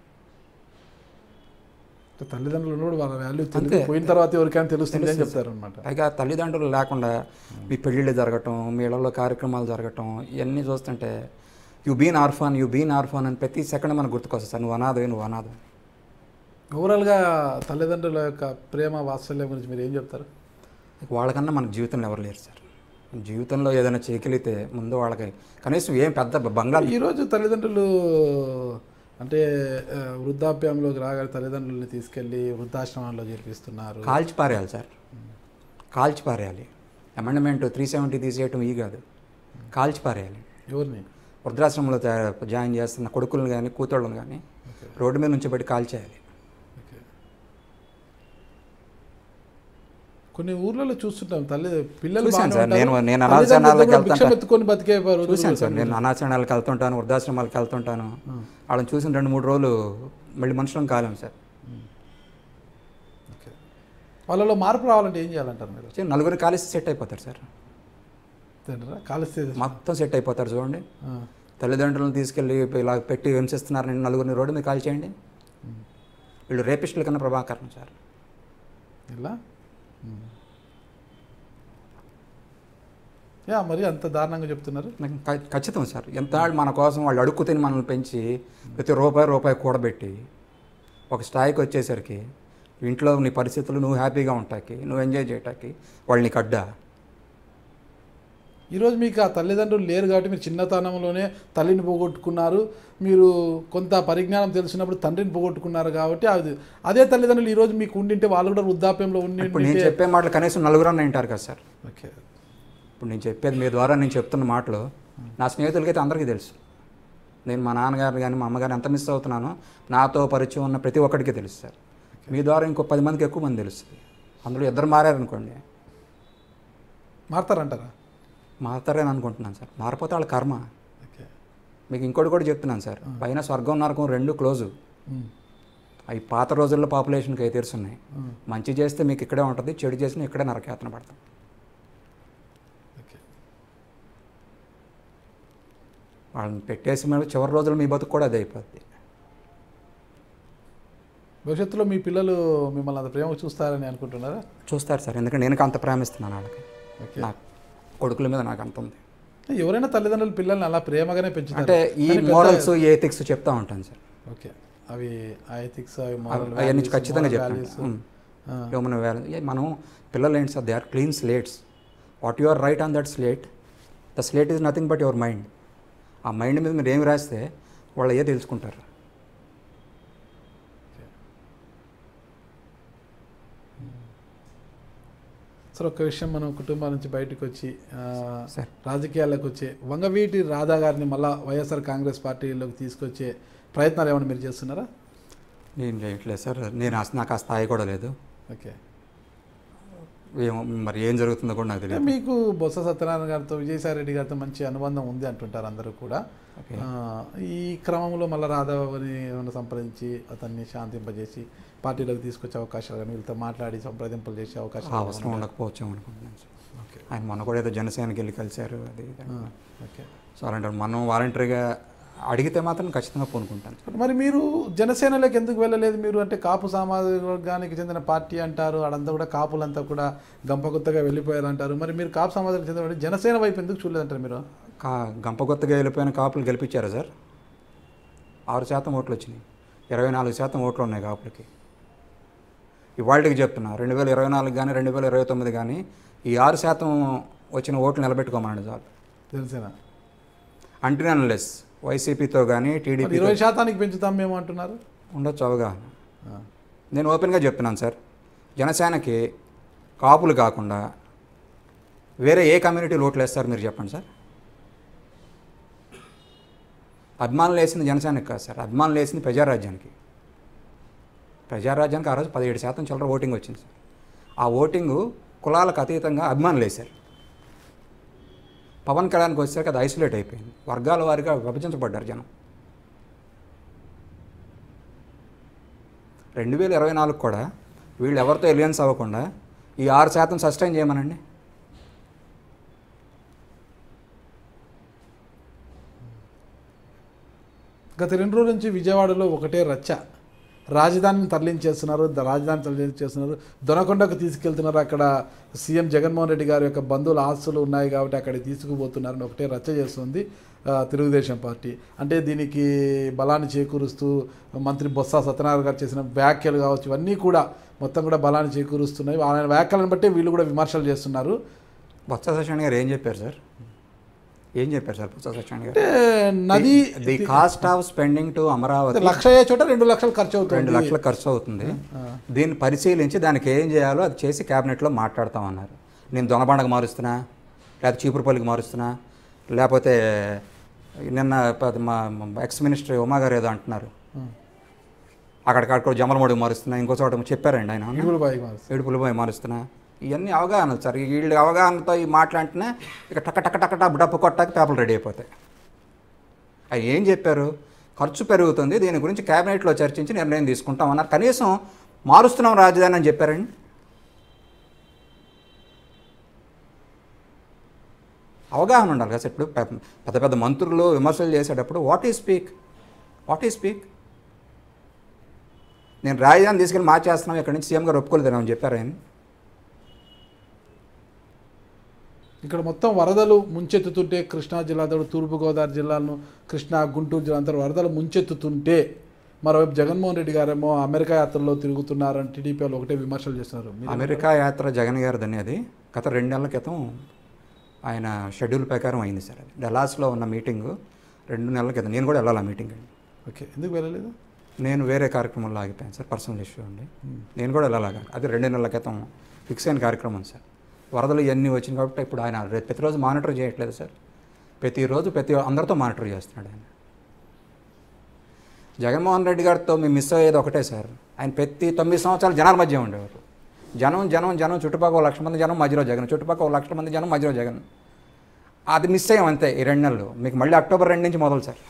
అంటే తల్లిదండ్రులు ఉన్నప్పుడు వాళ్ళ వాల్యూ అంతే. పోయిన తర్వాత ఎవరికైనా తెలుస్తుంది అని తెలుస్తుంది. చెప్తారు అనమాట పైగా తల్లిదండ్రులు లేకుండా మీ పెళ్ళిళ్ళు జరగటం మీ ఇళ్లలో కార్యక్రమాలు జరగటం ఇవన్నీ చూస్తుంటే you been orphan you been orphan అని ప్రతి సెకండ్ మనకు గుర్తుకొస్తుంది సార్ నువ్వు అనాథవే నువ్వు అనాథం ఓవరాల్గా తల్లిదండ్రుల యొక్క ప్రేమ వాత్సల్యం గురించి మీరు ఏం చెప్తారు వాళ్ళకన్నా మనకు జీవితంలో ఎవరు లేరు సార్ జీవితంలో ఏదైనా చేయగలిగితే ముందు వాళ్ళకి కనీసం ఏం పెద్ద బంగారు ఈరోజు తల్లిదండ్రులు అంటే ఆ, వృద్ధాప్యంలోకి రాగానే తల్లిదండ్రుల్ని తీసుకెళ్ళి వృద్ధాశ్రమాల్లో చేర్పిస్తున్నారు కాల్చి పారేయాలి సార్ కాల్చి పారేయాలి అమెండ్మెంట్ త్రీ సెవెంటీ తీసేయటం ఈ కాదు కాల్చి పారేయాలి ఎవరిని వృద్ధాశ్రమంలో తయా- జాయిన్ చేస్తున్న కొడుకులను కానీ కూతుళ్ళను కానీ రోడ్డు మీద నుంచి పెట్టి కాల్చేయాలి ఓకే. కొన్ని ఊర్లలో చూస్తుంటాం తల్లి పిల్లలు చూశాను బాగానే సార్. ఉంటారు. నేను- నేను తల్లిదండ్రులు అనాథాశ్రమాలకు కూడా వెళ్తాను. భిక్షం ఎత్తుకొని బతికే రోజులు చూశాను సార్ కూడా నేను అనాచరణాలకు వెళ్తుంటాను వృద్ధాశ్రమాలకు వెళ్తుంటాను ఆ. వాళ్ళని చూసిన రెండు మూడు రోజులు మళ్ళీ మనుషులను కాలేము సార్ ఓకే. వాళ్ళలో మార్పు రావాలంటే ఏం చేయాలంటారు మీరు వచ్చి నలుగురు కాలేసి సెట్ అయిపోతారు సార్ తింటారా కాలిస్తే మొత్తం సెట్ అయిపోతారు చూడండి ఆ. తల్లిదండ్రులను తీసుకెళ్ళి ఇలా పెట్టి హింసిస్తున్నారని నలుగురిని రోడ్డు మీద కాల్ చేయండి వీళ్ళు రేపిస్టుల కన్నా ప్రభాకరం సార్ ఇలా ఉమ్. యా మరి అంత దారుణంగా చెప్తున్నారు నాకు ఖ- ఖచ్చితం సార్ ఎంత వాళ్ళు మన కోసం వాళ్ళు అడుక్కు తిని మనల్ని పెంచి ప్రతి రూపాయి రూపాయి కూడబెట్టి ఒక స్థాయికి వచ్చేసరికి ఇంట్లో నీ పరిస్థితులు నువ్వు హ్యాపీగా ఉంటాకి నువ్వు ఎంజాయ్ చేయటానికి వాళ్ళు నీకు అడ్డా ఈరోజు మీకు ఆ తల్లిదండ్రులు లేరు కాబట్టి మీరు చిన్నతనంలోనే తల్లిని పోగొట్టుకున్నారు మీరు కొంత పరిజ్ఞానం తెలిసినప్పుడు తండ్రిని పోగొట్టుకున్నారు కాబట్టి అది అదే తల్లిదండ్రులు ఈరోజు మీకు ఉండింటే వాళ్ళు కూడా వృద్ధాప్యంలో ఉండి ఇప్పుడు నేను చెప్పే మాటలు కనీసం నలుగురన్నా వింటారు కదా సార్ ఓకే ఇప్పుడు నేను చెప్పేది మీ ద్వారా నేను చెప్తున్న మాటలు నా స్నేహితులకైతే అందరికీ తెలుసు నేను మా నాన్నగారు కానీ మా అమ్మగారిని ఎంత మిస్ అవుతున్నానో నాతో పరిచయం ఉన్న ప్రతి ఒక్కడికి తెలుసు సార్ మీ ద్వారా ఇంకో పది మందికి ఎక్కువ మంది తెలుస్తుంది అందులో ఇద్దరు మారారనుకోండి మారుతారంటారా మారుతారని అనుకుంటున్నాను సార్ మారిపోతే వాళ్ళ కర్మ ఓకే మీకు ఇంకోటి కూడా చెప్తున్నాను సార్ పైన స్వర్గం నరకం రెండు క్లోజు ఉమ్. అవి పాత రోజుల్లో పాపులేషన్కి అయితే తెలుసున్నాయి ఉమ్. మంచి చేస్తే మీకు ఇక్కడే ఉంటుంది చెడు చేసినా ఇక్కడే నరకేతన పడతాం ఓకే వాళ్ళని పెట్టేసి మేము చివరి రోజులు మీ బతుకు కూడా అదే అయిపోద్ది భవిష్యత్తులో మీ పిల్లలు మిమ్మల్ని అంత ప్రేమ చూస్తారని అనుకుంటున్నారా చూస్తారు సార్ ఎందుకంటే నేను అంత ప్రేమిస్తున్నాను వాళ్ళకి ఓకే నా కొడుకుల మీద నాకు అంత ఉంది ఎవరైనా తల్లిదండ్రులు పిల్లల్ని అలా ప్రేమగానే పెంచుతారు అంటే ఈ కానీ పెద్ద- మోరల్స్ ఎథిక్స్ చెప్తా ఉంటాను సార్ ఓకే అవి ఎథిక్స్ అవి moral అవన్నీ values, ఖచ్చితంగా moral చెప్తాను values. ఉమ్. ఆ, హ్యూమన్ వాల్యూ ఏ, మనం పిల్లలు ఏంటి sir they are clean slates what you are write on that slate the slate is nothing but your mind ఆ మైండ్ మీద మీరు ఏమి రాస్తే వాళ్ళు ఏ తెలుసుకుంటారు సార్ ఒక విషయం మనం కుటుంబం నుంచి బయటకు వచ్చి ఆ, సార్ రాజకీయాల్లోకి వచ్చే వంగవీటి రాధా గారిని మళ్ళా వైఎస్ఆర్ కాంగ్రెస్ పార్టీలోకి తీసుకొచ్చే ప్రయత్నాలు ఏమైనా మీరు చేస్తున్నారా నేను చేయట్లేదు సార్ నేను అసలు నాకు ఆ స్థాయి కూడా లేదు ఓకే ఏమో మరి ఏం జరుగుతుందో కూడా నాకు తెలియదు మీకు బొత్స సత్యనారాయణ గారితో విజయసాయి రెడ్డి గారితో మంచి అనుబంధం ఉంది అంటుంటారు అందరూ కూడా ఓకే ఆ, ఈ క్రమంలో మళ్ళీ రాధాబాబుని ఏమైనా సంప్రదించి అతన్ని శాంతింపజేసి పార్టీలోకి తీసుకొచ్చే అవకాశాలు కానీ వీళ్ళతో మాట్లాడి సంప్రదింపులు చేసే ఆ అవకాశాలు అవసరం ఉండకపోవచ్చు అనుకుంటున్నాను సార్ ఓకే ఆయన మొన్న కూడా ఏదో జనసేనకి వెళ్ళి కలిశారు అది ఇది. ఆ, ఓకే సో అలాంటి మనం వాలంటరీగా అడిగితే మాత్రం ఖచ్చితంగా పూనుకుంటాను మరి మీరు జనసేనలోకి ఎందుకు వెళ్ళలేదు మీరు అంటే కాపు సామాజిక వర్గానికి చెందిన పార్టీ అంటారు అడంతా కూడా కాపులంతా కూడా గంపగుత్తగా వెళ్ళిపోయారు అంటారు మరి మీరు కాపు సమాజానికి చెందిన జనసేన వైపు ఎందుకు చూడలేదంటారు మీరు కా గంపగొత్తగా వెళ్ళిపోయిన కాపులు గెలిపించారా సార్ ఆరు శాతం ఓట్లు వచ్చినాయి ఇరవై నాలుగు శాతం ఓట్లు ఉన్నాయి కాపులకి ఇవాళకి చెప్తున్నా రెండు వేల ఇరవై నాలుగు కానీ రెండు వేల ఇరవై తొమ్మిది కానీ ఈ ఆరు శాతం వచ్చిన ఓట్లు నిలబెట్టుకోమనండి చాలు జనసేన అంటే అన్లెస్ వైసీపీతో కానీ మరి టీడీపీ ఇరవై శాతానికి పెంచుతాం మేము అంటున్నారు ఉండొచ్చు అవగాహన ఆ, నేను ఓపెన్గా చెప్తున్నాను సార్ జనసేనకి కాపులు కాకుండా వేరే ఏ కమ్యూనిటీలు ఓట్లు వేస్తారు మీరు చెప్పండి సార్ అభిమానులు వేసింది జనసేనకి కాదు సార్ అభిమానులు వేసింది ప్రజారాజ్యానికి ప్రజారాజ్యానికి ఆ రోజు పదిహేడు శాతం చిల్లర ఓటింగ్ వచ్చింది సార్ ఆ ఓటింగు కులాలకు అతీతంగా అభిమానులు వేశారు పవన్ కళ్యాణ్కి వచ్చేసరికి అది ఐసోలేట్ అయిపోయింది వర్గాల వారిగా విభజించబడ్డారు జనం రెండు వేల ఇరవై నాలుగు కూడా వీళ్ళు ఎవరితో ఎలియన్స్ అవ్వకుండా ఈ ఆరు శాతం సస్టైన్ చేయమనండి గత రెండు రోజుల నుంచి విజయవాడలో ఒకటే రచ్చ రాజధానిని తరలించేస్తున్నారు ద- రాజధాని తరలించేస్తున్నారు దొనకొండకు తీసుకెళ్తున్నారు అక్కడ సీఎం జగన్మోహన్ రెడ్డి గారి యొక్క బంధువుల ఆస్తులు ఉన్నాయి కాబట్టి అక్కడికి తీసుకుపోతున్నారని ఒకటే రచ్చ చేస్తుంది ఆ, తెలుగుదేశం పార్టీ అంటే దీనికి బలాన్ని చేకూరుస్తూ మంత్రి బొత్స సత్యనారాయణ గారు చేసిన వ్యాఖ్యలు కావచ్చు ఇవన్నీ కూడా మొత్తం కూడా బలాన్ని చేకూరుస్తున్నాయి ఆయన వ్యాఖ్యలను బట్టి వీళ్ళు కూడా విమర్శలు చేస్తున్నారు బొత్స సత్యనారాయణ గారు ఏం చెప్పారు సార్ ఏం చెప్పారు సార్ బొత్స సత్యనారాయణ గారు అంటే నది the cost of spending to Amaravati లక్ష అయ్యే చోట రెండు లక్షలు ఖర్చు రెండు అవుతుంది లక్షలు ఖర్చు అవుతుంది ఆ. దీన్ని పరిశీలించి దానికి ఏం చేయాలో అది చేసి క్యాబినెట్లో మాట్లాడతామన్నారు నేను దొనబండకు మారుస్తున్నా లేకపోతే చీపురుపల్లికి మారుస్తున్నా లేకపోతే నిన్న ప- మా ఎక్స్ మినిస్టర్ ఉమా గారు ఏదో అంటున్నారు ఆ. అక్కడికక్కడ జమలమడుగు మారుస్తున్నా ఇంకో చోట చెప్పారండి ఆయన ఇడుగులు బాగా మారుస్తుంది. ఏడుపులు పోయి మారుస్తున్నా ఇవన్నీ అవగాహన సార్ వీళ్ళు అవగాహనతో ఈ మాట్లాడితేనే ఇక టక్క టక్క టక్క టప్ డప్పు కొట్టాక పేపర్లు రెడీ అయిపోతాయి అవి ఏం చెప్పారు ఖర్చు పెరుగుతుంది దీని గురించి క్యాబినెట్లో చర్చించి నిర్ణయం తీసుకుంటాం అన్నారు కనీసం మారుస్తున్నాం రాజధాని అని చెప్పారండి అవగాహన ఉండాలి కదా సార్ ఇప్పుడు పె- పెద్ద పెద్ద మంత్రులు విమర్శలు చేసేటప్పుడు what he speak what he speak నేను రాజధాని తీసుకెళ్ళి మార్చేస్తున్నాం ఇక్కడ నుంచి సీఎం గారు ఒప్పుకోలేదని చెప్పారు ఆయన ఇక్కడ మొత్తం వరదలు ముంచెత్తుతుంటే కృష్ణా జిల్లాతో తూర్పుగోదావరి జిల్లాలను కృష్ణా గుంటూరు జిల్లా అంతా వరదలు ముంచెత్తుతుంటే మరోవైపు జగన్మోహన్ రెడ్డి గారేమో అమెరికా యాత్రలో తిరుగుతున్నారని టీడీపీ వాళ్ళు ఒకటే విమర్శలు చేస్తున్నారు మీరు- అమెరికా యాత్ర జగన్ గారిది అది గత రెండు నెలల క్రితం ఆయన షెడ్యూల్ ప్రకారం అయింది సార్ అది డలాస్లో ఉన్న మీటింగు రెండు నెలల క్రితం నేను కూడా వెళ్ళాలి ఆ మీటింగ్ అండి ఓకే ఎందుకు వెళ్ళలేదు నేను వేరే కార్యక్రమంలో ఆగిపోయాను సార్ పర్సనల్ ఇష్యూ అండి నేను కూడా వెళ్ళాలి అది రెండు నెలల క్రితం ఫిక్స్ అయిన కార్యక్రమం సార్ వరదలు ఇవన్నీ వచ్చింది కాబట్టి ఇప్పుడు ఆయన రే- ప్రతిరోజు మానిటర్ చేయట్లేదు సార్ ప్రతిరోజు ప్రతి అందరితో మానిటర్ చేస్తున్నాడు ఆయన జగన్మోహన్ రెడ్డి గారితో మేము మిస్ అయ్యేది ఒకటే సార్ ఆయన ప్రతి తొమ్మిది సంవత్సరాలు జనాల మధ్య ఉండేవారు జనం జనం జనం చుట్టుపక్కల ఒక లక్ష మంది జనం మధ్యలో జగన్ చుట్టుపక్కల ఒక లక్ష మంది జనం మధ్యలో జగన్ అది మిస్ అయ్యాం అంతే ఈ రెండు నెలలు మీకు మళ్ళీ అక్టోబర్ రెండు నుంచి మొదలు సార్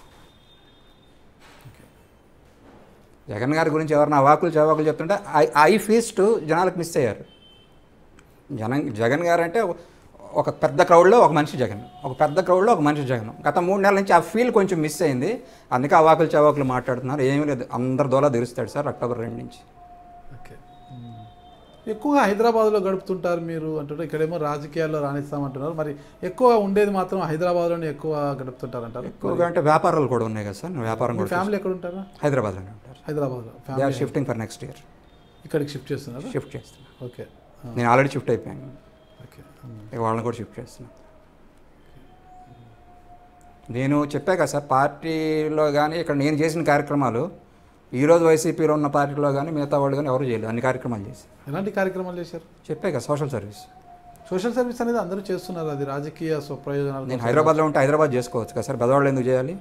జగన్ గారి గురించి ఎవరైనా అవాకులు చవాకులు చెప్తుంటే ఐ ఐ ఫీస్ట్ జనాలకు మిస్ అయ్యారు జనం జగన్ గారు అంటే ఒక పెద్ద క్రౌడ్లో ఒక మనిషి జగన్ ఒక పెద్ద క్రౌడ్లో ఒక మనిషి జగన్ గత మూడు నెలల నుంచి ఆ ఫీల్ కొంచెం మిస్ అయింది అందుకే అవాకులు చవాకులు మాట్లాడుతున్నారు ఏమీ లేదు అందరి దోలా తెరుస్తాడు సార్ అక్టోబర్ రెండు నుంచి ఓకే మ్మ్. ఎక్కువగా హైదరాబాద్లో గడుపుతుంటారు మీరు అంటున్నారు ఇక్కడేమో రాజకీయాల్లో రాణిస్తామంటున్నారు మరి ఎక్కువ ఉండేది మాత్రం హైదరాబాద్లోనే ఎక్కువ గడుపుతుంటారు అంటారు ఎక్కువగా అంటే వ్యాపారాలు కూడా ఉన్నాయి కదా సార్ వ్యాపారం మీ కూడా ఫ్యామిలీ ఎక్కడ ఉంటారు హైదరాబాద్లోనే ఉంటారు హైదరాబాద్లో they family are shifting for next year ఇక్కడికి షిఫ్ట్ చేస్తున్నారు షిఫ్ట్ చేస్తున్నా ఓకే ఆ, నేను ఆల్రెడీ షిఫ్ట్ అయిపోయాను ఓకే మ్మ్. ఇక వాళ్ళని కూడా షిఫ్ట్ చేస్తున్నాను నేను చెప్పా కదా సార్ పార్టీలో కానీ ఇక్కడ నేను చేసిన కార్యక్రమాలు ఈరోజు వైసీపీలో ఉన్న పార్టీలో కానీ మిగతా వాళ్ళు కానీ ఎవరు చేయలేదు అన్ని కార్యక్రమాలు చేసి ఎలాంటి కార్యక్రమాలు చేశారు చెప్పే కదా సోషల్ సర్వీస్ సోషల్ సర్వీస్ అనేది అందరూ చేస్తున్నారు అది రాజకీయ స్వప్రయోజనాలు నేను హైదరాబాద్లో ఉంటే హైదరాబాద్ చేసుకోవచ్చు కదా సార్ బెదవాళ్ళు ఎందుకు చేయాలి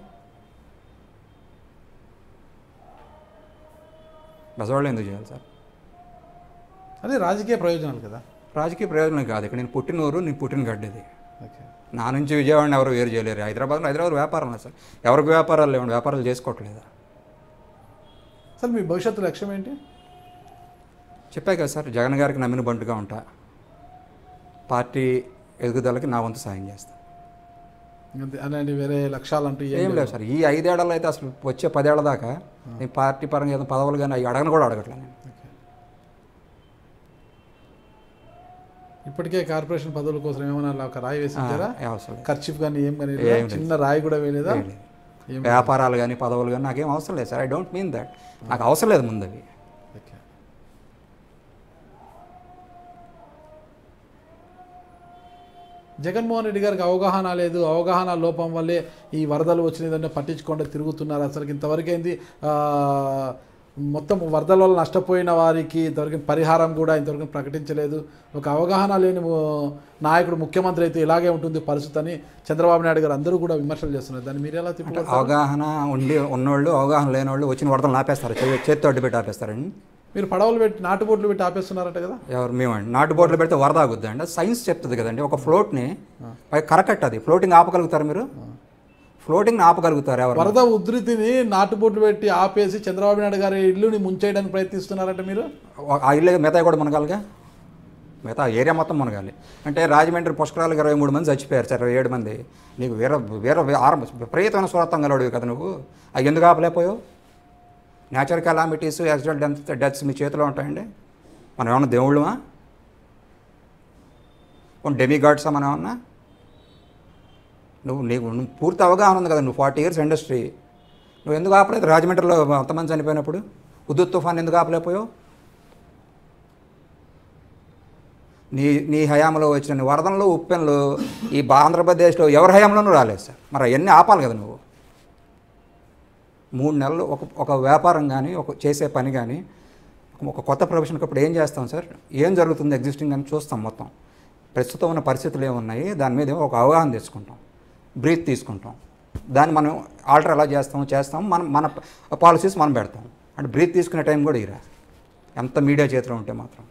బెజవాళ్ళు ఎందుకు చేయాలి సార్ అదే రాజకీయ ప్రయోజనాలు కదా రాజకీయ ప్రయోజనం కాదు ఇక్కడ నేను పుట్టిన ఊరు నేను పుట్టిన గడ్డది ఓకే నా నుంచి విజయవాడని ఎవరు వేరు చేయలేరు హైదరాబాద్లో హైదరాబాద్ వ్యాపారం లేదు సార్ ఎవరికి వ్యాపారాలు లేవండి వ్యాపారాలు చేసుకోవట్లేదా సార్ మీ భవిష్యత్తు లక్ష్యం ఏంటి చెప్పా కదా సార్ జగన్ గారికి నమ్మిన బంటుగా ఉంటా పార్టీ ఎదుగుదలకి నా వంతు సాయం చేస్తా అంతే అలాంటి వేరే లక్ష్యాలు అంటూ ఏం ఏం లేదు సార్ ఈ ఐదేళ్లలో అయితే అసలు వచ్చే పదేళ్ల దాకా నేను పార్టీ పరంగా ఏదో పదవులు కానీ అవి అడగను కూడా అడగట్లేదు నేను ఓకే. ఇప్పటికే కార్పొరేషన్ పదవుల కోసం ఏమైనా అలా ఒక రాయి వేసి ఇచ్చారా ఏ అవసరం లేదు. ఖర్చు కానీ ఏం కానీ ఏం లేదా? లేదు. చిన్న రాయి కూడా వేయలేదా ఏం లేదు. ఏం వ్యాపారాలు కానీ పదవులు కానీ నాకేం అవసరం లేదు sir I don't mean that నాకు అవసరం లేదు ముందు అవి ఓకే. జగన్మోహన్ రెడ్డి గారికి అవగాహన లేదు అవగాహన లోపం వల్లే ఈ వరదలు వచ్చినదంటే పట్టించకుండా తిరుగుతున్నారు అసలు ఇంతవరకు ఏంది ఆ, మొత్తం వరదల వల్ల నష్టపోయిన వారికి ఇంతవరకు పరిహారం కూడా ఇంతవరకు ప్రకటించలేదు ఒక అవగాహన లేని ఓ నాయకుడు ముఖ్యమంత్రి అయితే ఇలాగే ఉంటుంది పరిస్థితి అని చంద్రబాబు నాయుడు గారు అందరూ కూడా విమర్శలు చేస్తున్నారు దాన్ని మీరు ఎలా తిప్పు అవగాహన ఉండి ఉన్నోళ్ళు అవగాహన లేనివాళ్ళు వచ్చిన వరదలు ఆపేస్తారు చేతి- చేతితో అడ్డు పెట్టి ఆపేస్తారండి మీరు పడవలు పెట్టి నాటుబోట్లు పెట్టి ఆపేస్తున్నారట కదా ఎవరు మేమండి నాటు బోట్లు పెడితే వరద ఆగుద్ది అండి సైన్స్ చెప్తుంది కదండి ఒక ఫ్లోట్ని కరెక్ట్ అది ఫ్లోటింగ్ ఆపగలుగుతారు మీరు ఫ్లోటింగ్ ఆపగలుగుతారు ఎవరు వరద ఉధృతిని నాటుబోట్లు పెట్టి ఆపేసి చంద్రబాబు నాయుడు గారి ఇల్లుని ముంచేయడానికి ప్రయత్నిస్తున్నారంట మీరు ఆ ఇల్లు మిగతా కూడా మునగాలిగా మిగతా ఏరియా మొత్తం మునగాలి అంటే రాజమండ్రి పుష్కరాలకు ఇరవై మూడు మంది చచ్చిపోయారు సార్ ఇరవై ఏడు మంది నీకు వేరే వేరే ఆరు విపరీతమైన స్వార్థం గలవాడివి కదా నువ్వు అవి ఎందుకు ఆపలేకపోయావు natural calamities accident death deaths మీ చేతిలో ఉంటాయండి మనం ఏమన్నా దేవుళ్ళమా కొన్ని డెమీ గాడ్సా మనం ఏమన్నా నువ్వు నీకు నువ్వు పూర్తి అవగాహన ఉంది కదా నువ్వు ఫార్టీ ఇయర్స్ ఇండస్ట్రీ నువ్వు ఎందుకు ఆపలేదు రాజమండ్రిలో అంతమంది చనిపోయినప్పుడు ఉద్దుత్ తుఫాన్ ఎందుకు ఆపలేకపోయావు నీ నీ హయాంలో వచ్చిన నీ వరదలు ఉప్పెన్లు ఈ బా- ఆంధ్రప్రదేశ్లో ఎవరి హయాంలోనూ రాలేదు సార్ మరి అవన్నీ ఆపాలి కదా నువ్వు మూడు నెలలు ఒక ఒక వ్యాపారం కానీ ఒక చేసే పని కానీ ఒక కొత్త ప్రొఫెషన్కి అప్పుడు ఏం చేస్తాం సార్ ఏం జరుగుతుంది ఎగ్జిస్టింగ్ అని చూస్తాం మొత్తం ప్రస్తుతం ఉన్న పరిస్థితులు ఏమున్నాయి దాని మీద ఒక అవగాహన తెచ్చుకుంటాం బ్రీత్ తీసుకుంటాం దాన్ని మనం ఆల్టర్ ఎలా చేస్తాం చేస్తాం మనం మన పాలసీస్ మనం పెడతాం అంటే బ్రీత్ తీసుకునే టైం కూడా ఇరా ఎంత మీడియా చేతిలో ఉంటే మాత్రం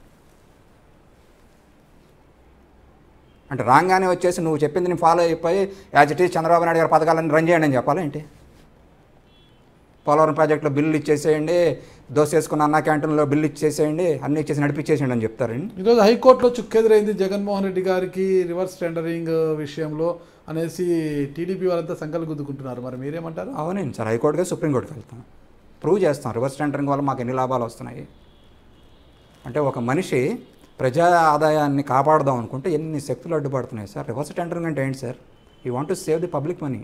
అంటే రాగానే వచ్చేసి నువ్వు చెప్పింది నేను ఫాలో అయిపోయి as it is Chandrababu Naidu గారి పథకాలను రన్ చేయండి అని చెప్పాలేంటి పోలవరం ప్రాజెక్టులో బిల్లు ఇచ్చేసేయండి దోశ వేసుకున్న అన్న క్యాంటీన్లో బిల్లు ఇచ్చేసేయండి అన్నీ ఇచ్చేసి నడిపించేసేయండి అని చెప్తారండి ఈరోజు హైకోర్టులో చుక్కెదురైంది జగన్మోహన్ రెడ్డి గారికి రివర్స్ టెండరింగ్ విషయంలో అనేసి టీడీపీ వాళ్ళంతా సంకలు గుద్దుకుంటున్నారు మరి మీరేమంటారు అవునండి సార్ హైకోర్టుగా సుప్రీంకోర్టుకి వెళ్తాం ప్రూవ్ చేస్తాం రివర్స్ టెండరింగ్ వల్ల మాకు ఎన్ని లాభాలు వస్తున్నాయి అంటే ఒక మనిషి ప్రజా ఆదాయాన్ని కాపాడదాం అనుకుంటే ఎన్ని శక్తులు అడ్డుపడుతున్నాయి సార్ రివర్స్ టెండరింగ్ అంటే ఏంటి sir you want to save the public money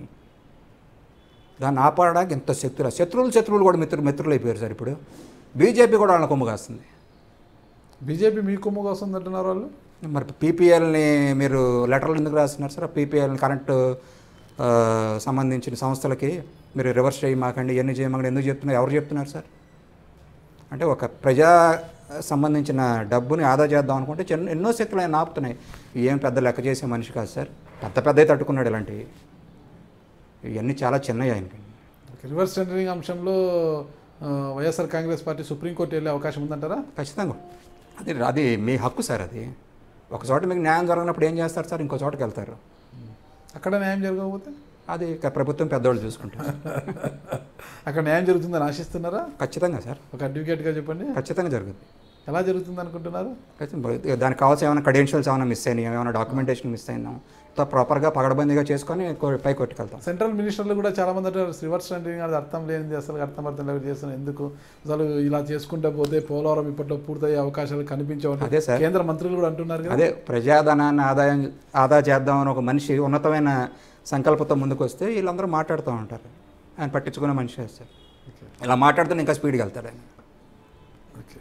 దాన్ని ఆపడానికి ఎంత శక్తులు శత్రువులు శత్రువులు కూడా మిత్రులు మిత్రులు అయిపోయారు సార్ ఇప్పుడు బీజేపీ కూడా వాళ్ళని కొమ్ము కాస్తుంది బీజేపీ మీ కొమ్ముగా వస్తుంది అంటున్నారు వాళ్ళు మరి పీపీఎల్ని మీరు లెటర్లు ఎందుకు రాస్తున్నారు సార్ పీపీఎల్ని కరెంటు ఆ, సంబంధించిన సంస్థలకి మీరు రివర్స్ చేయమాకండి ఇవన్నీ చేయమాకండి ఎందుకు చెప్తున్నారు ఎవరు చెప్తున్నారు సార్ అంటే ఒక ప్రజా సంబంధించిన డబ్బుని ఆదా చేద్దాం అనుకుంటే చిన్న ఎన్నో శక్తులు ఆయన ఆపుతున్నాయి ఏం పెద్ద లెక్క చేసే మనిషి కాదు సార్ పెద్ద పెద్ద తట్టుకున్నాడు ఇలాంటివి ఇవన్నీ చాలా చిన్నవి ఆయనకి రివర్స్ టెండరింగ్ అంశంలో ఆ, వైఎస్ఆర్ కాంగ్రెస్ పార్టీ సుప్రీంకోర్టు వెళ్ళే అవకాశం ఉందంటారా ఖచ్చితంగా అది అది మీ హక్కు సార్ అది ఒక చోట మీకు న్యాయం జరగనప్పుడు ఏం చేస్తారు సార్ ఇంకో చోటకి వెళ్తారు అక్కడ న్యాయం జరగకపోతే అది ఇక ప్రభుత్వం పెద్దవాళ్ళు చూసుకుంటారు అక్కడ న్యాయం జరుగుతుందని ఆశిస్తున్నారా ఖచ్చితంగా సార్ ఒక అడ్వకేట్గా చెప్పండి ఖచ్చితంగా జరుగుతుంది ఎలా జరుగుతుంది అనుకుంటున్నారు ఖచ్చితంగా దానికి కావాల్సిన ఏమైనా క్రెడెన్షియల్స్ ఏమైనా మిస్ అయినాయి ఏమైనా డాక్యుమెంటేషన్ మిస్ అయినాం తో ప్రాపర్గా పగడబందీగా చేసుకొని కో- పై కొట్టుకెళ్తాం సెంట్రల్ మినిస్టర్లు కూడా చాలా మంది అంటారు రివర్స్ టెండరింగ్ అనేది అర్థం లేనిది అసలు అర్థం అర్థం లేని చేస్తున్నారు ఎందుకు అసలు ఇలా చేసుకుంటే పోతే పోలవరం ఇప్పట్లో పూర్తయ్యే అవకాశాలు కనిపించవు అదే సార్. కేంద్ర మంత్రులు కూడా అంటున్నారు కదా అదే ప్రజాధనాన్ని ఆదాయం ఆదా చేద్దామని ఒక మనిషి ఉన్నతమైన సంకల్పంతో ముందుకు వస్తే వీళ్ళందరూ మాట్లాడుతూ ఉంటారు ఆయన పట్టించుకునే మనిషి సార్ ఇలా మాట్లాడుతూ ఇంకా స్పీడ్కి వెళ్తాడు ఆయన ఓకే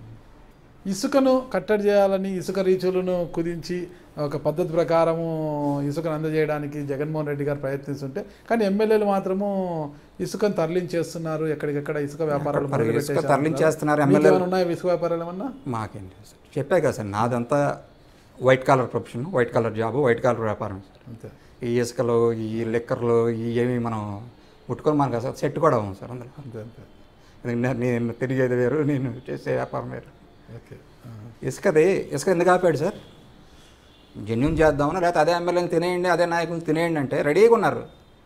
ఇసుకను కట్టడి చేయాలని ఇసుక రీచులను కుదించి ఒక పద్ధతి ప్రకారము ఇసుకను అందజేయడానికి జగన్మోహన్ రెడ్డి గారు ప్రయత్నిస్తుంటే కానీ ఎమ్మెల్యేలు మాత్రము ఇసుకను తరలించేస్తున్నారు ఎక్కడికెక్కడ ఇసుక వ్యాపారాలు మరి మొదలు ఇసుక పెట్టేశారు. తరలించేస్తున్నారు మీకు ఎమ్మెల్యేలు ఏమైనా ఉన్నాయా ఇసుక వ్యాపారాలు ఏమన్నా మాకేం లేదు సార్ చెప్పే కదా సార్ నాదంతా white collar profession white collar job white collar వ్యాపారం సార్ అంతే ఈ ఇసుకలు ఈ లిక్కర్లు ఈ ఏమి మనం ముట్టుకొని మనకు అసలు సెట్ కూడా అవ్వం సార్ అందులో అంతే అంతే నేను- నేను తిరిగేది వేరు నేను చేసే వ్యాపారం వేరు ఓకే ఇసుకది ఇసుక ఎందుకు ఆపాడు సార్ జెన్యున్ చేద్దామని లేకపోతే అదే ఎమ్మెల్యేని తినేయండి అదే నాయకుని తినేయండి అంటే రెడీగా ఉన్నారు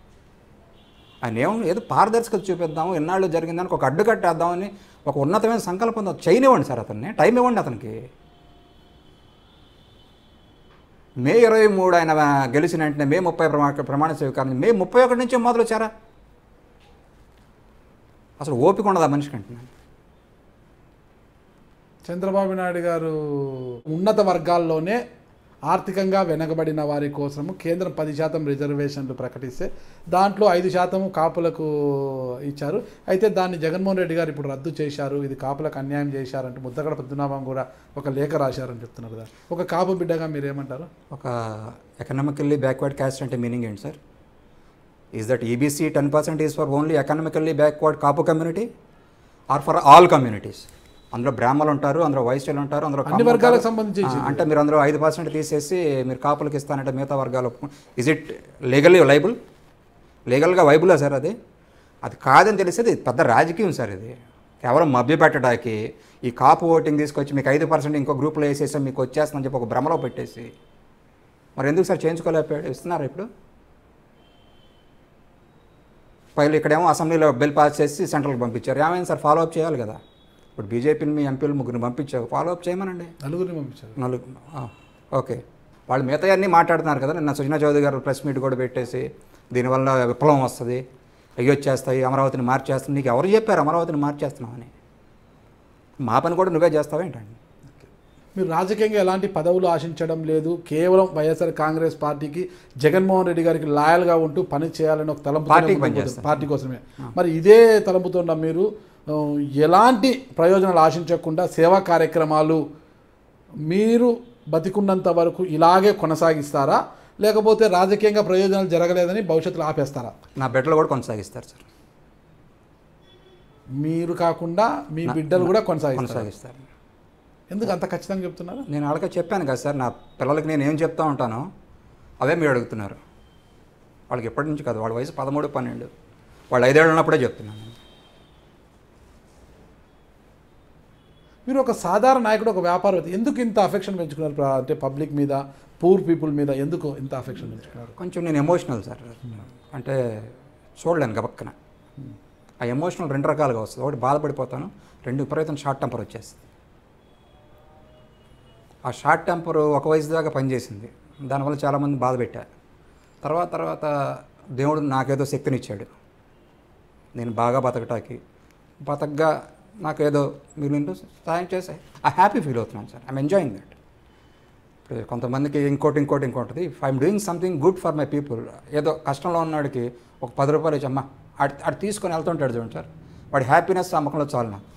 ఆయన ఏం ఏదో పారదర్శకత చూపిద్దాము ఎన్నాళ్ళు జరిగిందానికి ఒక అడ్డు కట్టేద్దామని ఒక ఉన్నతమైన సంకల్పం చేయనివ్వండి సార్ అతన్ని టైం ఇవ్వండి అతనికి మే ఇరవై మూడు ఆయన గెలిచిన వెంటనే మే ముప్పై ప్రమా ప్రమాణ స్వీకారం మే ముప్పై ఒకటి నుంచి మొదలు వచ్చారా అసలు ఓపిక ఉండదు ఆ మనిషికి అంటున్నాను చంద్రబాబు నాయుడు గారు ఉన్నత వర్గాల్లోనే ఆర్థికంగా వెనకబడిన వారి కోసము కేంద్రం పది శాతం రిజర్వేషన్లు ప్రకటిస్తే దాంట్లో ఐదు శాతం కాపులకు ఇచ్చారు అయితే దాన్ని జగన్మోహన్ రెడ్డి గారు ఇప్పుడు రద్దు చేశారు ఇది కాపులకు అన్యాయం చేశారంటూ ముద్దగడ పద్మనాభం కూడా ఒక లేఖ రాశారని చెప్తున్నారు కదా ఒక కాపు బిడ్డగా మీరు ఏమంటారు ఒక ఎకనామికల్లీ బ్యాక్వర్డ్ క్యాస్ట్ అంటే మీనింగ్ ఏంటి sir is that EBC ten percent is for only economically backward Kapu community are for all communities అందులో బ్రాహ్మణులు ఉంటారు అందులో వైశ్యులు ఉంటారు అందులో అన్ని కమ్మ వర్గాలకు ఉంటారు. సంబంధించి ఆ, అంటే మీరు అందులో ఐదు పర్సెంట్ తీసేసి మీరు కాపులకు ఇస్తానంటే మిగతా వర్గాలు ఇజ్ ఇట్ లీగల్లీ లైబుల్ లీగల్గా వైబులా సార్ అది అది కాదని తెలిసేది పెద్ద రాజకీయం సార్ ఇది కేవలం మభ్యపెట్టడానికి ఈ కాపు ఓటింగ్ తీసుకొచ్చి మీకు ఐదు పర్సెంట్ ఇంకో గ్రూప్లో వేసేసి మీకు వచ్చేస్తుందని చెప్పి ఒక భ్రమలో పెట్టేసి మరి ఎందుకు సార్ చేయించుకోలేకపోయాడు ఇస్తున్నారు ఇప్పుడు పైలు ఇక్కడేమో అసెంబ్లీలో బిల్ పాస్ చేసి సెంట్రల్కి పంపించారు ఏమైంది సార్ ఫాలో అప్ చేయాలి కదా ఇప్పుడు బీజేపీని మీ ఎంపీలు ముగ్గురిని పంపించారు ఫాలో అప్ చేయమనండి నలుగురిని పంపించారు నలుగు ఆ, ఓకే వాళ్ళు మిగతా అన్నీ మాట్లాడుతున్నారు కదా నిన్న సుజనా చౌదరి గారు ప్రెస్ మీట్ కూడా పెట్టేసి దీనివల్ల విప్లవం వస్తుంది అయ్యి వచ్చేస్తాయి అమరావతిని మార్చేస్తుంది నీకు ఎవరు చెప్పారు అమరావతిని మార్చేస్తున్నామని మా పని కూడా నువ్వే చేస్తావా ఏంటండి మీరు రాజకీయంగా ఎలాంటి పదవులు ఆశించడం లేదు కేవలం వైఎస్ఆర్ కాంగ్రెస్ పార్టీకి జగన్మోహన్ రెడ్డి గారికి లాయల్గా ఉంటూ పని చేయాలని ఒక తలంపు పార్టీకి పనిచేస్తాను. పార్టీ కోసమే మరి ఇదే తలంపుతో ఉన్న మీరు ఆ, ఎలాంటి ప్రయోజనాలు ఆశించకుండా సేవా కార్యక్రమాలు మీరు బతికున్నంత వరకు ఇలాగే కొనసాగిస్తారా లేకపోతే రాజకీయంగా ప్రయోజనాలు జరగలేదని భవిష్యత్తులో ఆపేస్తారా నా బిడ్డలు కూడా కొనసాగిస్తారు సార్ మీరు కాకుండా మీ బిడ్డలు కూడా కొనసాగిస్తారు కొనసాగిస్తారు ఎందుకు అంత ఖచ్చితంగా చెప్తున్నారు నేను వాళ్ళకి చెప్పాను కదా సార్ నా పిల్లలకి నేను ఏం చెప్తా ఉంటానో అవే మీరు అడుగుతున్నారు వాళ్ళకి ఎప్పటి నుంచి కాదు వాళ్ళ వయసు పదమూడు పన్నెండు వాళ్ళు ఐదేళ్ళు ఉన్నప్పుడే చెప్తున్నాను నేను. మీరు ఒక సాధారణ నాయకుడు ఒక వ్యాపారవేత్త ఎందుకు ఇంత అఫెక్షన్ పెంచుకున్నారు ప్ర- అంటే పబ్లిక్ మీద పూర్ పీపుల్ మీద ఎందుకు ఇంత అఫెక్షన్ పెంచుకున్నారు కొంచెం నేను ఎమోషనల్ సార్ అంటే చూడలేను గబక్కన ఆ ఎమోషనల్ రెండు రకాలుగా వస్తుంది ఒకటి బాధపడిపోతాను రెండు విపరీతం షార్ట్ టెంపర్ వచ్చేస్తుంది ఆ షార్ట్ టెంపర్ ఒక వయసు దాకా పనిచేసింది దానివల్ల చాలామంది బాధ పెట్టా తర్వాత తర్వాత దేవుడు నాకేదో శక్తినిచ్చాడు నేను బాగా బతకటానికి బతకగా నాకేదో మీరు సాయం చేసే ఆ హ్యాపీ ఫీల్ అవుతున్నాను సార్ ఐమ్ ఎంజాయింగ్ దట్ ఇప్పుడు కొంతమందికి ఇంకోటి ఇంకోటి ఇంకోటి if I'm doing something good for my people ఏదో కష్టంలో ఉన్నవాడికి ఒక పది రూపాయలు ఇచ్చి అమ్మా అటు అటు తీసుకొని వెళ్తుంటాడు చూడండి సార్ వాడి హ్యాపీనెస్ అమ్మకంలో చాలు నాకు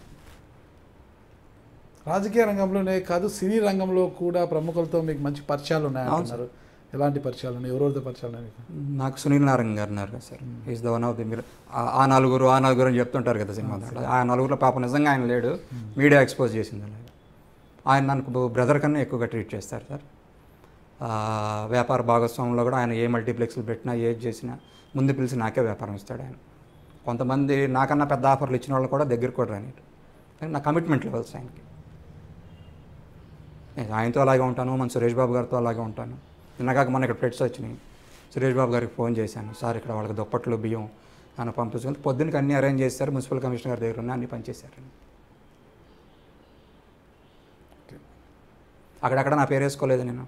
రాజకీయ రంగంలోనే కాదు సినీ రంగంలో కూడా ప్రముఖులతో మీకు మంచి పరిచయాలు ఉన్నాయంటున్నారు ఎలాంటి పరిచయాలు ఉన్నాయి ఎవరెవరితో పరిచయాలు ఉన్నాయి మీకు నాకు సునీల్ నారాయణ గారు ఉన్నారు కదా sir is the one of the మీరు ఆ- ఆ నలుగురు ఆ నలుగురు అని చెప్తుంటారు కదా సినిమా దాంట్లో ఆ నలుగురిలో పాప నిజంగా ఆయన లేడు మీడియా ఎక్స్పోజ్ చేసింది అలాగే ఆయన నన్ను బ్రదర్ కన్నా ఎక్కువగా ట్రీట్ చేస్తారు సార్ ఆ, వ్యాపార భాగస్వామ్యంలో కూడా ఆయన ఏ మల్టీప్లెక్స్లు పెట్టినా ఏది చేసినా ముందు పిలిచి నాకే వ్యాపారం ఇస్తాడు ఆయన కొంతమంది నాకన్నా పెద్ద ఆఫర్లు ఇచ్చిన వాళ్ళు కూడా దగ్గర కూడా రాని నా కమిట్మెంట్ లెవెల్స్ ఆయనకి నేను ఆయనతో అలాగే ఉంటాను మన సురేష్ బాబు గారితో అలాగే ఉంటాను నిన్నగాక మన ఇక్కడ ప్లేట్స్ వచ్చినాయి సురేష్ బాబు గారికి ఫోన్ చేశాను సార్ ఇక్కడ వాళ్ళకి దుప్పట్లు బియ్యం ఆయన పంపించుకుంటే పొద్దున్నకి అన్నీ అరేంజ్ చేశారు మున్సిపల్ కమిషనర్ గారి దగ్గర ఉన్న అన్ని పనిచేశారు అక్కడక్కడ నా పేరు వేసుకోలేదు నేను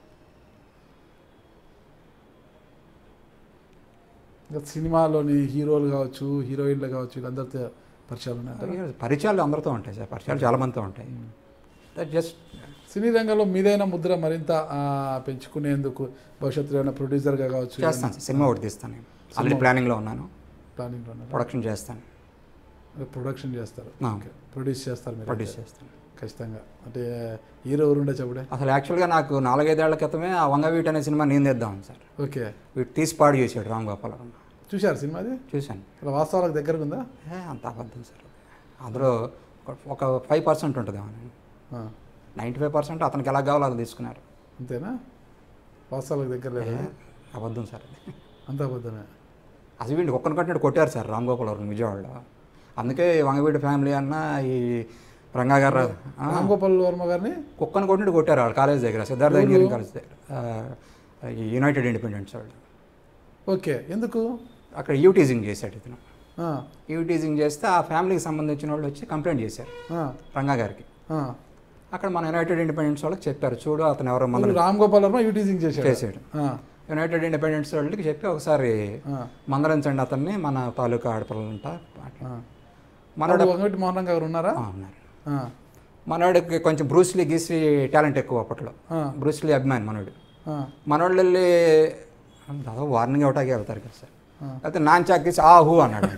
ఇంకా సినిమాలోని హీరోలు కావచ్చు హీరోయిన్లు కావచ్చు వీళ్ళందరితో పరిచయాలు ఉన్నాయి పరిచయాలు అందరితో ఉంటాయి సార్ పరిచయాలు చాలా మందితో ఉంటాయి దట్ జస్ట్ సినీ రంగంలో మీదైన ముద్ర మరింత ఆ, పెంచుకునేందుకు భవిష్యత్తులో ఏమైనా ప్రొడ్యూసర్గా కావచ్చు చేస్తాను సార్ సినిమా ఒకటి తీస్తాను నేను ఆల్రెడీ ప్లానింగ్లో ఉన్నాను ప్లానింగ్లో ప్రొడక్షన్ చేస్తాను ప్రొడక్షన్ చేస్తారు ఆ. ఓకే ప్రొడ్యూస్ చేస్తారు మీరు ప్రొడ్యూస్ చేస్తాను ఖచ్చితంగా అంటే హీరో ఎవరుండే చెప్పుడే అసలు యాక్చువల్గా నాకు నాలుగైదేళ్ల క్రితమే ఆ వంగవీట్ అనే సినిమా నేను తెద్దామని సార్ ఓకే వీటి తీసి పాడు చేశాడు రామ్ గోపాలరావు చూశారు సినిమా అది చూశాను ఇలా వాస్తవాలకు దగ్గరగా ఉందా ఏ అంత అబద్ధం సార్ అందులో ఒక- ఒక ఫైవ్ పర్సెంట్ ఉంటుంది ఆ, నైంటీ ఫైవ్ పర్సెంట్ అతనికి ఎలా కావాలో అది తీసుకున్నారు అంతేనా వాస్తవాలకు దగ్గర ఏ, లేదా అబద్ధం సార్ అది అంత అబద్ధమే అది వీడిని ఒక్కని కొట్టినట్టు కొట్టారు సార్ రామ్ గోపాలవరం విజయవాడలో అందుకే ఈ వంగవీటి ఫ్యామిలీ అన్న ఈ రంగా గారు ఆ, రామ్ గోపాల్ వర్మ గారిని కుక్కను కొట్టినట్టు కొట్టారు వాళ్ళు కాలేజ్ దగ్గర సిద్ధార్థ ఇంజనీరింగ్ కాలేజ్ దగ్గర ఆ, ఈ యునైటెడ్ ఇండిపెండెంట్స్ వాళ్ళు ఓకే ఎందుకు అక్కడ యూటీజింగ్ చేశాడు ఇతను ఆ, యూటీజింగ్ చేస్తే ఆ ఫ్యామిలీకి సంబంధించిన వాళ్ళు వచ్చి కంప్లైంట్ చేశారు ఆ, రంగా గారికి ఆ. అక్కడ మన యునైటెడ్ ఇండిపెండెంట్స్ వాళ్ళకి చెప్పారు చూడు అతను ఎవరో ఇప్పుడు మన రామ్ గోపాల్ వర్మ యూటీజింగ్ చేశాడు చేశాడు ఆ, యునైటెడ్ ఇండిపెండెన్స్ వాళ్ళకి చెప్పి ఒకసారి ఆ, మందలించండి అతన్ని మన తాలూకా ఆడపిల్లలంట ఆ. మనోడు అప్పుడు వంగటి మోహన్ గారు ఉన్నారా ఆ, ఉన్నారు ఆ, మనోడికి కొంచెం బ్రూస్లీ గీసి టాలెంట్ ఎక్కువ అప్పట్లో ఆ, బ్రూస్లీ అభిమాని మనోడు ఆ, మనోళ్ళు వెళ్ళి దాదాపు వార్నింగ్ అవటాకే వెళ్తారు కదా సార్ ఆ. అయితే నాన్ చాక్ తీసి ఆ హూ అన్నాడు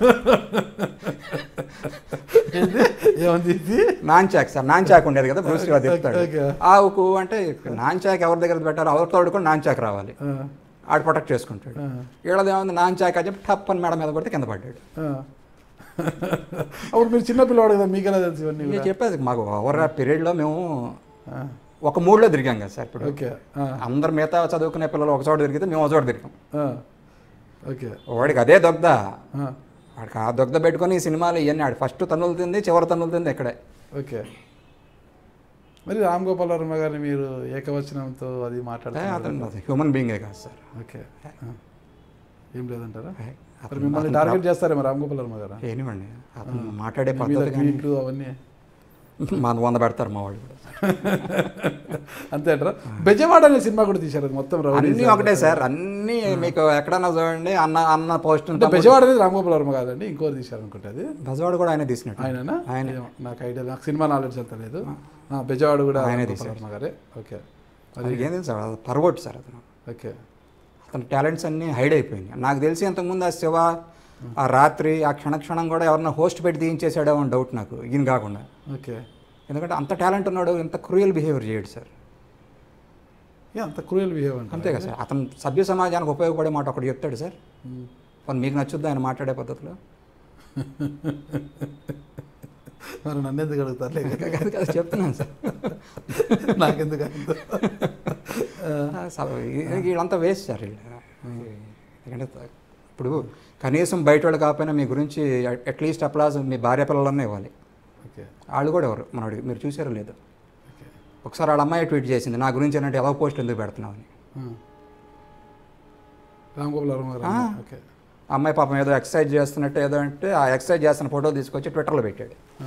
ఏంది? ఏముంది ఇది nunchuck sir nunchuck ఉండేది కదా బ్రూస్లీ అది చెప్తాడు ఓకే. ఆ హూ అంటే నాన్ చాక్ ఎవరి దగ్గర పెట్టారు అవతల కూడా నాన్ చాక్ రావాలి ఆ, ఆడు ప్రొటెక్ట్ చేసుకుంటాడు ఆ, వీళ్ళది ఏముంది నాన్ చాక్ అని చెప్పి టప్ అని మేడం మీద కొడితే కింద పడ్డాడు ఆ. అప్పుడు మీరు చిన్న పిల్లవాడు కదా మీకెలా తెలుసు ఇవన్నీ ఇక కూడా? చెప్పేది మాకు ఓవర్ ఆ పీరియడ్లో మేము ఆ, ఒక మూడ్లో తిరిగాం కదా సార్ ఇప్పుడు ఓకే ఆ, అందరు మిగతా చదువుకునే పిల్లలు ఒక చోట తిరిగితే మేము ఒక చోట తిరిగాం ఆ, ఓకే వాడికి అదే దొగ్ద ఆ, వాడికి ఆ దొగ్ద పెట్టుకొని ఈ సినిమాలు ఇవన్నీ ఆడు ఫస్ట్ తన్నులు తింది చివరి తన్నులు తింది ఇక్కడే ఓకే మరి రామ్ గోపాల్ వర్మ గారిని మీరు ఏకవచనంతో అది ఏ, మాట్లాడుతున్నారు అతను హ్యూమన్ బీయింగే కాదు సార్ ఓకే ఆ. ఏం లేదంటారా ఏ, మరి అతను- మిమ్మల్ని అతను టార్గెట్ చేస్తారేమో రామ్ గోపాల్ వర్మ గారు ఏనివ్వండి అతను మాట్లాడే మీ మీద పద్ధతి కానీ ట్వీట్లు అవన్నీ మన వంద పెడతారు మా వాళ్ళు కూడా అంతే అంటారా బెజవాడ అనే సినిమా కూడా తీశారు అది మొత్తం రౌడీ అన్నీ ఒకటే సార్ అన్నీ మీకు ఎక్కడన్నా చూడండి అన్న అన్న పోస్ట్ అంటే బెజవాడ అనేది రామ్ గోపాల్ వర్మ కాదండి ఇంకోటి తీశారు అనుకుంటే అది బెజవాడ కూడా ఆయన తీసినట్టు ఆయననా ఆయన. ఏమో, నాకు ఐడియా నాకు సినిమా నాలెడ్జ్ అంత లేదు ఆ, బెజవాడ కూడా ఆయనే రామ్ గోపాల్ వర్మ గారే ఓకే అది అది ఏం తెలుసు సార్ అది పర్వట్ సార్ అతను ఓకే అతని టాలెంట్స్ అన్నీ హైడ్ అయిపోయినాయి నాకు తెలిసి అంతకుముందు ఆ శివ ఆ రాత్రి ఆ క్షణ క్షణం కూడా ఎవరన్నా హోస్ట్ పెట్టి తీయించేసాడో అని డౌట్ నాకు ఈయన కాకుండా ఓకే ఎందుకంటే అంత టాలెంట్ ఉన్నాడు ఇంత క్రూయల్ బిహేవియర్ చేయడు సార్ ఏ, అంత క్రూయల్ బిహేవ్ అంటే అంతే కదా సార్ అతను సభ్య సమాజానికి ఉపయోగపడే మాట ఒకటి చెప్తాడు సార్ ఉమ్. మరి మీకు నచ్చుద్దా ఆయన మాట్లాడే పద్ధతిలో మరి నన్ను ఎందుకు అడుగుతారు కాదు కదా చెప్తున్నాను సార్ నాకెందుకు అంత? ఆ, ఆ, స- ఈ- వీళ్ళంతా వేస్ట్ సార్ వీళ్ళు ఎందుకంటే ఇప్పుడు కనీసం బయట వాళ్ళు కాకపోయినా మీ గురించి అట్లీస్ట్ అప్లాజ్ మీ భార్య పిల్లలన్నా ఇవ్వాలి ఓకే వాళ్ళు కూడా ఎవరు మనోడి మీరు చూసారో లేదు ఓకే ఒకసారి వాళ్ళ అమ్మాయి ట్వీట్ చేసింది నా గురించి ఏంటంటే ఎలా పోస్ట్ ఎందుకు పెడుతున్నావు అని ఆ. రామ్ గోపాల్ వర్మ గారు ఆ. ఓకే ఆ అమ్మాయి పాపం ఏదో ఎక్సర్సైజ్ చేస్తున్నట్టు ఏదో అంటే ఆ ఎక్సర్సైజ్ చేస్తున్న ఫోటో తీసుకొచ్చి ట్విట్టర్లో పెట్టాడు ఆ.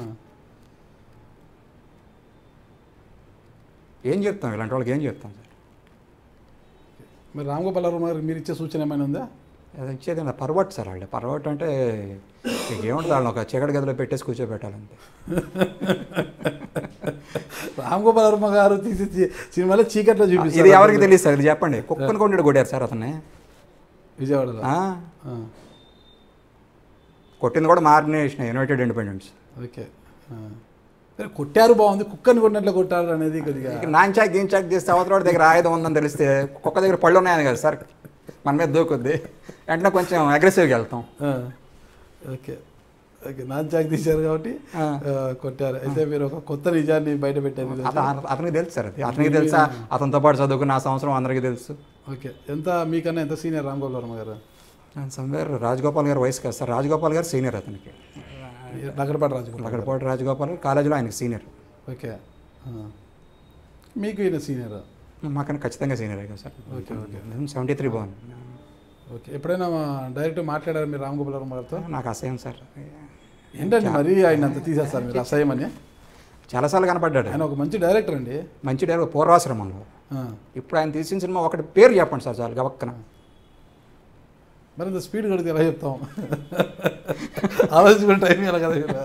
ఏం చెప్తాం ఇలాంటి వాళ్ళకి ఏం చెప్తాం సార్ మరి రామ్ గోపాల్ వర్మ గారికి మీరు ఇచ్చే సూచన ఏమైనా ఉందా అది ఇచ్చేది నా పర్వట్ సార్ వాళ్ళు పర్వట్ అంటే మీకు ఏముంటుంది వాళ్ళని ఒక చీకటి గదిలో పెట్టేసి కూర్చోబెట్టాలంతే రామ్ గోపాల్ వర్మ గారు తీసి చి- సినిమాలో చీకట్లో ఇది చూపిస్తారు ఎవరికి తెలియదు సార్ ఇది చెప్పండి కుక్కను కొండడు కొట్టారు సార్ అతన్ని విజయవాడలో ఆ, ఆ, కొట్టింది కూడా మార్నేషన్ యునైటెడ్ ఇండిపెండెన్స్ ఓకే ఆ. సరే, కొట్టారు బాగుంది కుక్కని కొట్టినట్లు కొట్టారు అనేది కొద్దిగా నాంచాక్ గీంచాక్ చేస్తే అవతల దగ్గర ఆయుధం ఉందని తెలిస్తే కుక్క దగ్గర పళ్ళు ఉన్నాయని కదా సార్ మన మీద దూకుద్ది వెంటనే కొంచెం అగ్రెసివ్గా వెళ్తాం ఆ, ఓకే ఓకే నాన్ చాక్ తీశారు కాబట్టి ఆ. ఆ, కొట్టారు అయితే మీరు ఒక కొత్త నిజాన్ని బయట పెట్టారు ఈరోజు. అత- అతనికి తెలుసు సార్ అది అతనికి తెలుసా అతనితో పాటు చదువుకున్న ఆ సంవత్సరం అందరికీ తెలుసు ఓకే ఎంత మీకన్నా ఎంత సీనియర్ రామ్ గోపాల్ వర్మ గారు సమ్వేర్ రాజగోపాల్ గారు వయసు కదా సార్ రాజగోపాల్ గారు సీనియర్ అతనికి నగరపాటి రాజగోపాల్ లగడపాటి రాజగోపాల్ గారు కాలేజీలో ఆయనకి సీనియర్ ఓకే ఆ. మీకు ఈయన సీనియర్ మాకన్నా ఖచ్చితంగా సీనియర్ కదా sir okay okay seventy three బాగుంది ఓకే ఎప్పుడైనా డైరెక్ట్ మాట్లాడారు మీరు రామ్ గోపాల్ వర్మ గారితో నాకు అసహ్యం సార్ ఏంటండి మరి ఆయన అంత తీసేస్తారు మీరు అసహ్యం అని చాలాసార్లు కనపడ్డాడు ఆయన ఒక మంచి డైరెక్టర్ అండి మంచి డైరెక్టర్ పూర్వాశ్రమంలో ఆ. ఇప్పుడు ఆయన తీసిన సినిమా ఒకటి పేరు చెప్పండి సార్ చాలు గవక్కన మరి ఇంత స్పీడ్ కొడితే ఎలా చెప్తాం ఆలోచించుకునే టైం ఎలా కదా మీరు?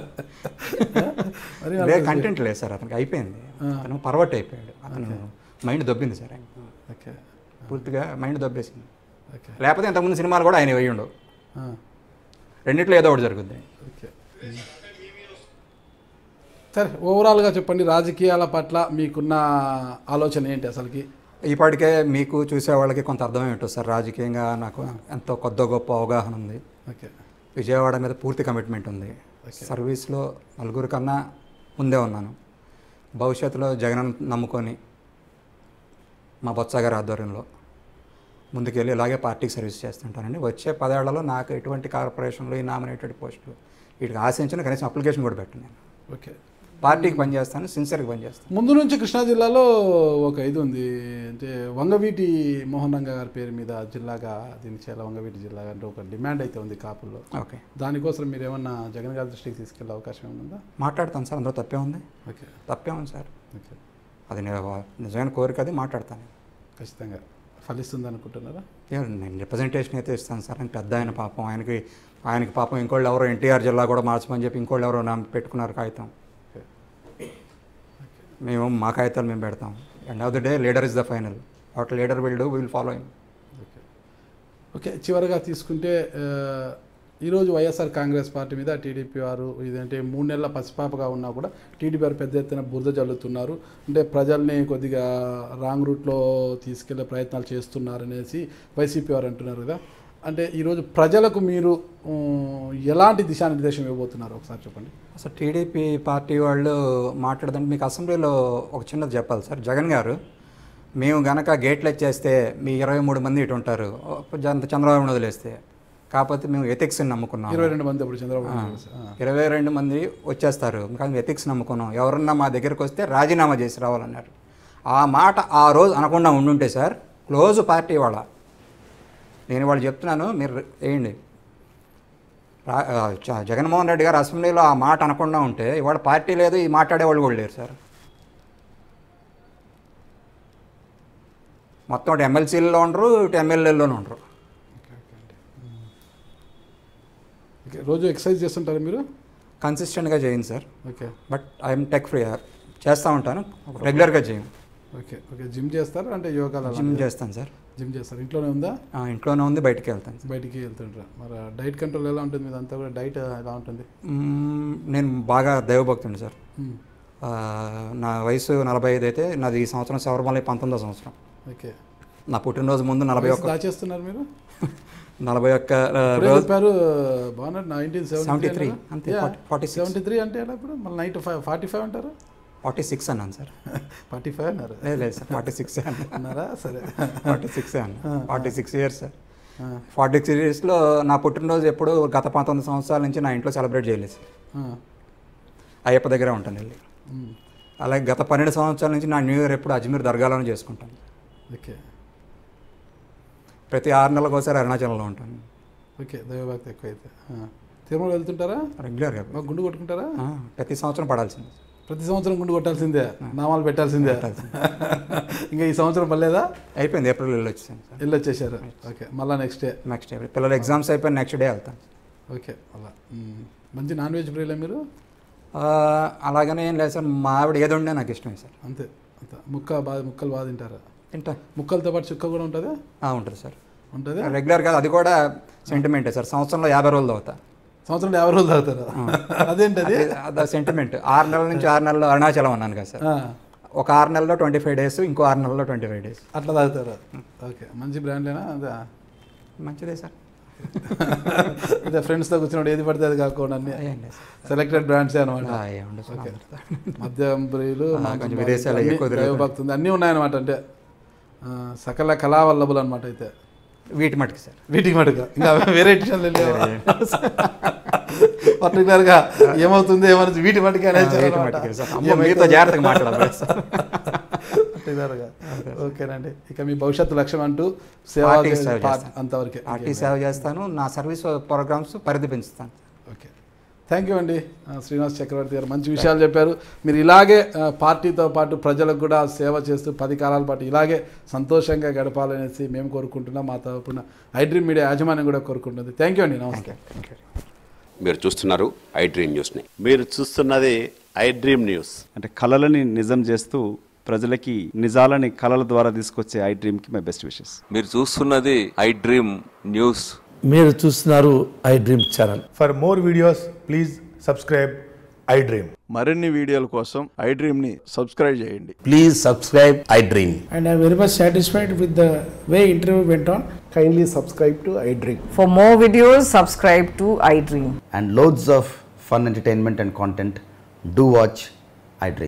మరి లే కంటెంట్ లేదు సార్ అతనికి అయిపోయింది అతను పర్వట్ అయిపోయాడు అతను మైండ్ దొబ్బింది సార్ ఆయన ఓకే పూర్తిగా మైండ్ దొబ్బేసింది ఓకే లేకపోతే ఇంతకుముందు సినిమాలు కూడా ఆయన వేయి ఉండవు ఆ, రెండిట్లో ఏదో ఒకటి జరుగుద్ది ఓకే సరే ఓవరాల్గా చెప్పండి రాజకీయాల పట్ల మీకున్న ఆలోచన ఏంటి అసలుకి ఇప్పటికే మీకు చూసే వాళ్ళకి కొంత అర్థమై ఉంటుంది సార్ రాజకీయంగా నాకు ఎంతో కొద్ద గొప్ప అవగాహన ఉంది ఓకే విజయవాడ మీద పూర్తి కమిట్మెంట్ ఉంది సర్వీస్లో నలుగురు కన్నా ముందే ఉన్నాను భవిష్యత్తులో జగన్ నమ్ముకొని మా బొత్స గారి ఆధ్వర్యంలో ముందుకెళ్ళి ఇలాగే పార్టీకి సర్వీస్ చేస్తుంటానండి వచ్చే పదేళ్లలో నాకు ఎటువంటి కార్పొరేషన్లు ఈ నామినేటెడ్ పోస్టులు వీటికి ఆశించిన కనీసం అప్లికేషన్ కూడా పెట్టను నేను ఓకే పార్టీకి పనిచేస్తాను సిన్సియర్గా పనిచేస్తాను ముందు నుంచి కృష్ణా జిల్లాలో ఒక ఇది ఉంది అంటే వంగవీటి మోహన్ రంగ గారి పేరు మీద జిల్లాగా దీన్ని చేయాలి వంగవీటి జిల్లాగా అంటే ఒక డిమాండ్ అయితే ఉంది కాపుల్లో ఓకే దానికోసం మీరు ఏమన్నా జగన్ గారి దృష్టికి తీసుకెళ్ళే అవకాశం ఏమైనా ఉందా మాట్లాడతాను సార్ అందులో తప్పే ఉంది ఓకే తప్పే ఉంది సార్ ఓకే అది నే- నిజమైన కోరిక అది మాట్లాడతాను ఖచ్చితంగా ఫలిస్తుంది అనుకుంటున్నారా ఏ, నేను రిప్రజెంటేషన్ అయితే ఇస్తాను సార్ ఆయన పెద్ద ఆయన పాపం ఆయనకి ఆయనకి పాపం ఇంకోళ్ళు ఎవరో ఎన్టీఆర్ జిల్లా కూడా మార్చమని చెప్పి ఇంకోళ్ళు ఎవరో నా పెట్టుకున్నారు కాగితం ఓకే మేము మా కాగితాలు మేము పెడతాం end of the day leader is the final what leader will do will follow okay okay చివరిగా తీసుకుంటే ఆ, ఈరోజు వైఎస్ఆర్ కాంగ్రెస్ పార్టీ మీద టీడీపీ వారు ఇదంటే మూడు నెలల పసిపాపగా ఉన్నా కూడా టీడీపీ వారు పెద్ద ఎత్తున బురద జల్లుతున్నారు అంటే ప్రజల్ని కొద్దిగా రాంగ్ రూట్లో తీసుకెళ్లే ప్రయత్నాలు చేస్తున్నారనేసి వైసీపీ వారు అంటున్నారు కదా అంటే ఈరోజు ప్రజలకు మీరు ఉమ్, ఎలాంటి దిశానిర్దేశం ఇవ్వబోతున్నారు ఒకసారి చెప్పండి అసలు టీడీపీ పార్టీ వాళ్ళు మాట్లాడదంటే మీకు అసెంబ్లీలో ఒక చిన్నది చెప్పాలి సార్ జగన్ గారు మేము గనక గేట్లు వచ్చేస్తే మీ ఇరవై మూడు మంది ఇటు ఉంటారు అంత చంద్రబాబు వదిలేస్తే కాకపోతే మేము ఎథిక్స్ని నమ్ముకున్నాం ఇరవై రెండు మంది అప్పుడు చంద్రబాబు నాయుడు కలిసి. ఆ, ఇరవై రెండు మంది వచ్చేస్తారు కానీ ఎథిక్స్ నమ్ముకున్నాం ఎవరన్నా మా దగ్గరికి వస్తే రాజీనామా చేసి రావాలన్నారు ఆ మాట ఆ రోజు అనకుండా ఉండుంటే సార్ క్లోజ్ పార్టీ వాళ్ళ నేను వాళ్ళు చెప్తున్నాను మీరు వేయండి రా ఆ, జ- జగన్మోహన్ రెడ్డి గారు అసెంబ్లీలో ఆ మాట అనకుండా ఉంటే ఇవాళ పార్టీ లేదు ఈ మాట్లాడేవాళ్ళు కూడా లేరు సార్ మొత్తం అటు ఎమ్మెల్సీలలో ఉండరు ఇటు ఎమ్మెల్యేలోనూ ఉండరు ఓకే రోజు ఎక్సర్సైజ్ చేస్తుంటారా మీరు కన్సిస్టెంట్గా చేయండి sir okay but I'm tech free చేస్తూ ఉంటాను రెగ్యులర్గా చేయం ఓకే ఓకే జిమ్ చేస్తారు అంటే యోగాలు జిమ్ చేస్తాను సార్ జిమ్ చేస్తారు ఇంట్లోనే ఉందా ఆ, ఇంట్లోనే ఉంది బయటికి వెళ్తాను సార్ బయటికి వెళ్తుంటారా మరి డైట్ కంట్రోల్ ఎలా ఉంటుంది మీదంతా కూడా డైట్ ఎలా ఉంటుంది మ్మ్, నేను బాగా దైవభక్తుని సార్ మ్మ్. ఆ, నా వయసు నలభై ఐదు అయితే నాది ఈ సంవత్సరం శబరిమల పంతొమ్మిదో సంవత్సరం ఓకే నా పుట్టినరోజు ముందు నలభై వయసు ఒక్క దాచేస్తున్నారు మీరు నలభై ఒక్క ఆ, ఇప్పుడే రోజు చెప్పారు బాగున్నారు నైన్టీన్ 73, అంతే, 40, 46. సెవెంటీ త్రీ అంటే ఎలా ఇప్పుడు మళ్ళీ నైట్ ఫైవ్ ఫార్టీ ఫైవ్ అంటారు ఫార్టీ సిక్స్ అన్నాను సార్ ఫార్టీ ఫైవ్ అన్నారు లేదు లేదు సార్ ఫార్టీ సిక్స్ అన్నారా సరే ఫార్టీ సిక్స్ అన్న ఫార్టీ సిక్స్ ఇయర్స్ సార్ ఆ, ఫార్టీ సిక్స్ ఇయర్స్లో నా పుట్టినరోజు ఎప్పుడు గత పంతొమ్మిది సంవత్సరాల నుంచి నా ఇంట్లో సెలబ్రేట్ చేయలేదు సార్ ఆ, అయ్యప్ప దగ్గర ఉంటాను వెళ్ళి మ్మ్. అలాగే గత పన్నెండు సంవత్సరాల నుంచి నా న్యూ ఇయర్ ఎప్పుడు అజ్మీర్ దర్గాలోనే చేసుకుంటాను ఓకే ప్రతి ఆరు నెలలకు ఒకసారి అరుణాచలంలో ఉంటాను ఓకే దైవభక్తి ఎక్కువైతే ఆ. తిరుమల వెళ్తుంటారా రెగ్యులర్గా బాగా గుండు కొట్టుకుంటారా ఆ, ప్రతి సంవత్సరం పడాల్సింది ప్రతి సంవత్సరం గుండు కొట్టాల్సిందే నామాలు పెట్టాల్సిందే ఇంకా ఈ సంవత్సరం పర్లేదా అయిపోయింది ఏప్రిల్ వెళ్ళి వచ్చాను సార్ వెళ్ళి వచ్చేసారు ఓకే మళ్ళీ నెక్స్ట్ డే నెక్స్ట్ పిల్లల ఎగ్జామ్స్ అయిపోయిన నెక్స్ట్ డే వెళ్తాను ఓకే అలా మ్మ్. మంచి నాన్ వెజ్ ప్రియులే మీరు ఆ, అలాగనే ఏం లేదు సార్ మా ఆవిడ ఏది ఉండే నాకు ఇష్టమే సార్ అంతే అంత ముక్క బాగా ముక్కలు బాగా తింటారు తింటా ముక్కలతో పాటు చుక్క కూడా ఉంటుంది ఆ, ఉంటుంది సార్ ఉంటుంది రెగ్యులర్ కాదు అది కూడా సెంటిమెంటే సార్ సంవత్సరంలో యాభై రోజులు అవుతా సంవత్సరంలో యాభై రోజులు తాగుతారు అదేంటి అది అది సెంటిమెంట్ ఆరు నెలల నుంచి ఆరు నెలలు అరుణాచలం అన్నాను కదా సార్ ఆ, ఒక ఆరు నెలల్లో ట్వంటీ ఫైవ్ డేస్ ఇంకో ఆరు నెలల్లో ట్వంటీ ఫైవ్ డేస్ అట్లా తాగుతారు ఓకే మంచి బ్రాండ్లేనా అదే మంచిదే సార్ అదే ఫ్రెండ్స్తో కూర్చున్నాడు ఏది పడితే అది కాకుండా అన్ని ఏం లేదు సార్. సెలెక్టెడ్ బ్రాండ్స్ అనమాట ఆ, ఏముండదు సార్ అందరితో. మద్యం ప్రియులు ఆ, మాంసం కొంచెం బాధితులు, విదేశాలు అన్ని ఎక్కువ తిరుగుతారు. దైవభక్తి ఉంది అన్నీ ఉన్నాయన్నమాట అంటే ఆ, సకల కళావల్లభులు అనమాట అయితే వీటి మటుకు సార్ వీటికి మటుగా ఇంకా వేరే ట్యూషన్లు పర్టికులర్గా ఏమవుతుంది ఏమని వీటి మటుకే అనేసి వీటి మటుకే సార్. అమ్మో, మీతో జాగ్రత్తగా మాట్లాడాలి సార్ పర్టికులర్గా ఓకేనండి ఇక మీ భవిష్యత్తు లక్ష్యం అంటూ సేవ పార్టీకి సేవ పా- చేస్తాను. అంతవరకే పార్టీ సేవ చేస్తాను నా సర్వీస్ ప్రోగ్రామ్స్ పరిధి పెంచుతాను ఓకే థ్యాంక్ యూ అండి ఆ, శ్రీనివాస్ చక్రవర్తి గారు మంచి విషయాలు చెప్పారు మీరు ఇలాగే ఆ, పార్టీతో పాటు ప్రజలకు కూడా సేవ చేస్తూ పది కాలాల పాటు ఇలాగే సంతోషంగా గడపాలనేసి మేము కోరుకుంటున్నాం మా తరపున ఐడ్రీమ్ మీడియా యాజమాన్యం కూడా కోరుకుంటుంది థ్యాంక్ యూ అండి నమస్తే థ్యాంక్ యూ మీరు చూస్తున్నారు ఐ డ్రీమ్ న్యూస్ని మీరు చూస్తున్నది ఐ డ్రీమ్ న్యూస్ అంటే కళలని నిజం చేస్తూ ప్రజలకి నిజాలని కళల ద్వారా తీసుకొచ్చే ఐ డ్రీమ్కి మై బెస్ట్ విషెస్ మీరు చూస్తున్నది ఐ డ్రీమ్ న్యూస్ మీరు చూస్తున్నారు iDream channel For more videos, please subscribe iDream. మరిన్ని వీడియోల కోసం ఐ డ్రీమ్ని సబ్స్క్రైబ్ చేయండి please subscribe iDream and I'm very much satisfied with the way interview went on. Kindly subscribe to iDream. For more videos, subscribe to iDream. and loads of fun entertainment and content do watch i dream